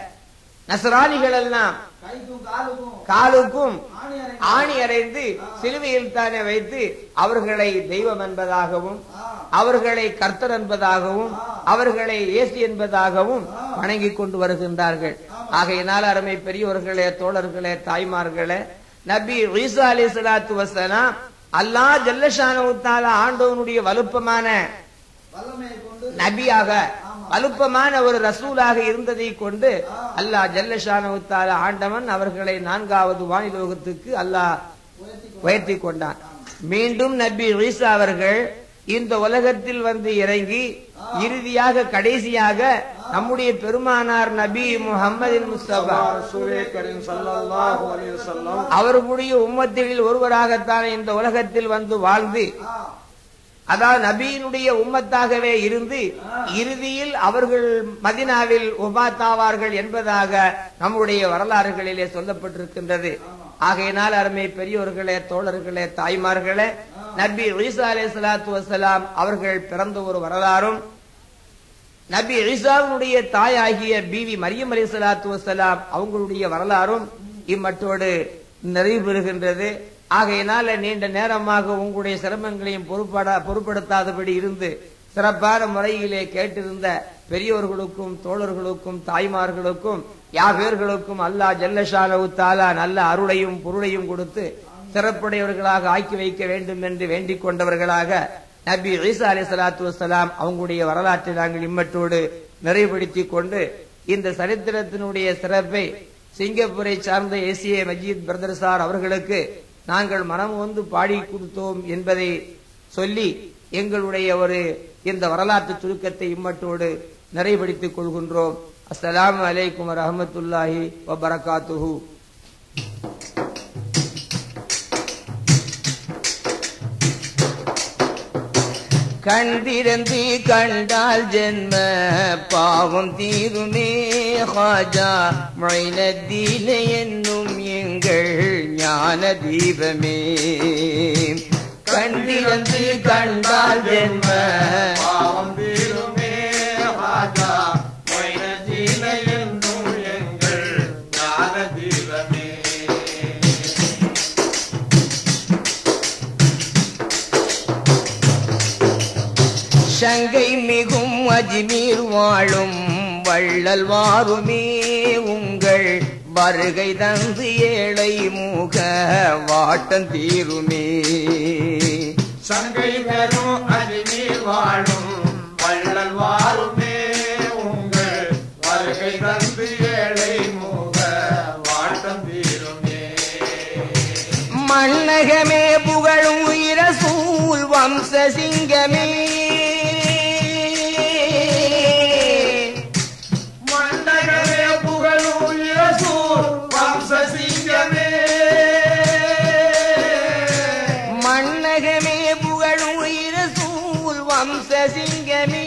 நசராணிகள் எல்லாம் கைக்கும் காலுக்கும் காலுக்கும் ஆணி அறை ஆணி அறைந்து சிலுவையில் தானே வைத்து அவர்களை தெய்வம் என்பதாகவும் ஆ, அவர்களை கர்த்தர் என்பதாகவும் அவர்களை இயேசு என்பதாகவும் வணங்கிக் கொண்டு வருகின்றார்கள் ஆகையினால் அருமை பெரியவர்களே தோழர்களே தாய்மார்களே நபி ஈசா அலி சலாத்து வசலாம் அல்லாஹ் ஜல்லஷானு தாலா ஆண்டவனுடைய வலுப்பமான வல்லமையை கொண்டு நபியாக வலுப்பமான ஒரு ரசூலாக இருந்ததை கொண்டு அல்லாஹ் ஜல்லஷானு தாலா ஆண்டவன் அவர்களை நான்காவது வானிலோகத்துக்கு அல்லாஹ் உயர்த்தி உயர்த்தி கொண்டான் மீண்டும் நபி ஈசா அவர்கள் இந்த உலகத்தில் வந்து இறங்கி இறுதியாக கடைசியாக நம்முடைய பெருமானார் நபி முகமது முஸ்தபா ரசூலே கரீம் ஸல்லல்லாஹு அலைஹி வஸல்லம் அவர்களுடைய உம்மத்தில் ஒருவராகத்தான் இந்த உலகத்தில் வந்து வாழ்ந்து அதாவது நபியினுடைய உம்மத்தாகவே இருந்து இறுதியில் அவர்கள் மதினாவில் உபாத்தாவார்கள் என்பதாக நம்முடைய வரலாறுகளிலே சொல்லப்பட்டிருக்கின்றது ஆகையினால் அருமை பெரியோர்களே தோழர்களே தாய்மார்களே நபி ஈசா அலை சலாத்து வசலாம் அவர்கள் பிறந்த ஒரு வரலாறும் நபி ஈசாவினுடைய தாயாகிய பிவி மரியம் அலி சலாத்து வசலாம் அவங்களுடைய வரலாறும் இம்மட்டோடு நிறைவு பெறுகின்றது ஆகையினால நீண்ட நேரமாக உங்களுடைய சிரமங்களையும் பொறுப்பட பொறுப்படுத்தாதபடி இருந்து சிறப்பான முறையிலே கேட்டிருந்த பெரியோர்களுக்கும் தோழர்களுக்கும் தாய்மார்களுக்கும் யாவேர்களுக்கும் அல்லாஹ் ஜல்லஷானவு தாலா நல்ல அருளையும் பொருளையும் கொடுத்து சிறப்புடையவர்களாக ஆக்கி வைக்க வேண்டும் என்று வேண்டிக் கொண்டவர்களாக நபி ஈசா அலி சலாத்து வசலாம் அவங்களுடைய வரலாற்றை நாங்கள் இம்மட்டோடு நிறைவுபடுத்திக் கொண்டு இந்த சரித்திரத்தினுடைய சிறப்பை சிங்கப்பூரை சார்ந்த ஏசிய மஜீத் பிரதர் சார் அவர்களுக்கு நாங்கள் மனம் வந்து பாடி கொடுத்தோம் என்பதை சொல்லி எங்களுடைய ஒரு இந்த வரலாற்று சுருக்கத்தை இம்மட்டோடு நிறைவுபடுத்திக் கொள்கின்றோம் அஸ்ஸலாமு அலைக்கும் வரஹமத்துல்லாஹி வபரகாத்துஹு கண்டிருந்து கண்டால் ஜென்ம பாவம் தீருமே ஹாஜா மொய்னத்தீன என்னும் எங்கள் ஞான தீபமே கண்டிருந்து கண்டால் ஜென்ம பாவம் தீருமே ராஜா மொய்னதீன என்னும் எங்கள் ஞான தீபமே சங்கை மிகும் அஜ்மீர் வாழும் வள்ளல் வாருமே உங்கள் வருகை தந்து ஏழை முக வாட்டம் தீருமே சங்கை பெறும் அஜ்மீர் வாழும் வள்ளல் வாருமே உங்கள் வருகை தந்து ஏழை முக வாட்டம் தீருமே மன்னகமே புகழும் இரசூல் வம்ச சிங்கமே மண்டகமே புகழும் இயேசூர் வம்ச சிங்கமே மன்னகமே புகழும் இரசூல் வம்ச சிங்கமே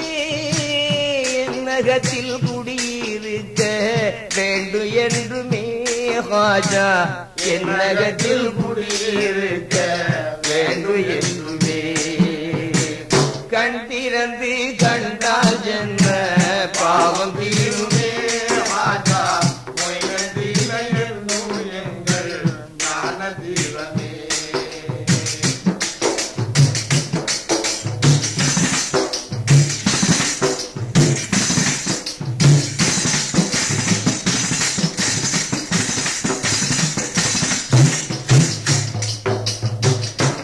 நகத்தில் குடியிருக்க வேண்டும் என்றுமே ஹாஜா என் நகத்தில் குடியிருக்க வேண்டும் என்றுமே கண் திறந்து கண்டால் ஜென்ம பாவம் தீருமே ராஜா மொய்னதீன என்னும் எங்கள் ஞான தீபமே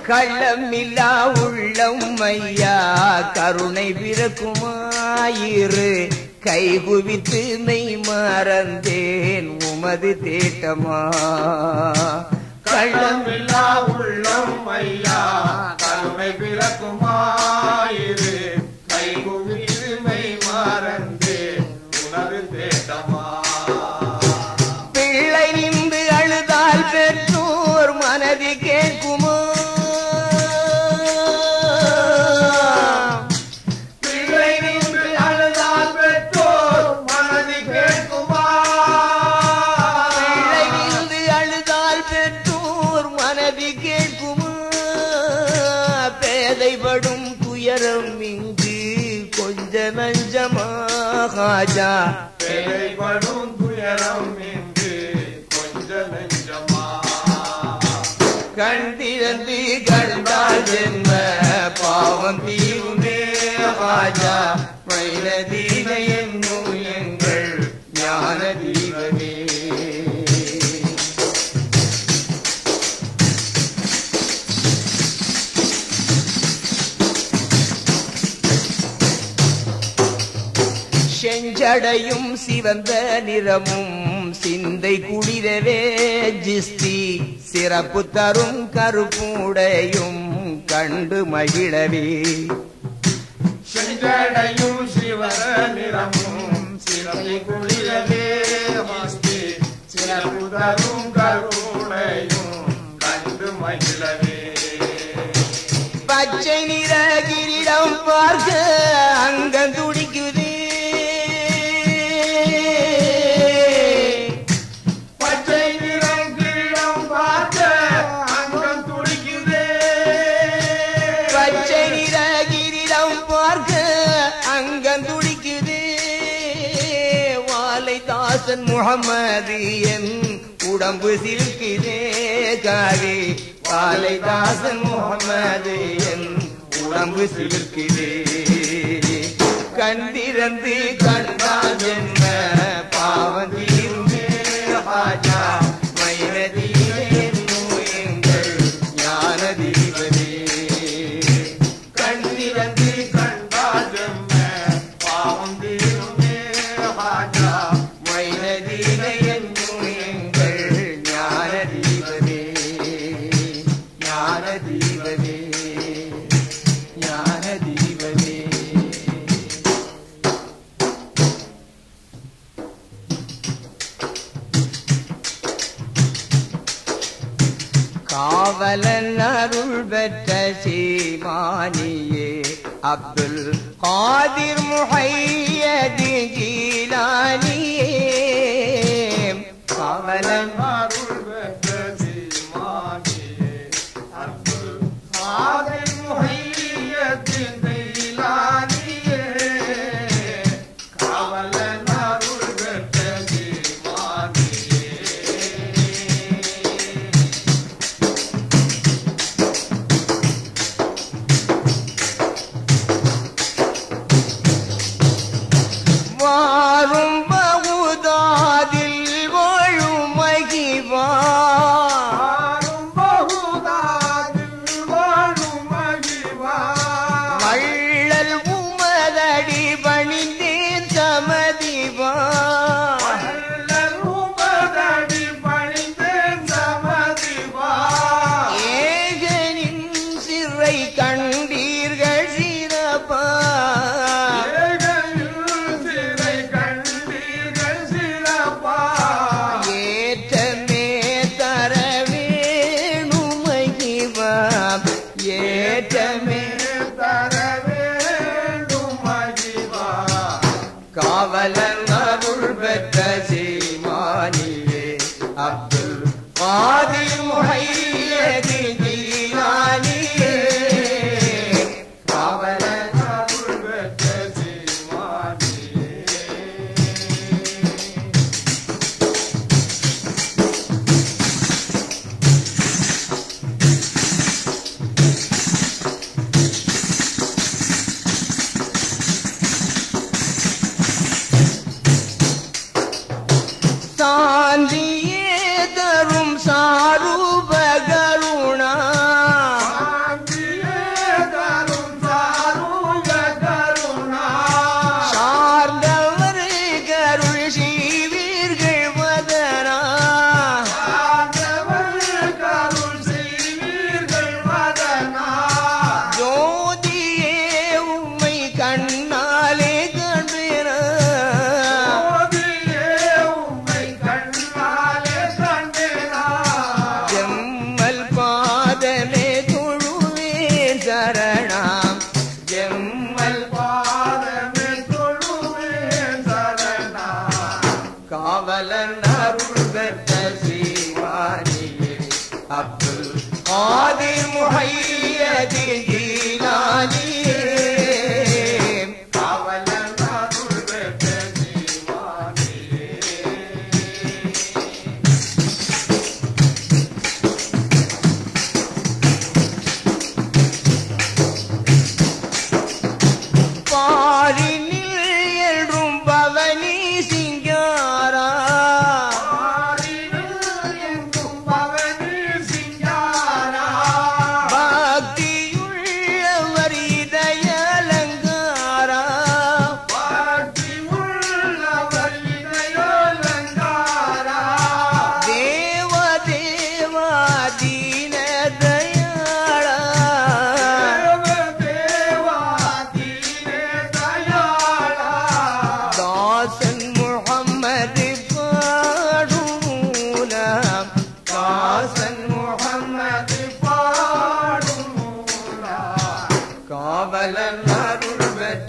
கள்ளமில்லா உள்ளம் ஐயா கருணை பிறக்குமாயிரு கைகுவித்து மெய் மறந்தேன் உமது தேட்டமா கள்ளம் கள்ளமில்லா உள்ளம் ஐயா கருணை பிறக்குமாயிரு கைகுவிருமை மறந்து உனது தேட்டமா பிள்ளை நின்று அழுதால் பெற்றோர் மனது கேட்குமோ பிள்ளை நின்று அழுதால் பெற்றோர் மனதி கேட்குமா பிள்ளை நின்று அழுதால் பெற்றோர் மனது கேட்குமோ பேதைப்படும் துயரம் இங்கு கொஞ்ச நஞ்சமாகாஜா பேய்படும் துயரம் இன்று கொஞ்ச நெஞ்சமா கண் திறந்து கண்டால் ஜென்ம பாவம் தீருமே ராஜா மைனதீன என்னும் எங்கள் ஞான தீபமே செஞ்சடையும் சிவந்த நிறமும் சிந்தை குளிரவே ஜிஸ்தி சிறப்பு தரும் கருப்புடையும் கண்டு மகிழவே செஞ்சடையும் சிவர நிறமும் சிறப்பை குளிரவே மஸ்தி சிறப்பு தரும் கருணையும் கண்டு மகிழவே பச்சை நிற கிரீடம் பார்க்க அங்கம் துடிக்குதே பச்சை நிறம் கிரீடம் பார்க்க அங்கம் துடிக்குதே பச்சை நிற கிரீடம் பார்க்க அங்கம் துடிக்குதே வாலை தாசன் முகமது என் உடம்பு சிரிக்குதே காகே வாலை தாசன் முகமது என் உடம்பு சிரிக்குதே கண்டிரந்து கண்டால் ஜென்ம பாவம் தீருமே ராஜா மைனதீனே எங்கள் ஞான தீபதே கண்ணிரந்து கண்டால் ஜென்ம பாவம் தீருமே ராஜா மைனதீன என்னும் எங்கள் ஞான தீபதே ஞான தீபதே ஞான தீபதே காவலன் அருள் பெற்ற சீமானியே அப்துல் காதிர் முஹையது ஜீலானியே காவலன் அருள் பெற்ற சீமானியே அன்புல் காதிர் முஹையத்தின் கையிலானியே காவலன் அருள் பெற்ற சீமானியே வாரும் பகுதாதில் வாழும் மகிவா ஆரும் பகுதாதில் வாழும் மகிவா வள்ளல் உமதடி பணிந்தேன் சமதிவா வள்ளல் உமதடி பணிந்தேன் சமதிவா ஏகனின் சிறை கண்டீர்கள் சிறப்பா ஏழையில் சிறை கண்டீர்கள் சிறப்பா. ஏற்றமே தர வேணுமகிவா ஏற்றமே தர வேண்டும் மகிவா. காவலன் அருள் பெற்ற சீமானியே அப்துல் காதிர் முஹையதில் ஜீலானியே காவலன் அருள் பெற்ற சீமானியே. சாந்தியே தரும் சாரூப கருண قادر محيد جيلاني பாரினில் என்றும் பவனி சிங்காரா பக்தியுள்ளவர் இதயலங்காரா தேவ தேவா தீன தயாளா தாசன் முகம்மது பாடும் தாசன் முகம்மது பாடும் காவலன் அருள் பெற்ற